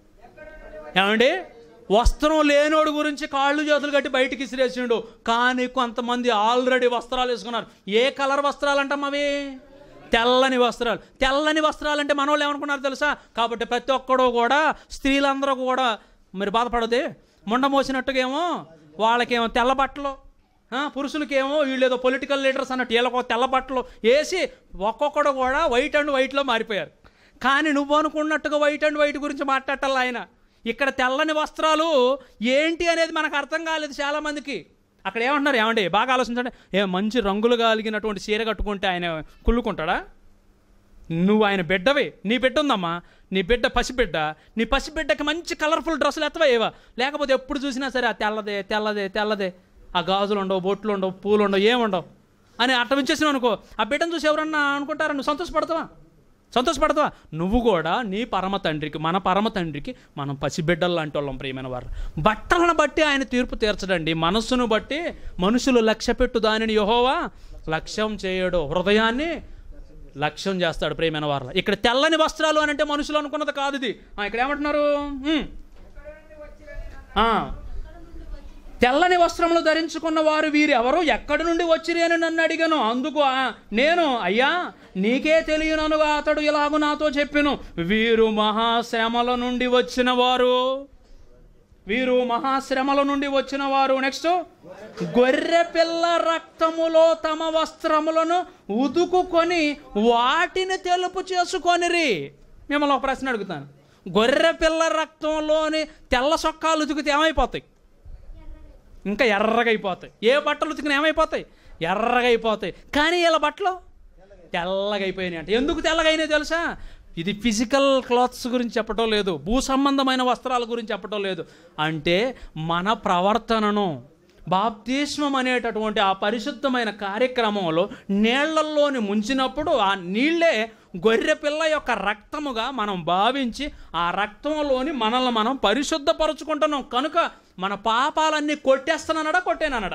ఏమండి వస్త్రం లేనోడు గురించి కాళ్ళు చేతులు కట్టి బయటికి ఇసిరేసిండు కానీ కొంతమంది ఆల్రెడీ వస్త్రాలు వేసుకున్నారు ఏ కలర్ వస్త్రాలు అంటాం అవి తెల్లని వస్త్రాలు తెల్లని వస్త్రాలు అంటే మనోళ్ళు ఏమనుకున్నారు తెలుసా కాబట్టి ప్రతి ఒక్కడు కూడా స్త్రీలందరూ కూడా మరి బాధపడదే ముండ మోసినట్టుగా ఏమో వాళ్ళకేమో తెల్ల బట్టలు ఆ, పురుషులకేమో వీళ్ళు ఏదో పొలిటికల్ లీడర్స్ అన్నట్టు వీళ్ళకు తెల్ల బట్టలు వేసి ఒక్కొక్కడు కూడా వైట్ అండ్ వైట్లో మారిపోయారు కానీ నువ్వు అనుకున్నట్టుగా వైట్ అండ్ వైట్ గురించి మాట్లాడాలి ఆయన ఇక్కడ తెల్లని వస్త్రాలు ఏంటి అనేది మనకు అర్థం కాలేదు చాలామందికి అక్కడ ఏమంటున్నారు ఏమండి బాగా ఆలోచించండి ఏ మంచి రంగులు కలిగినటువంటి చీర కట్టుకుంటే ఆయన కుళ్ళుకుంటాడా నువ్వు ఆయన బిడ్డవే నీ బిడ్డ ఉందమ్మా నీ బిడ్డ పసిబిడ్డ నీ పసిబిడ్డకి మంచి కలర్ఫుల్ డ్రెస్సులు ఎత్తవా ఏవా లేకపోతే ఎప్పుడు చూసినా సరే ఆ తెల్లదే తెల్లదే తెల్లదే ఆ గాజులు ఉండవు బొట్లు ఉండవు పూలు ఉండవు ఏముండవు అని అట్ట విచ్చేసినావు అనుకో ఆ బిడ్డను చూసి ఎవరన్నా అనుకుంటారా నువ్వు సంతోషపడతావా సంతోషపడతావా నువ్వు కూడా నీ పరమ తండ్రికి మన పరమ తండ్రికి మనం పసిబిడ్డలు లాంటి వాళ్ళం ప్రియమైన వారు బట్టలను బట్టి ఆయన తీర్పు తీర్చడండి మనస్సును బట్టి మనుషులు లక్ష్య పెట్టు దానిని యహోవా లక్ష్యం చేయడు హృదయాన్ని లక్ష్యం చేస్తాడు ప్రేమైన వారు ఇక్కడ తెల్లని వస్త్రాలు అని అంటే మనుషులు అనుకున్నది కాదు ఇది ఆ, ఇక్కడ ఏమంటున్నారు ఉమ్. ఆ. తెల్లని వస్త్రములు ధరించుకున్న వారు వీరు ఎవరు ఎక్కడి నుండి వచ్చిరి అని నన్ను అడిగాను అందుకు ఆ- నేను అయ్యా నీకే తెలియననుగా అతడు ఇలాగు నాతో చెప్పెను వీరు మహాశ్రమల నుండి వచ్చిన వారు వీరు మహాశ్రమల నుండి వచ్చిన వారు నెక్స్ట్ గొర్రె పిల్ల రక్తములో తమ వస్త్రములను ఉదుకుకొని వాటిని తెలుపు చేసుకొనిరి మిమ్మల్ని ఒక ప్రశ్న అడుగుతాను గొర్రె పిల్ల రక్తంలోని తెల్ల సొక్కాలు ఉతికితే ఏమైపోతాయి ఇంకా ఎర్రగా అయిపోతాయి ఏ బట్టలు ఉతికినా ఏమైపోతాయి ఎర్రగా అయిపోతాయి కానీ వీళ్ళ బట్టలు తెల్లగా అయిపోయినాయి అంటే ఎందుకు తెల్లగా అయినాయి తెలుసా ఇది ఫిజికల్ క్లాత్స్ గురించి చెప్పటం లేదు భూ సంబంధమైన వస్త్రాల గురించి చెప్పటం లేదు అంటే మన ప్రవర్తనను బాప్తిస్మం అనేటటువంటి ఆ పరిశుద్ధమైన కార్యక్రమంలో నీళ్లల్లోని ముంచినప్పుడు ఆ నీళ్ళే గొర్రె పిల్ల యొక్క రక్తముగా మనం భావించి ఆ రక్తంలోని మనల్ని మనం పరిశుద్ధపరుచుకుంటున్నాం కనుక మన పాపాలన్నీ కొట్టేస్తానన్నాడా కొట్టేనన్నాడా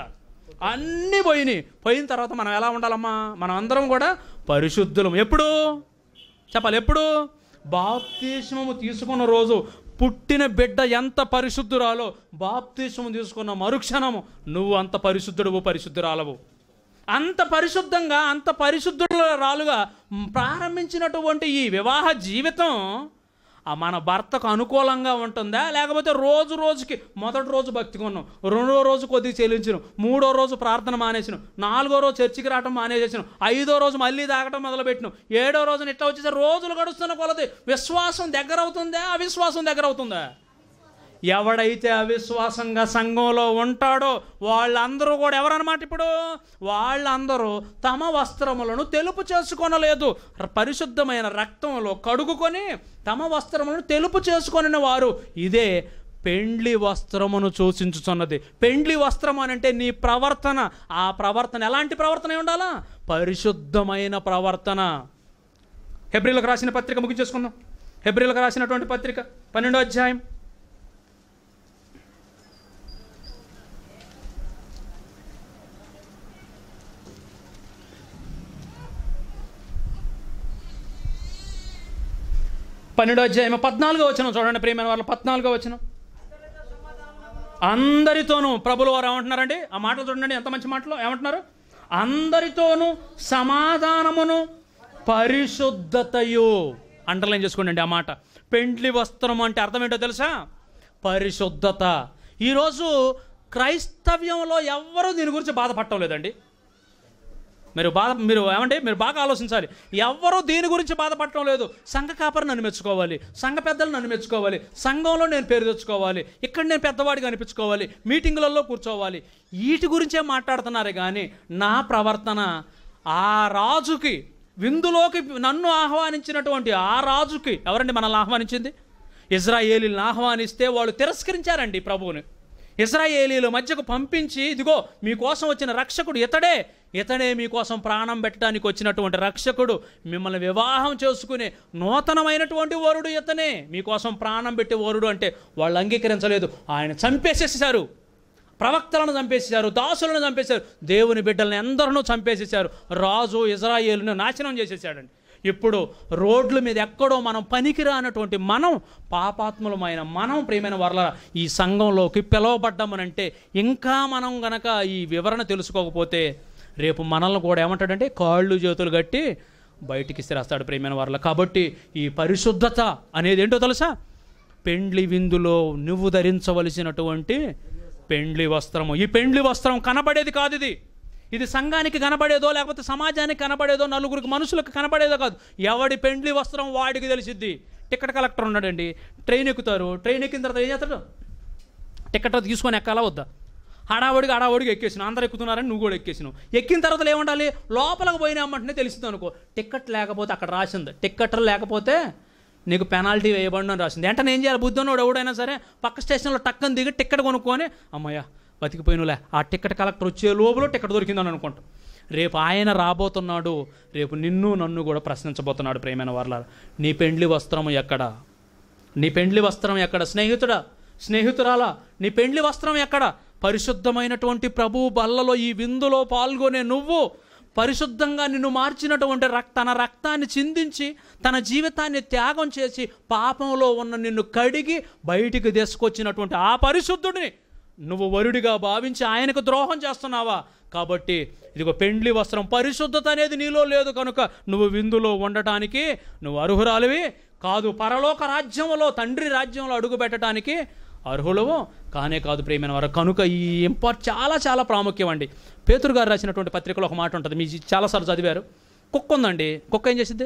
అన్నీ పోయినాయి పోయిన తర్వాత మనం ఎలా ఉండాలమ్మా మనం అందరం కూడా పరిశుద్ధులం ఎప్పుడు చెప్పాలి ఎప్పుడు బాప్తిస్మము తీసుకున్న రోజు పుట్టిన బిడ్డ ఎంత పరిశుద్ధురాలో బాప్తిస్మము తీసుకున్న మరుక్షణము నువ్వు అంత పరిశుద్ధుడువు పరిశుద్ధురాలవు అంత పరిశుద్ధంగా అంత పరిశుద్ధురాలుగా ప్రారంభించినటువంటి ఈ వివాహ జీవితం ఆ మన భర్తకు అనుకూలంగా ఉంటుందా లేకపోతే రోజు రోజుకి మొదటి రోజు భక్తిగా ఉన్నాం రెండో రోజు కొద్దిగా చెల్లించను మూడో రోజు ప్రార్థన మానేసాను నాలుగో రోజు చర్చికి రావడం మానేసేసాను ఐదో రోజు మళ్ళీ తాగటం మొదలుపెట్టినాం ఏడో రోజున ఇట్లా వచ్చేసి రోజులు గడుస్తున్న కొలది విశ్వాసం దగ్గర అవుతుందా అవిశ్వాసం దగ్గర అవుతుందా ఎవడైతే అవిశ్వాసంగా సంఘంలో ఉంటాడో వాళ్ళందరూ కూడా ఎవరన్నమాట ఇప్పుడు వాళ్ళందరూ తమ వస్త్రములను తెలుపు చేసుకొనలేదు పరిశుద్ధమైన రక్తంలో కడుగుకొని తమ వస్త్రములను తెలుపు చేసుకొనిన వారు ఇదే పెండ్లి వస్త్రమును సూచించుచున్నది పెండ్లి వస్త్రం అని అంటే నీ ప్రవర్తన ఆ ప్రవర్తన ఎలాంటి ప్రవర్తన అయి ఉండాలా పరిశుద్ధమైన ప్రవర్తన హెబ్రిలకు రాసిన పత్రిక ముగించేసుకుందాం హెబ్రిలకు రాసినటువంటి పత్రిక పన్నెండో అధ్యాయం పన్నెండో అధ్యాయం పద్నాలుగో వచ్చిన చూడండి ప్రియమైన వాళ్ళ పద్నాలుగో వచ్చిన అందరితోనూ ప్రభులు వారు ఏమంటున్నారండి ఆ మాటలు చూడండి ఎంత మంచి మాటలు ఏమంటున్నారు అందరితోనూ సమాధానమును పరిశుద్ధతయు అండర్లైన్ చేసుకోండి ఆ మాట పెండ్లి వస్త్రం అంటే అర్థం ఏంటో తెలుసా పరిశుద్ధత ఈరోజు క్రైస్తవ్యంలో ఎవ్వరూ దీని గురించి బాధపడటం లేదండి మీరు బాధ మీరు ఏమంటే మీరు బాగా ఆలోచించాలి ఎవ్వరూ దీని గురించి బాధపడటం లేదు సంఘ కాపరి నన్ను మెచ్చుకోవాలి సంఘ పెద్దలు నన్ను మెచ్చుకోవాలి సంఘంలో నేను పేరు తెచ్చుకోవాలి ఇక్కడ నేను పెద్దవాడిగా అనిపించుకోవాలి మీటింగులలో కూర్చోవాలి వీటి గురించే మాట్లాడుతున్నారు కానీ నా ప్రవర్తన ఆ రాజుకి విందులోకి నన్ను ఆహ్వానించినటువంటి ఆ రాజుకి ఎవరండి మనల్ని ఆహ్వానించింది ఇజ్రాయేలీలను ఆహ్వానిస్తే వాళ్ళు తిరస్కరించారండి ప్రభువుని ఇజ్రాయేలీల మధ్యకు పంపించి ఇదిగో మీకోసం వచ్చిన రక్షకుడు ఇతడే ఇతడే మీకోసం ప్రాణం పెట్టడానికి వచ్చినటువంటి రక్షకుడు మిమ్మల్ని వివాహం చేసుకునే నూతనమైనటువంటి వరుడు ఇతనే మీకోసం ప్రాణం పెట్టే వరుడు అంటే వాళ్ళు అంగీకరించలేదు ఆయన చంపేసేసారు ప్రవక్తలను చంపేసేశారు దాసులను చంపేశారు దేవుని బిడ్డలను ఎందరినూ చంపేసేశారు రాజు ఇజ్రాయేలును నాశనం చేసేసాడండి ఇప్పుడు రోడ్ల మీద ఎక్కడో మనం పనికిరానటువంటి మనం పాపాత్ములమైన మనం ప్రియమైన వర్ల ఈ సంఘంలోకి పిలువబడ్డామనంటే ఇంకా మనం గనక ఈ వివరణ తెలుసుకోకపోతే రేపు మనల్ని కూడా ఏమంటాడంటే కాళ్ళు చేతులు కట్టి బయటికి స్థిరేస్తాడు ప్రియమైన వర్ల కాబట్టి ఈ పరిశుద్ధత అనేది ఏంటో తెలుసా పెండ్లి విందులో నువ్వు ధరించవలసినటువంటి పెండ్లి వస్త్రము ఈ పెండ్లి వస్త్రం కనబడేది కాదు ఇది ఇది సంఘానికి కనబడేదో లేకపోతే సమాజానికి కనబడేదో నలుగురికి మనుషులకు కనబడేదో కాదు ఎవడి పెండ్లి వస్త్రం వాడికి తెలిసిద్ది టికెట్ కలెక్టర్ ఉన్నాడండి ట్రైన్ ఎక్కుతారు ట్రైన్ ఎక్కిన తర్వాత ఏం చేస్తాడు టికెట్ తీసుకొని ఎక్కాలా వద్దా హడావుడిగా హడావుడిగా ఎక్కేసిన అందరు ఎక్కుతున్నారని నువ్వు కూడా ఎక్కేసినావు ఎక్కిన తర్వాత ఏముండాలి లోపలికి పోయినామంటేనే తెలుస్తుంది అనుకో టికెట్ లేకపోతే అక్కడ రాసింది టికెట్ లేకపోతే నీకు పెనాల్టీ వేయబడి అని రాసింది వెంటనే ఏం చేయాలి బుద్ధున్నోడు ఎవడైనా సరే పక్క స్టేషన్లో టక్కని దిగి టికెట్ కొనుక్కొని అమ్మయ్య బతికిపోయినలే ఆ టికెట్ కలెక్టర్ వచ్చే లోపల టికెట్ దొరికిందని అనుకుంటాం రేపు ఆయన రాబోతున్నాడు రేపు నిన్ను నన్ను కూడా ప్రశ్నించబోతున్నాడు ప్రేమైన వర్ల నీ పెండ్లి వస్త్రము ఎక్కడ నీ పెండ్లి వస్త్రం ఎక్కడ స్నేహితుడా స్నేహితురాలా నీ పెండ్లి వస్త్రం ఎక్కడ పరిశుద్ధమైనటువంటి ప్రభువు బల్లలో ఈ విందులో పాల్గొనే నువ్వు పరిశుద్ధంగా నిన్ను మార్చినటువంటి రక్ తన రక్తాన్ని చిందించి తన జీవితాన్ని త్యాగం చేసి పాపంలో ఉన్న నిన్ను కడిగి బయటికి తీసుకొచ్చినటువంటి ఆ పరిశుద్ధుడిని నువ్వు వరుడిగా భావించి ఆయనకు ద్రోహం చేస్తున్నావా కాబట్టి ఇదిగో పెండ్లి వస్త్రం పరిశుద్ధత అనేది నీలో లేదు కనుక నువ్వు విందులో ఉండటానికి నువ్వు అర్హురాలివి కాదు పరలోక రాజ్యంలో తండ్రి రాజ్యంలో అడుగు పెట్టడానికి అర్హులవు కానే కాదు ప్రేమైన వారు కనుక ఈ ఇంపార్ట్ చాలా చాలా ప్రాముఖ్యం అండి పేతురు గారు రాసినటువంటి పత్రికలో ఒక మాట ఉంటుంది మీ చాలాసార్లు చదివారు కుక్క ఉందండి కుక్క ఏం చేసిద్ది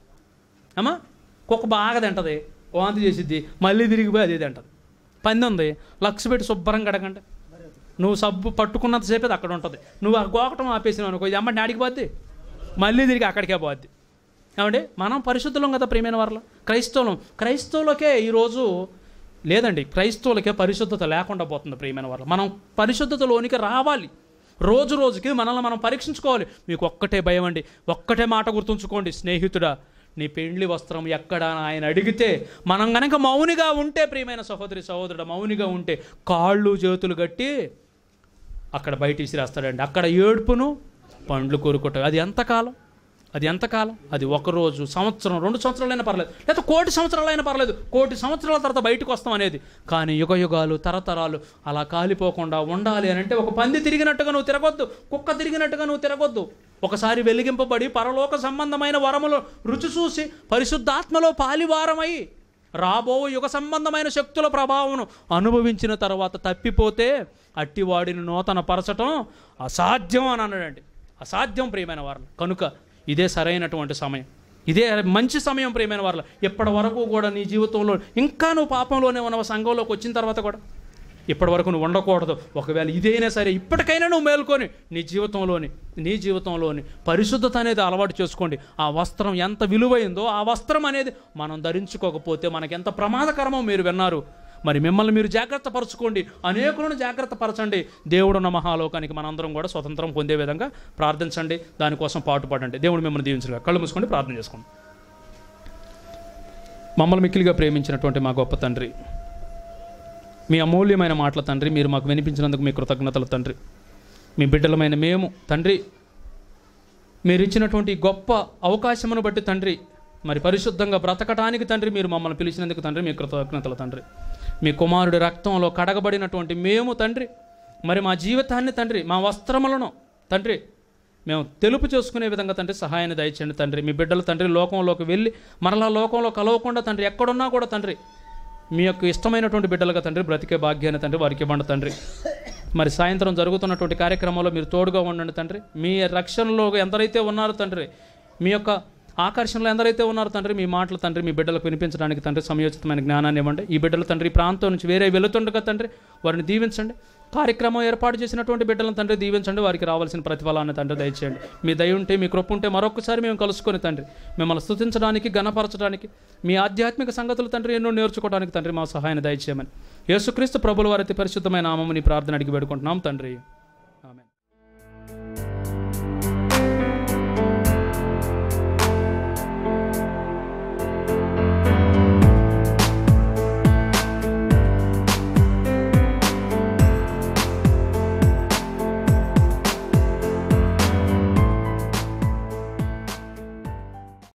అమ్మా కుక్క బాగా తింటది వాంతి చేసిద్ది మళ్ళీ తిరిగిపోయి అదే తింటది పంది ఉంది లక్ష పెట్టి శుభ్రంగా కడగండి నువ్వు సబ్బు పట్టుకున్నంతసేపు అది అక్కడ ఉంటుంది నువ్వు ఆ గోకటం ఆపేసినావు అనుకో ఇది అమ్మ డాడికి పోద్ది మళ్ళీ తిరిగి అక్కడికే పోద్ది ఏమండి మనం పరిశుద్ధులం కదా ప్రియమైన వారిలో క్రైస్తవులం క్రైస్తవులకే ఈరోజు లేదండి క్రైస్తవులకే పరిశుద్ధత లేకుండా పోతుంది ప్రియమైన వారు మనం పరిశుద్ధతలోనికి రావాలి రోజు రోజుకి మనల్ని మనం పరీక్షించుకోవాలి మీకు ఒక్కటే భయం అండి ఒక్కటే మాట గుర్తుంచుకోండి స్నేహితుడా నీ పెండ్లి వస్త్రం ఎక్కడ అని ఆయన అడిగితే మనం గనక మౌనిగా ఉంటే ప్రియమైన సహోదరి సహోదరుడు మౌనిగా ఉంటే కాళ్ళు చేతులు కట్టి అక్కడ బయట విసిరేస్తాడండి అక్కడ ఏడుపును పండ్లు కోరుకుంటాడు అది ఎంతకాలం అది ఎంతకాలం అది ఒక రోజు సంవత్సరం రెండు సంవత్సరాలైనా పర్లేదు లేదా కోటి సంవత్సరాలైనా పర్లేదు కోటి సంవత్సరాల తర్వాత బయటకు వస్తాం అనేది కానీ యుగ యుగాలు తరతరాలు అలా కాలిపోకుండా ఉండాలి అని అంటే ఒక పంది తిరిగినట్టుగా నువ్వు తిరగొద్దు కుక్క తిరిగినట్టుగా నువ్వు తిరగొద్దు ఒకసారి వెలిగింపబడి పరలోక సంబంధమైన వరములు రుచి చూసి పరిశుద్ధాత్మలో పాలివారమై రాబో యుగ సంబంధమైన శక్తుల ప్రభావం అనుభవించిన తర్వాత తప్పిపోతే అట్టివాడిని నూతన పరచటం అసాధ్యం అని అన్నాడండి అసాధ్యం ప్రియమైన వారు కనుక ఇదే సరైనటువంటి సమయం ఇదే మంచి సమయం ప్రియమైన వారు ఇప్పటి వరకు కూడా నీ జీవితంలో ఇంకా నువ్వు పాపంలోనే ఉన్న సంఘంలోకి వచ్చిన తర్వాత కూడా ఇప్పటి వరకు నువ్వు ఉండకూడదు ఒకవేళ ఇదైనా సరే ఇప్పటికైనా నువ్వు మేల్కొని నీ జీవితంలోని నీ జీవితంలోని పరిశుద్ధత అనేది అలవాటు చేసుకోండి ఆ వస్త్రం ఎంత విలువైందో ఆ వస్త్రం అనేది మనం ధరించుకోకపోతే మనకి ఎంత ప్రమాదకరమో మీరు విన్నారు మరి మిమ్మల్ని మీరు జాగ్రత్త పరచుకోండి అనేకులను జాగ్రత్త పరచండి దేవుడున్న మహాలోకానికి మనందరం కూడా స్వతంత్రం పొందే విధంగా ప్రార్థించండి దానికోసం పాటుపడండి దేవుడు మిమ్మల్ని దీవించగా కళ్ళు మూసుకోండి ప్రార్థన చేసుకోండి మమ్మల్ని మిక్కిలిగా ప్రేమించినటువంటి మా గొప్ప తండ్రి మీ అమూల్యమైన మాటల తండ్రి మీరు మాకు వినిపించినందుకు మీ కృతజ్ఞతలు తండ్రి మీ బిడ్డలమైన మేము తండ్రి మీరు ఇచ్చినటువంటి ఈ గొప్ప అవకాశమును బట్టి తండ్రి మరి పరిశుద్ధంగా బ్రతకటానికి తండ్రి మీరు మమ్మల్ని పిలిచినందుకు తండ్రి మీ కృతజ్ఞతలు తండ్రి మీ కుమారుడి రక్తంలో కడగబడినటువంటి మేము తండ్రి మరి మా జీవితాన్ని తండ్రి మా వస్త్రములను తండ్రి మేము తెలుపు చేసుకునే విధంగా తండ్రి సహాయాన్ని దయచేయండి తండ్రి మీ బిడ్డలు తండ్రి లోకంలోకి వెళ్ళి మరలా లోకంలో కలవకుండా తండ్రి ఎక్కడున్నా కూడా తండ్రి మీ యొక్క ఇష్టమైనటువంటి బిడ్డలుగా తండ్రి బ్రతికే భాగ్యాన్ని తండ్రి వారికి ఇవ్వండి తండ్రి మరి సాయంత్రం జరుగుతున్నటువంటి కార్యక్రమంలో మీరు తోడుగా ఉండండి తండ్రి మీ రక్షణలో ఎందరైతే ఉన్నారో తండ్రి మీ యొక్క ఆకర్షణలో ఎందరైతే ఉన్నారో తండ్రి మీ మాటలు తండ్రి మీ బిడ్డలకు వినిపించడానికి తండ్రి సమయోచితమైన జ్ఞానాన్ని ఇవ్వండి ఈ బిడ్డలు తండ్రి ఈ ప్రాంతం నుంచి వేరే వెళుతుండగా తండ్రి వారిని దీవించండి కార్యక్రమం ఏర్పాటు చేసినటువంటి బిడ్డలను తండ్రి దీవించండి వారికి రావాల్సిన ప్రతిఫలాన్ని తండ్రి దయచేయండి మీ దయ ఉంటే మీ కృప ఉంటే మరొకసారి మేము కలుసుకొని తండ్రి మిమ్మల్ని స్తుతించడానికి గణపరచడానికి మీ ఆధ్యాత్మిక సంగతులు తండ్రి ఎన్నో నేర్చుకోవడానికి తండ్రి మా సహాయాన్ని దయచేయమని యేసుక్రీస్తు ప్రభుల వారి అతి పరిశుద్ధమైన నామముని ప్రార్థన అడిగి పెడుకుంటున్నాం తండ్రి